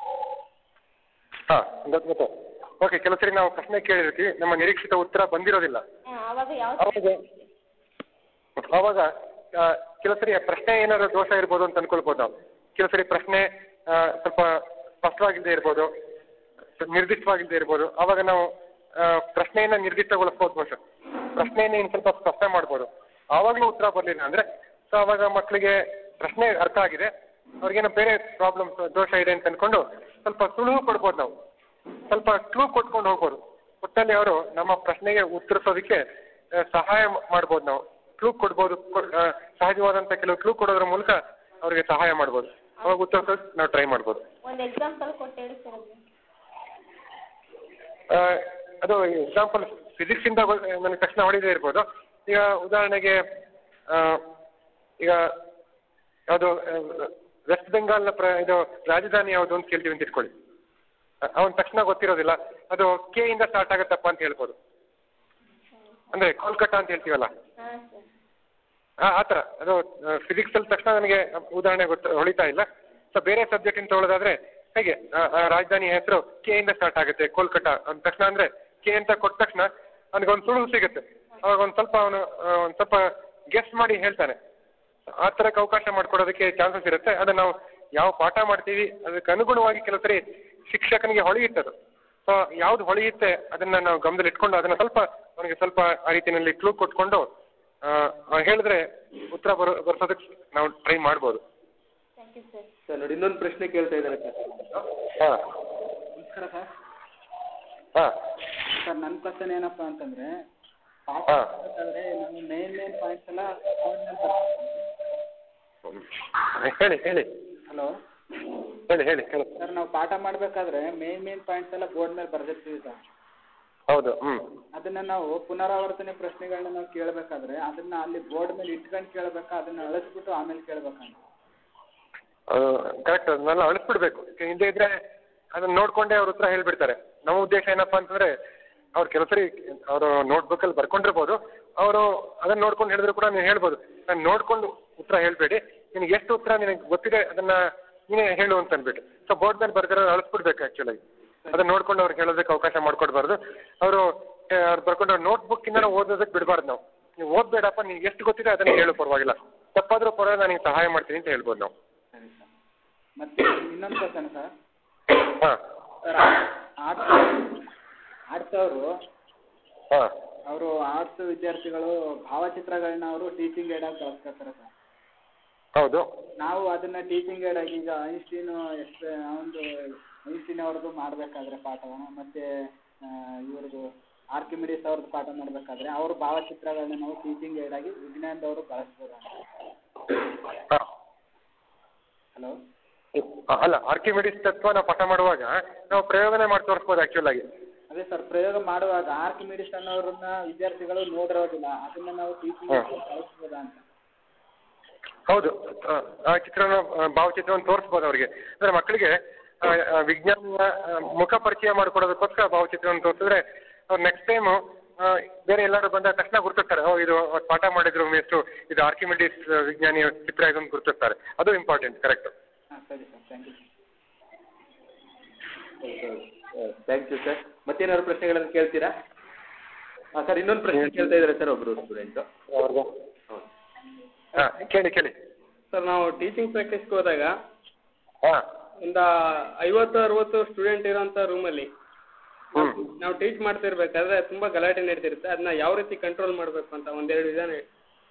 Speaker 2: ಹಾಂ ಗೊತ್ತು ಓಕೆ ಕೆಲವು ಸರಿ ನಾವು ಪ್ರಶ್ನೆ ಕೇಳಿರ್ತೀವಿ ನಮ್ಮ ನಿರೀಕ್ಷಿತ ಉತ್ತರ ಬಂದಿರೋದಿಲ್ಲ
Speaker 4: ಹಾಂ ಆವಾಗ ಯಾವ
Speaker 2: ಅವಾಗ ಅವಾಗ ಆ, ಕೆಲವು ಸರಿ ಆ ಪ್ರಶ್ನೆ ಏನಾದ್ರು ದೋಷ ಇರ್ಬೋದು ಅಂತ ಅನ್ಕೊಳ್ಬೋದು ನಾವು ಕೆಲವು ಸರಿ ಪ್ರಶ್ನೆ ಆ, ಸ್ವಲ್ಪ ಸ್ಪಷ್ಟವಾಗಿಲ್ಲದೆ ಇರ್ಬೋದು ನಿರ್ದಿಷ್ಟವಾಗಿಲ್ಲದೆ ಇರ್ಬೋದು ಅವಾಗ ನಾವು ಆ, ಪ್ರಶ್ನೆಯನ್ನ ನಿರ್ದಿಷ್ಟಗೊಳಿಸ್ಬೋದು ಬಹುಶಃ ಪ್ರಶ್ನೆಯನ್ನ ಇನ್ನು ಸ್ವಲ್ಪ ಸ್ಪಷ್ಟ ಮಾಡ್ಬೋದು ಆವಾಗಲೂ ಉತ್ತರ ಬರಲಿಲ್ಲ ಅಂದ್ರೆ ಸೊ ಅವಾಗ ಮಕ್ಕಳಿಗೆ ಪ್ರಶ್ನೆ ಅರ್ಥ ಆಗಿದೆ ಅವ್ರಿಗೇನೋ ಬೇರೆ ಪ್ರಾಬ್ಲಮ್ಸ್ ದೋಷ ಇದೆ ಅಂತ ಅನ್ಕೊಂಡು ಸ್ವಲ್ಪ ಸುಳುವು ಕೊಡ್ಬೋದು ನಾವು ಸ್ವಲ್ಪ ಕ್ಲೂ ಕೊಟ್ಕೊಂಡು ಹೋಗ್ಬೋದು ಒಟ್ಟಲ್ಲಿ ಅವರು ನಮ್ಮ ಪ್ರಶ್ನೆಗೆ ಉತ್ತರಿಸೋದಕ್ಕೆ ಆ, ಸಹಾಯ ಮಾಡ್ಬೋದು ನಾವು ಕ್ಲೂ ಕೊಡ್ಬೋದು ಕೊ- ಆ, ಸಹಜವಾದಂತ ಕೆಲವು ಕ್ಲೂ ಕೊಡೋದ್ರ ಮೂಲಕ ಅವರಿಗೆ ಸಹಾಯ ಮಾಡ್ಬೋದು ಅವಾಗ ಉತ್ತರಿಸೋಕೆ ನಾವು ಟ್ರೈ ಮಾಡ್ಬೋದು
Speaker 4: ಒಂದು ಎಕ್ಸಾಂಪಲ್ ಕೊಟ್ಟು ಹೇಳಿ ಸರ್ ಅದು
Speaker 2: ಆ, ಅದು ಎಕ್ಸಾಂಪಲ್ ಫಿಸಿಕ್ಸ್ ಇಂದ ಗೊ- ನನಗೆ ತಕ್ಷಣ ಹೊಡಿದೇ ಇರ್ಬೋದು ಈಗ ಉದಾಹರಣೆಗೆ ಆ, ಈಗ ಯಾವುದು ವೆಸ್ಟ್ ಬೆಂಗಾಲ್ನ ಪ್ರ ಇದು ರಾಜಧಾನಿ ಯಾವುದು ಅಂತ ಕೇಳ್ತೀವಿ ಅಂತ ಇಟ್ಕೊಳ್ಳಿ ಅವನ ತಕ್ಷಣ ಗೊತ್ತಿರೋದಿಲ್ಲ ಅದು ಕೆ ಇಂದ ಸ್ಟಾರ್ಟ್ ಆಗುತ್ತಪ್ಪ ಅಂತ ಹೇಳ್ಬೋದು ಅಂದ್ರೆ ಕೋಲ್ಕತ್ತಾ ಅಂತ ಹೇಳ್ತೀವಲ್ಲ
Speaker 4: ಹಾಂ ಸರ್
Speaker 2: ಆ ಆ ಥರ ಅದು ಫಿಸಿಕ್ಸ್ ಅಲ್ಲಿ ತಕ್ಷಣ ನನಗೆ ಉದಾಹರಣೆ ಗೊತ್ತು ಹೊಳಿತಾ ಇಲ್ಲ ಸೊ ಬೇರೆ ಸಬ್ಜೆಕ್ಟ್ ಅಂತ ಹೇಳೋದಾದ್ರೆ ಹೇಗೆ ಆ, ಆ ರಾಜಧಾನಿ ಹೆಸರು ಕೆ ಇಂದ ಸ್ಟಾರ್ಟ್ ಆಗುತ್ತೆ ಕೋಲ್ಕತ್ತಾ ಅಂದ ತಕ್ಷಣ ಅಂದ್ರೆ ಕೆ ಅಂತ ಕೊಟ್ಟ ತಕ್ಷಣ ಅವನಿಗೊಂದು ಸುಳುವು ಸಿಗುತ್ತೆ ಅವಾಗ ಒಂದು ಸ್ವಲ್ಪ ಅವನು ಒಂದು ಸ್ವಲ್ಪ ಗೆಸ್ ಮಾಡಿ ಹೇಳ್ತಾನೆ ಆ ಥರಕ್ಕೆ ಅವಕಾಶ ಮಾಡ್ಕೊಡೋದಕ್ಕೆ ಚಾನ್ಸಸ್ ಇರುತ್ತೆ ಅದನ್ನ ನಾವು ಯಾವ ಪಾಠ ಮಾಡ್ತೀವಿ ಅದಕ್ಕೆ ಅನುಗುಣವಾಗಿ ಕೆಲವು ಸರಿ ಶಿಕ್ಷಕನಿಗೆ ಹೊಳೆಯುತ್ತದು ಸೊ ಯಾವ್ದು ಹೊಳೆಯುತ್ತೆ ಅದನ್ನ ನಾವು ಗಮನದಲ್ಲಿ ಇಟ್ಕೊಂಡು ಅದನ್ನ ಸ್ವಲ್ಪ ಅವನಿಗೆ ಸ್ವಲ್ಪ ಆ ರೀತಿಯಲ್ಲಿ ಕ್ಲೂ ಕೊಟ್ಕೊಂಡು ಆ, ಆ ಹೇಳಿದ್ರೆ ಉತ್ತರ ಬರೋ ಬರ್ಸೋದಕ್ಕೆ ನಾವು ಟ್ರೈ ಮಾಡ್ಬೋದು
Speaker 4: ಥ್ಯಾಂಕ್ ಯು ಸರ್
Speaker 1: ಸರ್ ನೋಡಿ ಇನ್ನೊಂದು ಪ್ರಶ್ನೆ ಕೇಳ್ತಾ ಇದ್ದಾರೆ ಸರ್
Speaker 2: ಹಾಂ
Speaker 6: ನಮಸ್ಕಾರ ಸರ್
Speaker 2: ಹಾಂ
Speaker 6: ಸರ್ ನನ್ನ ಕ್ವಶನ್ ಏನಪ್ಪ ಅಂತಂದ್ರೆ ಪಾಠ
Speaker 2: ಹಾ.
Speaker 6: ಮಾಡ್ಬೇಕಾದ್ರೆ ನಾವು ಮೇನ್ ಮೇನ್ ಪಾಯಿಂಟ್ಸ್ ಎಲ್ಲ
Speaker 2: ಹೇಳಿ ಹೇಳಿ
Speaker 6: ಹಲೋ
Speaker 2: ಹೇಳಿ ಹೇಳಿ ಹೇಳಿ
Speaker 6: ಸರ್ ನಾವು ಪಾಠ ಮಾಡಬೇಕಾದ್ರೆ ಮೇನ್ ಮೇನ್ ಪಾಯಿಂಟ್ಸ್ ಎಲ್ಲ ಬೋರ್ಡ್ ಮೇಲೆ ಬರೆದಿರ್ತೀವಿ ಸರ್
Speaker 2: ಹೌದು ಹ್ಞೂ
Speaker 6: ಅದನ್ನ ನಾವು ಪುನರಾವರ್ತನೆ ಪ್ರಶ್ನೆಗಳನ್ನ ನಾವು ಕೇಳಬೇಕಾದ್ರೆ ಅದನ್ನ ಅಲ್ಲಿ ಬೋರ್ಡ್ ಮೇಲೆ ಇಟ್ಕೊಂಡು ಕೇಳಬೇಕಾ ಅದನ್ನ ಅಳಿಸ್ಬಿಟ್ಟು ಆಮೇಲೆ ಕೇಳ್ಬೇಕಂತ
Speaker 2: ಕರೆಕ್ಟ್ ಅದನ್ನೆಲ್ಲ ಅಳಿಸ್ಬಿಡ್ಬೇಕು ಹಿಂದೆ ಇದ್ರೆ ಅದನ್ನ ನೋಡ್ಕೊಂಡೇ ಅವ್ರ ಉತ್ತರ ಹೇಳ್ಬಿಡ್ತಾರೆ ನಮ್ಮ ಉದ್ದೇಶ ಏನಪ್ಪಾ ಅಂತಂದ್ರೆ ಅವ್ರು ಕೆಲವು ಸರಿ ಅವರು ನೋಟ್ಬುಕ್ಕಲ್ಲಿ ಬರ್ಕೊಂಡಿರ್ಬೋದು ಅವರು ಅದನ್ನ ನೋಡ್ಕೊಂಡು ಹೇಳಿದ್ರು ಕೂಡ ನೀವು ಹೇಳ್ಬೋದು ನಾನು ನೋಡ್ಕೊಂಡು ಉತ್ತರ ಹೇಳ್ಬೇಡಿ ನಿನಗೆ ಎಷ್ಟು ಉತ್ತರ ನಿನಗೆ ಗೊತ್ತಿದೆ ಅದನ್ನ ನೀನೇ ಹೇಳು ಅಂತ ಅಂದ್ಬಿಟ್ಟು ಸೊ ಬೋರ್ಡ್ ಮೇಲೆ ಬರ್ದಿರೋ ಅಳಿಸ್ಬಿಡ್ಬೇಕು ಆ್ಯಕ್ಚುಲಾಗಿ ಅದನ್ನ ನೋಡ್ಕೊಂಡು ಅವ್ರಿಗೆ ಹೇಳೋದಕ್ಕೆ ಅವಕಾಶ ಮಾಡ್ಕೊಡ್ಬಾರ್ದು ಅವರು ಅವ್ರು ಬರ್ಕೊಂಡು ನೋಟ್ಬುಕ್ಕಿಂದ ಓದೋದಕ್ಕೆ ಬಿಡಬಾರ್ದು ನಾವು ನೀವು ಓದ್ಬೇಡಪ್ಪ ನಿನ್ಗೆ ಎಷ್ಟು ಗೊತ್ತಿದೆ ಅದನ್ನ ಹೇಳು ಪರವಾಗಿಲ್ಲ ತಪ್ಪಾದ್ರೂ ಪರವಾಗಿಲ್ಲ ನಾನು ನಿಂಗೆ ಸಹಾಯ ಮಾಡ್ತೀನಿ ಅಂತ ಹೇಳ್ಬೋದು ನಾವು
Speaker 6: ಸರಿ ಸರ್ ಮತ್ತೆ ಇನ್ನೊಂದು ಕ್ವಶನ್ ಸರ್
Speaker 2: ಹಾಂ
Speaker 6: ಸರ್ ಆರ್ಟ್ಸ್ ಆರ್ಟ್ಸ್ ಅವರು
Speaker 2: ಹಾಂ
Speaker 6: ಅವರು ಆರ್ಟ್ಸ್ ವಿದ್ಯಾರ್ಥಿಗಳು ಭಾವಚಿತ್ರಗಳನ್ನ ಅವರು ಟೀಚಿಂಗ್ ಏಡ್ ಆಗಿ ಬಳಸ್ಕೊತಾರೆ ಸರ್
Speaker 2: ಹೌದು
Speaker 6: ನಾವು ಅದನ್ನ ಟೀಚಿಂಗ್ ಏಡ್ ಆಗಿ ಈಗ ಐನ್ಸ್ಟೀನ್ ಎಷ್ಟು ಒಂದು ಐನ್ಸ್ಟೀನ್ ಅವ್ರದ್ದು ಮಾಡಬೇಕಾದ್ರೆ ಪಾಠವನ್ನ ಮತ್ತೆ ಇವ್ರದ್ದು ಆರ್ಕಿಮಿಡೀಸ್ ಅವ್ರದ್ದು ಪಾಠ ಮಾಡಬೇಕಾದ್ರೆ ಅವ್ರ ಭಾವಚಿತ್ರಗಳನ್ನ ನಾವು ಟೀಚಿಂಗ್ ಏಡ್ ಆಗಿ ವಿಜ್ಞಾನದವರು ಬಳಸ್ಬೋದಾ
Speaker 2: ಹಾಂ
Speaker 6: ಹಲೋ
Speaker 2: ಅಲ್ಲ ಆರ್ಕಿಮಿಡಿಸ್ ತತ್ವ ನಾವು ಪಾಠ ಮಾಡುವಾಗ ನಾವು ಪ್ರಯೋಗನೇ ಮಾಡಿ ತೋರಿಸ್ಬೋದು ಆ್ಯಕ್ಚುಲ್ ಆಗಿ
Speaker 6: ಅದೇ ಸರ್ ಪ್ರಯೋಗ ಮಾಡುವಾಗ ಆರ್ಕಿಮಿಡೀಸ್ ಅನ್ನೋರನ್ನ ವಿದ್ಯಾರ್ಥಿಗಳು ನೋಡಿರೋದಿಲ್ಲ ಅದನ್ನ ನಾವು ಟೀಚಿಂಗ್ ಬಳಸ್ಬೋದಾ ಅಂತ
Speaker 2: ಹೌದು ಆ, ಆ ಚಿತ್ರನ ಆ, ಭಾವಚಿತ್ರವನ್ನು ತೋರಿಸ್ಬೋದು ಅವರಿಗೆ ಅಂದರೆ ಮಕ್ಕಳಿಗೆ ಆ, ಆ, ವಿಜ್ಞಾನ ಆ, ಮುಖ ಪರಿಚಯ ಮಾಡಿಕೊಡೋದಕ್ಕೋಸ್ಕರ ಭಾವಚಿತ್ರವನ್ನು ತೋರಿಸಿದ್ರೆ ಅವ್ರು ನೆಕ್ಸ್ಟ್ ಟೈಮು ಬೇರೆ ಎಲ್ಲರೂ ಬಂದ ತಕ್ಷಣ ಗುರುತಿಸ್ತಾರೆ ಓ ಇದು ಅವತ್ತು ಪಾಠ ಮಾಡಿದ್ರು ಮಿಸ್ಟು ಇದು ಆರ್ಕಿಮಿಡಿಸ್ ವಿಜ್ಞಾನಿ ಚಿತ್ರ ಇದನ್ನು ಗುರುತಿಸ್ತಾರೆ ಅದು ಇಂಪಾರ್ಟೆಂಟ್ ಕರೆಕ್ಟ್
Speaker 6: ಹಾಂ ಸರಿ sir thank you
Speaker 1: thank you sir ಮತ್ತೇನಾದ್ರು ಪ್ರಶ್ನೆಗಳನ್ನು ಕೇಳ್ತೀರಾ ಹಾಂ ಸರ್ ಇನ್ನೊಂದು ಪ್ರಶ್ನೆ ಕೇಳ್ತಾ ಇದ್ದಾರೆ ಸರ್ ಒಬ್ಬರು ಸ್ಟೂಡೆಂಟು
Speaker 2: ಹಾಂ ಕೇಳಿ ಕೇಳಿ
Speaker 5: ಸರ್ ನಾವು ಟೀಚಿಂಗ್ ಪ್ರಾಕ್ಟೀಸ್ಗೆ ಹೋದಾಗ
Speaker 2: ಹಾಂ
Speaker 5: ಒಂದು ಐವತ್ತು ಅರವತ್ತು ಸ್ಟೂಡೆಂಟ್ ಇರೋಂಥ ರೂಮಲ್ಲಿ
Speaker 2: ಹ್ಞೂ
Speaker 5: ನಾವು ಟೀಚ್ ಮಾಡ್ತಿರ್ಬೇಕಾದ್ರೆ ತುಂಬ ಗಲಾಟೆ ನಡೀತಿರುತ್ತೆ ಅದನ್ನ ಯಾವ ರೀತಿ ಕಂಟ್ರೋಲ್ ಮಾಡಬೇಕು ಅಂತ ಒಂದೆರಡು ವಿಧಾನ ಹೇಳಿ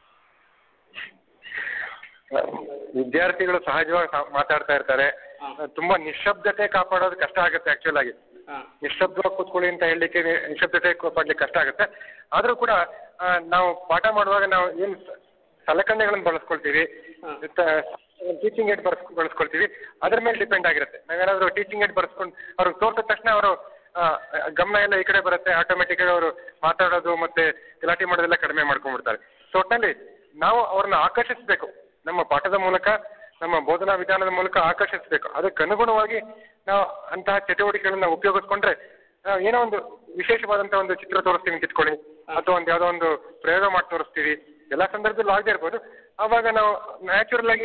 Speaker 2: ವಿದ್ಯಾರ್ಥಿಗಳು ಸಹಜವಾಗಿ ಸಾ- ಮಾತಾಡ್ತಾ ಇರ್ತಾರೆ ತುಂಬಾ ನಿಶ್ಶಬ್ದತೆ ಕಾಪಾಡೋದು ಕಷ್ಟ ಆಗುತ್ತೆ ಆಕ್ಚುಲ್ ಆಗಿ
Speaker 5: ಹಾಂ
Speaker 2: ನಿಶ್ಶಬ್ದವಾಗಿ ಕೂತ್ಕೊಳ್ಳಿ ಅಂತ ಹೇಳಲಿಕ್ಕೆ ನಿ- ನಿಶ್ಶಬ್ದತೆ ಕಾಪಾಡ್ಲಿಕ್ಕೆ ಕಷ್ಟ ಆಗುತ್ತೆ ಆದ್ರೂ ಕೂಡ ಆ, ನಾವು ಪಾಠ ಮಾಡುವಾಗ ನಾವು ಏನು ಸಲಕರಣೆಗಳನ್ನು ಬಳಸ್ಕೊಳ್ತೀವಿ ಟೀಚಿಂಗ್ ಏಡ್ ಬರ್ಸ್ ಬಳಸ್ಕೊಳ್ತೀವಿ ಅದ್ರ ಮೇಲೆ ಡಿಪೆಂಡ್ ಆಗಿರುತ್ತೆ ನಾವೇನಾದ್ರೂ ಟೀಚಿಂಗ್ ಏಡ್ ಬರ್ಸ್ಕೊಂಡು ಅವ್ರಿಗೆ ತೋರಿಸಿದ ತಕ್ಷಣ ಅವರು ಗಮನ ಎಲ್ಲ ಈ ಕಡೆ ಬರುತ್ತೆ ಆಟೋಮೆಟಿಕ್ ಆಗಿ ಅವರು ಮಾತಾಡೋದು ಮತ್ತೆ ಗಲಾಟೆ ಮಾಡೋದೆಲ್ಲ ಕಡಿಮೆ ಮಾಡ್ಕೊಂಡ್ಬಿಡ್ತಾರೆ ಸೊ ಒಟ್ಟಿನಲ್ಲಿ ನಾವು ಅವ್ರನ್ನ ಆಕರ್ಷಿಸಬೇಕು ನಮ್ಮ ಪಾಠದ ಮೂಲಕ ನಮ್ಮ ಬೋಧನಾ ವಿಧಾನದ ಮೂಲಕ ಆಕರ್ಷಿಸಬೇಕು ಅದಕ್ಕೆ ಅನುಗುಣವಾಗಿ ನಾವು ಅಂತಹ ಚಟುವಟಿಕೆಗಳನ್ನ ಉಪಯೋಗಿಸ್ಕೊಂಡ್ರೆ ನಾವು ಏನೋ ಒಂದು ವಿಶೇಷವಾದಂತಹ ಒಂದು ಚಿತ್ರ ತೋರಿಸ್ತೀವಿ ಅಂತ ಇಟ್ಕೊಳ್ಳಿ ಅಥವಾ ಒಂದು ಯಾವುದೋ ಒಂದು ಪ್ರಯೋಗ ಮಾಡಿ ತೋರಿಸ್ತೀವಿ ಎಲ್ಲ ಸಂದರ್ಭದಲ್ಲೂ ಆಗದೆ ಇರ್ಬೋದು ಆವಾಗ ನಾವು ನ್ಯಾಚುರಲ್ ಆಗಿ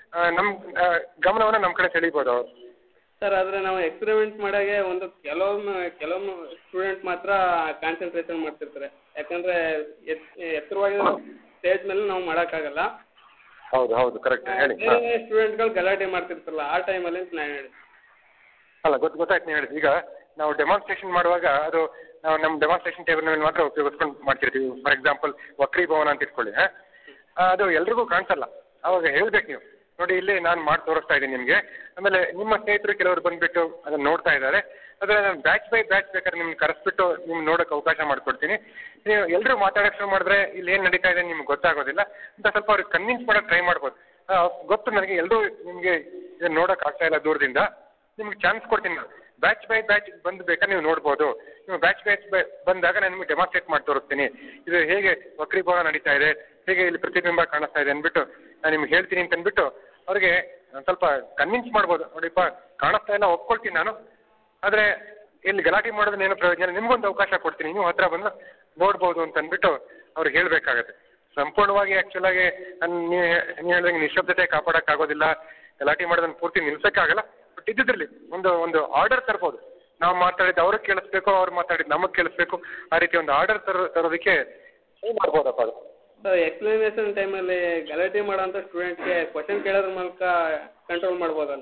Speaker 2: ನಮ್ಮ ಗಮನವನ್ನು ನಮ್ಮ ಕಡೆ ಸೆಳೀಬೋದು ಅವರು
Speaker 5: ಸರ್ ಆದರೆ ನಾವು ಎಕ್ಸ್ಪೆರಿಮೆಂಟ್ ಮಾಡಾಗೆ ಒಂದು ಕೆಲವೊಮ್ಮೆ ಕೆಲವೊಮ್ಮೆ ಸ್ಟೂಡೆಂಟ್ ಮಾತ್ರ ಕಾನ್ಸಂಟ್ರೇಷನ್ ಮಾಡ್ತಿರ್ತಾರೆ ಯಾಕಂದರೆ ಎತ್ ಎತ್ತರವಾಗಿ ಸ್ಟೇಜ್ ಮೇಲೆ ನಾವು ಮಾಡೋಕ್ಕಾಗಲ್ಲ
Speaker 2: ಹೌದು ಹೌದು ಕರೆಕ್ಟ್ ಹೇಳಿ ಹಾಂ
Speaker 5: ಬೇರೆ ಸ್ಟೂಡೆಂಟ್ಗಳು ಗಲಾಟೆ ಮಾಡ್ತಿರ್ತಾರಲ್ಲ ಆ ಟೈಮಲ್ಲಿ ಅಂತ ನಾನು ಹೇಳಿದೆ
Speaker 2: ಅಲ್ಲ ಗೊತ್ತು ಗೊತ್ತಾಯ್ತು ನೀವು ಹೇಳಿದ್ದು ಈಗ ನಾವು ಡೆಮಾನ್ಸ್ಟ್ರೇಷನ್ ಮಾಡುವಾಗ ಅದು ನಾವು ನಮ್ಮ ಡೆಮಾನ್ಸ್ಟ್ರೇಷನ್ ಟೇಬಲ್ ಮೇಲೆ ಮಾತ್ರ ಉಪಯೋಗಿಸ್ಕೊಂಡು ಮಾಡ್ತಿರ್ತೀವಿ ಫಾರ್ ಎಕ್ಸಾಂಪಲ್ ವಕ್ರೀಭವನ ಅಂತ ಇಟ್ಕೊಳ್ಳಿ ಹಾಂ ಅದು ಎಲ್ರಿಗೂ ಕಾಣಿಸಲ್ಲ ಅವಾಗ ಹೇಳ್ಬೇಕು ನೀವು ನೋಡಿ ಇಲ್ಲಿ ನಾನು ಮಾಡಿ ತೋರಿಸ್ತಾ ಇದ್ದೀನಿ ನಿಮಗೆ ಆಮೇಲೆ ನಿಮ್ಮ ಸ್ನೇಹಿತರು ಕೆಲವರು ಬಂದುಬಿಟ್ಟು ಅದನ್ನು ನೋಡ್ತಾ ಇದ್ದಾರೆ ಆದರೆ ನಾನು ಬ್ಯಾಚ್ ಬೈ ಬ್ಯಾಚ್ ಬೇಕಾದ್ರೆ ನಿಮ್ಗೆ ಕರೆಸ್ಬಿಟ್ಟು ನಿಮ್ಗೆ ನೋಡೋಕೆ ಅವಕಾಶ ಮಾಡಿಕೊಡ್ತೀನಿ ನೀವು ಎಲ್ಲರೂ ಮಾತಾಡೋಕೆ ಶುರು ಮಾಡಿದ್ರೆ ಇಲ್ಲಿ ಏನು ನಡೀತಾ ಇದೆ ನಿಮ್ಗೆ ಗೊತ್ತಾಗೋದಿಲ್ಲ ಅಂತ ಸ್ವಲ್ಪ ಅವ್ರಿಗೆ ಕನ್ವಿನ್ಸ್ ಮಾಡೋಕೆ ಟ್ರೈ ಮಾಡ್ಬೋದು ಆ, ಗೊತ್ತು ನನಗೆ ಎಲ್ಲರೂ ನಿಮಗೆ ಇದನ್ನು ನೋಡೋಕೆ ಆಗ್ತಾ ಇಲ್ಲ ದೂರದಿಂದ ನಿಮ್ಗೆ ಚಾನ್ಸ್ ಕೊಡ್ತೀನಿ ನಾನು ಬ್ಯಾಚ್ ಬೈ ಬ್ಯಾಚ್ ಬಂದು ಬೇಕಾದ್ರೆ ನೀವು ನೋಡ್ಬೋದು ನೀವು ಬ್ಯಾಚ್ ಬ್ಯಾಚ್ ಬಂದಾಗ ನಾನು ನಿಮಗೆ ಡೆಮಾನ್ಸ್ಟ್ರೇಟ್ ಮಾಡಿ ತೋರಿಸ್ತೀನಿ ಇದು ಹೇಗೆ ವಕ್ರೀಭವನ ನಡೀತಾ ಇದೆ ಹೇಗೆ ಇಲ್ಲಿ ಪ್ರತಿಬಿಂಬ ಕಾಣಿಸ್ತಾ ಇದೆ ಅಂದ್ಬಿಟ್ಟು ನಾನು ನಿಮ್ಗೆ ಹೇಳ್ತೀನಿ ಅಂತ ಅಂದ್ಬಿಟ್ಟು ಅವ್ರಿಗೆ ಒಂದ್ ಸ್ವಲ್ಪ ಕನ್ವಿನ್ಸ್ ಮಾಡ್ಬೋದು ನೋಡಿಪ್ಪ ಕಾಣಿಸ್ತಾ ಇಲ್ಲ ಒಪ್ಕೊಳ್ತೀನಿ ನಾನು ಆದರೆ ಇಲ್ಲಿ ಗಲಾಟೆ ಮಾಡೋದನ್ನ ಏನು ಪ್ರಯೋಜನ ಇಲ್ಲ ನಿಮ್ಗೊಂದು ಅವಕಾಶ ಕೊಡ್ತೀನಿ ನೀವು ಹತ್ರ ಬಂದು ನೋಡ್ಬೋದು ಅಂತ ಅಂದ್ಬಿಟ್ಟು ಅವ್ರಿಗೆ ಹೇಳಬೇಕಾಗತ್ತೆ ಸಂಪೂರ್ಣವಾಗಿ ಆ್ಯಕ್ಚುಲ್ ಆಗಿ ನಾನು ನೀವು ನೀವು ಹೇಳ್ದಂಗೆ ನಿಶಬ್ದತೆ ಕಾಪಾಡೋಕ್ಕಾಗೋದಿಲ್ಲ ಗಲಾಟೆ ಮಾಡೋದನ್ನ ಪೂರ್ತಿ ನಿಲ್ಸೋಕ್ಕಾಗಲ್ಲ ಬಟ್ ಇದ್ದಿದ್ರಲ್ಲಿ ಒಂದು ಒಂದು ಆರ್ಡರ್ ತರ್ಬೋದು ನಾವು ಮಾತಾಡಿದ್ದು ಅವ್ರಿಗೆ ಕೇಳಿಸ್ಬೇಕು ಅವ್ರು ಮಾತಾಡಿದ್ದು ನಮಗೆ ಕೇಳಿಸ್ಬೇಕು ಆ ರೀತಿ ಒಂದು ಆರ್ಡರ್ ತರೋ ತರೋದಕ್ಕೆ ಟ್ರೈ ಮಾಡ್ಬೋದಪ್ಪ ಅದು
Speaker 5: ಸರ್ ಎಕ್ಸ್ಪ್ಲನೇಷನ್ ಟೈಮಲ್ಲಿ ಗಲಾಟೆ ಮಾಡೋಂಥ ಸ್ಟೂಡೆಂಟ್ಗೆ ಕ್ವಶನ್ ಕೇಳೋದ್ರ ಮೂಲಕ ಕಂಟ್ರೋಲ್ ಮಾಡ್ಬೋದಲ್ಲ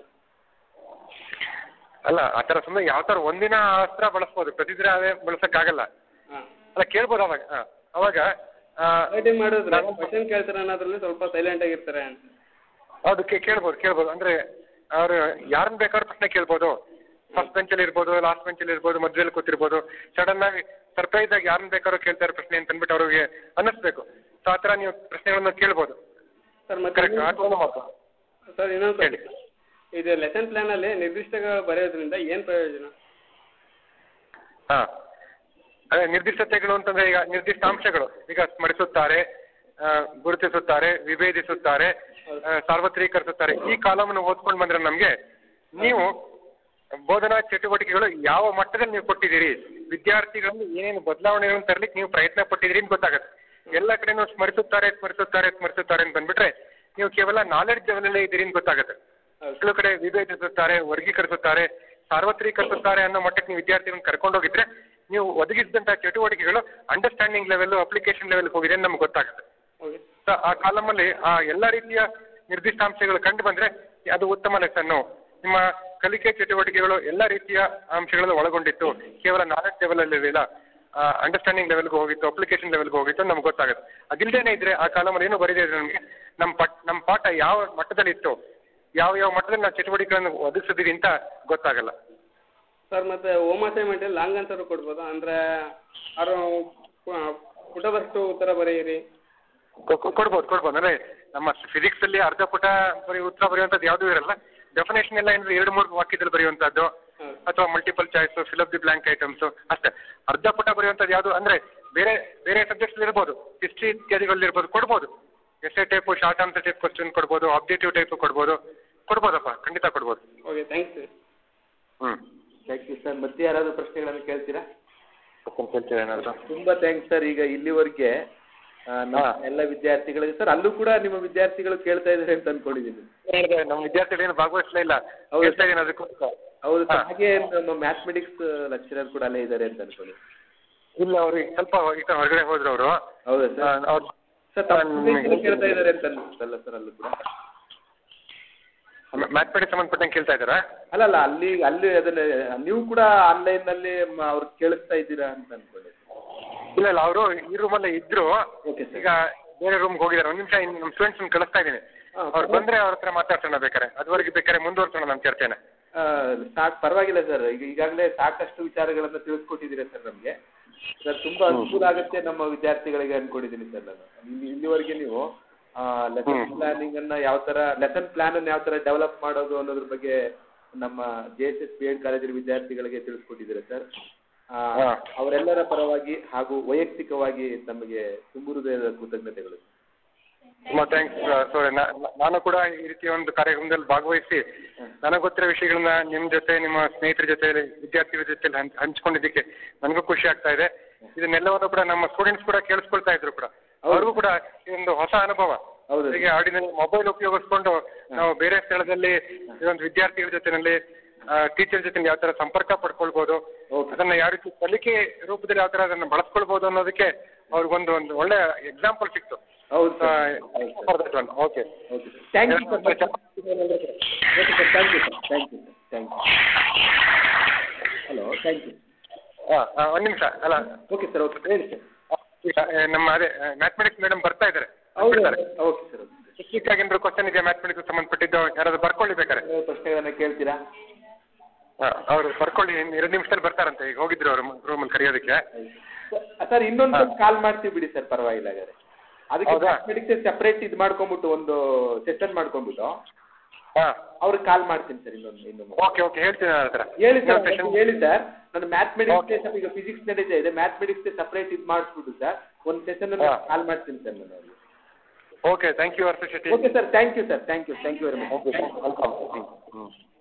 Speaker 2: ಅಲ್ಲ ಆ ಥರ ಸುಮ್ಮನೆ ಯಾವ ಥರ ಒಂದಿನ ಅಸ್ತ್ರ ಬಳಸ್ಬೋದು ಪ್ರತಿದಿನ ಅದೇ ಬಳಸೋಕ್ಕಾಗಲ್ಲ
Speaker 5: ಹಾಂ
Speaker 2: ಅಲ್ಲ ಕೇಳ್ಬೋದು ಅವಾಗ ಹಾಂ ಅವಾಗ ಆ,
Speaker 5: ಗಲಾಟೆ ಮಾಡಿದ್ರೆ ಕ್ವಶನ್ ಕೇಳ್ತಾರೆ ಅನ್ನೋದ್ರಲ್ಲಿ ಸ್ವಲ್ಪ ಸೈಲೆಂಟ್ ಆಗಿರ್ತಾರೆ ಅಂತ
Speaker 2: ಹೌದು ಕೇ- ಕೇಳ್ಬೋದು ಕೇಳ್ಬೋದು ಅಂದ್ರೆ ಅವರು ಯಾರನ್ನ ಬೇಕಾದ್ರೂ ಪ್ರಶ್ನೆ ಕೇಳ್ಬೋದು ಫಸ್ಟ್ ಬೆಂಚಲ್ಲಿ ಇರ್ಬೋದು ಲಾಸ್ಟ್ ಬೆಂಚಲ್ಲಿ ಇರ್ಬೋದು ಮಧ್ಯದಲ್ಲಿ ಕೂತಿರ್ಬೋದು ಸಡನ್ ಆಗಿ ಸರ್ಪ್ರೈಸ್ ಆಗಿ ಯಾರನ್ನ ಬೇಕಾದ್ರೂ ಕೇಳ್ತಾರೆ ಪ್ರಶ್ನೆ ಅಂತ ಅಂದ್ಬಿಟ್ಟು ಅವ್ರಿಗೆ ಅನ್ನಿಸ್ಬೇಕು ಸೊ ಆ ಥರ ನೀವು ಪ್ರಶ್ನೆಗಳನ್ನ ಕೇಳ್ಬೋದು
Speaker 5: ಸರ್ ಮತ್ತೆ
Speaker 2: ಕರೆಕ್ಟ್ ಆ ಥರ ಮಾಡ್ಬೋದು
Speaker 5: ಸರ್ ಇನ್ನೊಂದು
Speaker 2: ಹೇಳಿ.
Speaker 5: ಇದು ಲೆಸನ್ ಪ್ಲಾನಲ್ಲಿ ನಿರ್ದಿಷ್ಟಗಳು ಬರೆಯೋದ್ರಿಂದ ಏನು ಪ್ರಯೋಜನ
Speaker 2: ಹಾ ಅದೇ ನಿರ್ದಿಷ್ಟತೆಗಳು ಅಂತಂದ್ರೆ ಈಗ ನಿರ್ದಿಷ್ಟ ಅಂಶಗಳು ಈಗ ಸ್ಮರಿಸುತ್ತಾರೆ ಆ, ಗುರುತಿಸುತ್ತಾರೆ ವಿಭೇದಿಸುತ್ತಾರೆ ಆ, ಸಾರ್ವತ್ರೀಕರಿಸುತ್ತಾರೆ ಈ ಕಾಲಮನ್ನು ಓದ್ಕೊಂಡು ಬಂದ್ರೆ ನಮಗೆ ನೀವು ಬೋಧನಾ ಚಟುವಟಿಕೆಗಳು ಯಾವ ಮಟ್ಟದಲ್ಲಿ ನೀವು ಕೊಟ್ಟಿದ್ದೀರಿ ವಿದ್ಯಾರ್ಥಿಗಳಲ್ಲಿ ಏನೇನು ಬದಲಾವಣೆಗಳನ್ನು ತರಲಿಕ್ಕೆ ನೀವು ಪ್ರಯತ್ನ ಪಟ್ಟಿದ್ದೀರಿ ಅಂತ ಗೊತ್ತಾಗುತ್ತೆ ಎಲ್ಲ ಕಡೆನೂ ಸ್ಮರಿಸುತ್ತಾರೆ ಸ್ಮರಿಸುತ್ತಾರೆ ಸ್ಮರಿಸುತ್ತಾರೆ ಅಂತ ಬಂದ್ಬಿಟ್ರೆ ನೀವು ಕೇವಲ ನಾಲೆಡ್ಜ್ ಲೆವೆಲಲ್ಲೇ ಇದ್ದೀರಿ ಅಂತ ಗೊತ್ತಾಗುತ್ತೆ ಕೆಲವು ಕಡೆ ವಿಭೇದಿಸುತ್ತಾರೆ ವರ್ಗೀಕರಿಸುತ್ತಾರೆ ಸಾರ್ವತ್ರೀಕರಿಸುತ್ತಾರೆ ಅನ್ನೋ ಮಟ್ಟಕ್ಕೆ ನೀವು ವಿದ್ಯಾರ್ಥಿಗಳನ್ನ ಕರ್ಕೊಂಡೋಗಿದ್ರೆ ನೀವು ಒದಗಿಸಿದಂಥ ಚಟುವಟಿಕೆಗಳು ಅಂಡರ್ಸ್ಟ್ಯಾಂಡಿಂಗ್ ಲೆವೆಲ್ ಅಪ್ಲಿಕೇಶನ್ ಲೆವೆಲ್ ಹೋಗಿದೆ ಅಂತ ನಮ್ಗೆ ಗೊತ್ತಾಗುತ್ತೆ
Speaker 5: ಓಕೆ
Speaker 2: ಸೊ ಆ ಕಾಲಮಲ್ಲಿ ಆ ಎಲ್ಲ ರೀತಿಯ ನಿರ್ದಿಷ್ಟಾಂಶಗಳು ಕಂಡು ಬಂದ್ರೆ ಅದು ಉತ್ತಮ ಲೆಸನ್ನು ನಿಮ್ಮ ಕಲಿಕೆ ಚಟುವಟಿಕೆಗಳು ಎಲ್ಲ ರೀತಿಯ ಅಂಶಗಳನ್ನು ಒಳಗೊಂಡಿತ್ತು ಕೇವಲ ನಾಲೆಡ್ಜ್ ಲೆವೆಲ್ ಅಲ್ಲಿ ಇರಲಿಲ್ಲ ಅಂಡರ್ಸ್ಟ್ಯಾಂಡಿಂಗ್ ಲೆವೆಲ್ಗೆ ಹೋಗಿತ್ತು ಅಪ್ಲಿಕೇಶನ್ ಲೆವೆಲ್ಗೆ ಹೋಗಿತ್ತು ಅಂತ ನಮ್ಗೆ ಗೊತ್ತಾಗುತ್ತೆ ಅದಿಲ್ಲದೇನೆ ಇದ್ರೆ ಆ ಕಾಲಮಲ್ಲಿ ಏನು ಬರೀದೇ ಇದ್ರೆ ನಮಗೆ ನಮ್ಮ ಪಟ್ ನಮ್ಮ ಪಾಠ ಯಾವ ಮಟ್ಟದಲ್ಲಿ ಇತ್ತು ಯಾವ ಯಾವ ಮಟ್ಟದಲ್ಲಿ ನಾವು ಚಟುವಟಿಕೆಗಳನ್ನು ಒದಗಿಸಿದೀವಿ ಅಂತ ಗೊತ್ತಾಗಲ್ಲ
Speaker 5: ಸರ್ ಮತ್ತೆ ಹೋಮ್ ಅಸೈನ್ಮೆಂಟಲ್ಲಿ ಲಾಂಗ್ ಆನ್ಸರ್ ಕೊಡ್ಬೋದಾ ಅಂದರೆ ಅವರು ಪುಟದಷ್ಟು ಉತ್ತರ ಬರೆಯಿರಿ
Speaker 2: ಕೊ- ಕೊ- ಕೊಡ್ಬೋದು ಕೊಡ್ಬೋದು ಅಂದ್ರೆ ನಮ್ಮ ಫಿಸಿಕ್ಸ್ ಅಲ್ಲಿ ಅರ್ಧ ಪುಟ ಬರೀ ಉತ್ತರ ಬರೆಯುವಂಥದ್ದು ಯಾವುದೂ ಇರಲ್ಲ ಡೆಫಿನೇಷನ್ ಎಲ್ಲ ಏನಿದೆ ಎರಡು ಮೂರು ವಾಕ್ಯದಲ್ಲಿ ಬರೆಯುವಂಥದ್ದು
Speaker 5: ಹೌದು.
Speaker 2: ಅಥವಾ multiple choice fill up the blank items ಅಷ್ಟೇ ಅರ್ಧ ಪುಟ ಬರೆಯುವಂಥದ್ದು ಯಾವುದು ಅಂದ್ರೆ ಬೇರೆ ಬೇರೆ ಸಬ್ಜೆಕ್ಟ್ಸ್ ಇರ್ಬೋದು ಹಿಸ್ಟ್ರಿ ಇತ್ಯಾದಿಗಳಲ್ಲಿ ಇರ್ಬೋದು ಕೊಡ್ಬೋದು S A type short answer type question ಕೊಡ್ಬೋದು ಆಬ್ಜೆಕ್ಟಿವ್ ಟೈಪ್ ಕೊಡ್ಬೋದು ಕೊಡ್ಬೋದಪ್ಪ ಖಂಡಿತ ಕೊಡ್ಬೋದು
Speaker 5: ಓಕೆ ಥ್ಯಾಂಕ್ಸ್ ಸರ್
Speaker 2: ಹ್ಞೂ
Speaker 1: ಥ್ಯಾಂಕ್ ಯು ಸರ್ ಮತ್ತೆ ಯಾರಾದರೂ ಪ್ರಶ್ನೆಗಳನ್ನು ಕೇಳ್ತೀರಾ
Speaker 2: ಕೇಳ್ತೀರಾ ಏನಾದ್ರು
Speaker 1: ತುಂಬಾ ಥ್ಯಾಂಕ್ಸ್ ಸರ್ ಈಗ ಇಲ್ಲಿವರೆಗೆ ಆ, ನಮ್ಮ
Speaker 2: ಹಾ.
Speaker 1: ಎಲ್ಲ ವಿದ್ಯಾರ್ಥಿಗಳಿಗೆ ಸರ್ ಅಲ್ಲೂ ಕೂಡ ನಿಮ್ಮ ವಿದ್ಯಾರ್ಥಿಗಳು ಕೇಳ್ತಾ ಇದ್ದಾರೆ ಅಂತ ಅನ್ಕೊಂಡಿದ್ದೀನಿ
Speaker 2: ಹೇಳಿದೆ ನಮ್ಮ ವಿದ್ಯಾರ್ಥಿಗಳು ಏನು ಭಾಗವಹಿಸಲೇ ಇಲ್ಲ
Speaker 1: ಹೌದು.
Speaker 2: ಕೇಳ್ತಾ ಇದ್ದೀನಿ ಅದಕ್ಕೋಸ್ಕರ
Speaker 1: ಹೌದು ಸರ್
Speaker 2: ಹಾ.
Speaker 1: ಹಾಗೆ ನಮ್ಮ ಮ್ಯಾಥಮೆಟಿಕ್ಸ್ ಲೆಕ್ಚರರ್ ಕೂಡ ಅಲ್ಲೇ ಇದ್ದಾರೆ ಅಂತ ಅನ್ಕೊಳ್ಳಿ
Speaker 2: ಇಲ್ಲ ಅವ್ರಿಗೆ ಸ್ವಲ್ಪ ಈಗ ಹೊರಗಡೆ ಹೋದ್ರು ಅವರು
Speaker 1: ಹೌದಾ ಸರ್
Speaker 2: ಅವ್ರು
Speaker 1: ಸರ್ ತಮ್ಮ ಸ್ನೇಹಿತರು ಕೇಳ್ತಾ ಇದ್ದಾರೆ ಅಂತ ಅನ್ಸುತ್ತಲ್ಲ ಸರ್ ಅಲ್ಲೂ ಕೂಡ
Speaker 2: ಮ್ಯಾಥಮೆಟಿಕ್ಸ್ ಸಂಬಂಧಪಟ್ಟಂಗೆ ಕೇಳ್ತಾ ಇದ್ದಾರಾ
Speaker 1: ಅಲ್ಲಲ್ಲ ಅಲ್ಲಿ ಅಲ್ಲಿ ಅದನ್ನ ನೀವು ಕೂಡ ಆನ್ಲೈನ್ ನಲ್ಲಿ ಮ- ಅವ್ರು ಕೇಳಿಸ್ತಾ ಇದ್ದೀರಾ ಅಂತ ಅನ್ಕೊಳ್ಳಿ
Speaker 2: ಇಲ್ಲ ಇಲ್ಲ ಅವರು ಈ ರೂಮಲ್ಲೇ ಇದ್ರು
Speaker 1: ಓಕೆ ಸರ್
Speaker 2: ಈಗ ಬೇರೆ ರೂಮ್ಗೆ ಹೋಗಿದ್ದಾರೆ ಒಂದು ನಿಮಿಷ ನಮ್ಮ ಸ್ಟೂಡೆಂಟ್ಸ್ ಕಳಿಸ್ತಾ ಇದ್ದೀನಿ
Speaker 1: ಹಾ,
Speaker 2: ಅವ್ರು ಬಂದ್ರೆ ಅವ್ರ ಹತ್ರ ಮಾತಾಡ್ಸೋಣ ಬೇಕಾರೆ ಅದುವರೆಗೆ ಬೇಕಾರೆ ಮುಂದುವರ್ಸೋಣ ನಮ್ಮ ಚರ್ಚೆನ
Speaker 1: ಸಾಕು ಪರವಾಗಿಲ್ಲ ಸರ್ ಈಗ ಈಗಾಗಲೇ ಸಾಕಷ್ಟು ವಿಚಾರಗಳನ್ನ ತಿಳಿಸ್ಕೊಟ್ಟಿದ್ದೀರಾ ಸರ್ ನಮಗೆ ಸರ್ ತುಂಬಾ ಅನುಕೂಲ ಆಗುತ್ತೆ ನಮ್ಮ ವಿದ್ಯಾರ್ಥಿಗಳಿಗೆ ಅನ್ಕೊಂಡಿದ್ದೀನಿ ಸರ್ ನಾನು ಇಲ್ಲಿ ಇಲ್ಲಿವರೆಗೆ ನೀವು ಲೆಸನ್
Speaker 2: ಹ್ಮ್.
Speaker 1: ಪ್ಲಾನಿಂಗ್ ಅನ್ನ ಯಾವ ತರ ಲೆಸನ್ ಪ್ಲಾನ್ ಅನ್ನ ಯಾವ ತರ ಡೆವಲಪ್ ಮಾಡೋದು ಅನ್ನೋದ್ರ ಬಗ್ಗೆ ನಮ್ಮ J S S B Ed ಕಾಲೇಜಿನ ವಿದ್ಯಾರ್ಥಿಗಳಿಗೆ ತಿಳಿಸ್ಕೊಟ್ಟಿದ್ದೀರಾ ಸರ್ ಆ,
Speaker 2: ಹಾ.
Speaker 1: ಅವರೆಲ್ಲರ ಪರವಾಗಿ ಹಾಗೂ ವೈಯಕ್ತಿಕವಾಗಿ ತಮಗೆ ತುಂಬು ಹೃದಯದ ಕೃತಜ್ಞತೆಗಳು
Speaker 2: ತುಂಬ ಥ್ಯಾಂಕ್ಸ್ ಸೊ ನಾನು ಕೂಡ ಈ ರೀತಿಯ ಒಂದು ಕಾರ್ಯಕ್ರಮದಲ್ಲಿ ಭಾಗವಹಿಸಿ ನನಗೆ ಗೊತ್ತಿರೋ ವಿಷಯಗಳನ್ನ ನಿಮ್ಮ ಜೊತೆ ನಿಮ್ಮ ಸ್ನೇಹಿತರ ಜೊತೆ ವಿದ್ಯಾರ್ಥಿಗಳ ಜೊತೆ ಹಂಚ್ ಹಂಚ್ಕೊಂಡಿದ್ದಕ್ಕೆ ನನಗೂ ಖುಷಿ ಆಗ್ತಾ ಇದೆ ಇದನ್ನೆಲ್ಲವನ್ನು ಕೂಡ ನಮ್ಮ ಸ್ಟೂಡೆಂಟ್ಸ್ ಕೂಡ ಕೇಳಿಸ್ಕೊಳ್ತಾ ಇದ್ರು ಕೂಡ ಅವ್ರಿಗೂ ಕೂಡ ಇದೊಂದು ಹೊಸ ಅನುಭವ
Speaker 1: ಹೌದು
Speaker 2: ಹೀಗೆ ಆರ್ಡಿನರಿ ಮೊಬೈಲ್ ಉಪಯೋಗಿಸ್ಕೊಂಡು ನಾವು ಬೇರೆ ಸ್ಥಳದಲ್ಲಿ ಈ ಒಂದು ವಿದ್ಯಾರ್ಥಿಗಳ ಜೊತೆನಲ್ಲಿ ಟೀಚರ್ ಜೊತೆ ಯಾವ ತರ ಸಂಪರ್ಕ ಪಡ್ಕೊಳ್ಬೋದು
Speaker 1: Okay.
Speaker 2: ಅದನ್ನ ಯಾವ ರೀತಿ ಕಲಿಕೆ ರೂಪದಲ್ಲಿ ಯಾವ ತರ ಅದನ್ನ ಬಳಸ್ಕೊಳ್ಬೋದು ಅನ್ನೋದಕ್ಕೆ ಅವ್ರಿಗೊಂದು ಒಂದು ಒಳ್ಳೆ ಎಕ್ಸಾಂಪಲ್ ಸಿಕ್ತು
Speaker 1: ಹೌದು sir
Speaker 2: okay
Speaker 1: okay thank you sir okay sir thank you sir thank you sir thank you hello thank you
Speaker 2: ಒಂದು ನಿಮಿಷ ಅಲ್ಲ
Speaker 1: ಓಕೆ ಸರ್ ಓಕೆ ಹೇಳಿ ಸರ್
Speaker 2: ಈಗ ಆ, ನಮ್ಮ ಅದೇ ಮ್ಯಾಥಮೆಟಿಕ್ಸ್ ಮೇಡಮ್ ಬರ್ತಾ ಇದ್ದಾರೆ
Speaker 1: ಹೌದು ಓಕೆ ಸರ್ ಓಕೆ
Speaker 2: ಟೆಕ್ನಿಕ್ ಆಗಿ ಏನಾದ್ರು ಕ್ವಶನ್ ಇದೆ ಮ್ಯಾಥಮೆಟಿಕ್ಸ್ ಸಂಬಂಧಪಟ್ಟಿದ್ದು ಯಾರಾದ್ರು ಬರ್ಕೊಳ್ಳಿ ಬೇಕಾರೆ
Speaker 1: ಪ್ರಶ್ನೆಗಳನ್ನ ಕೇಳ್ತೀರಾ
Speaker 2: ಅವರು ಬರ್ಕೊಳ್ಳಿ ಇನ್ನು ಎರಡು ನಿಮಿಷದಲ್ಲಿ ಬರ್ತಾರಂತೆ ಈಗ ಹೋಗಿದ್ರು ಅವರು ರೂಮಲ್ಲಿ ಕರೆಯೋದಕ್ಕೆ
Speaker 1: ಸರ್ ಇನ್ನೊಂದು ಕಾಲ್ ಮಾಡ್ತೀವಿ ಬಿಡಿ ಸರ್ ಪರವಾಗಿಲ್ಲ ಹಾಗಾದ್ರೆ ಅದಕ್ಕೆ
Speaker 2: ಹೌದಾ?
Speaker 1: ಮ್ಯಾಥಮೆಟಿಕ್ಸ್ ಸೆಪರೇಟ್ ಇದು ಮಾಡ್ಕೊಂಬಿಟ್ಟು ಒಂದು ಸೆಷನ್ ಮಾಡ್ಕೊಂಡ್ಬಿಟ್ಟು
Speaker 2: ಹಾಂ
Speaker 1: ಅವ್ರಿಗೆ ಕಾಲ್ ಮಾಡ್ತೀನಿ ಸರ್ ಇನ್ನೊಂದು ಇನ್ನೊಂದು
Speaker 2: ಓಕೆ ಓಕೆ ಹೇಳ್ತೀನಿ ನನ್ನ ಹತ್ರ
Speaker 1: ಹೇಳಿ ಸರ್
Speaker 2: ಇನ್ನೊಂದು session-
Speaker 1: ಹೇಳಿ ಸರ್ ನನ್ನ ಮ್ಯಾಥಮೆಟಿಕ್ಸ್
Speaker 2: Okay.
Speaker 1: ಸ್ವಲ್ಪ ಈಗ ಫಿಸಿಕ್ಸ್ ನಡೀತಾ ಇದೆ ಮ್ಯಾಥಮೆಟಿಕ್ಸ್ ಸಪ್ರೇಟ್ ಇದು ಮಾಡಿಸ್ಬಿಟ್ಟು ಸರ್ ಒಂದು ಸೆಷನ್
Speaker 2: ಹಾ.
Speaker 1: ಕಾಲ್ ಮಾಡ್ತೀನಿ ಸರ್ ನಾನು ಅವ್ರಿಗೆ
Speaker 2: okay thank you Harsha Shetty
Speaker 1: okay sir thank you sir thank you thank you very much
Speaker 2: okay welcome ಹ್ಞೂ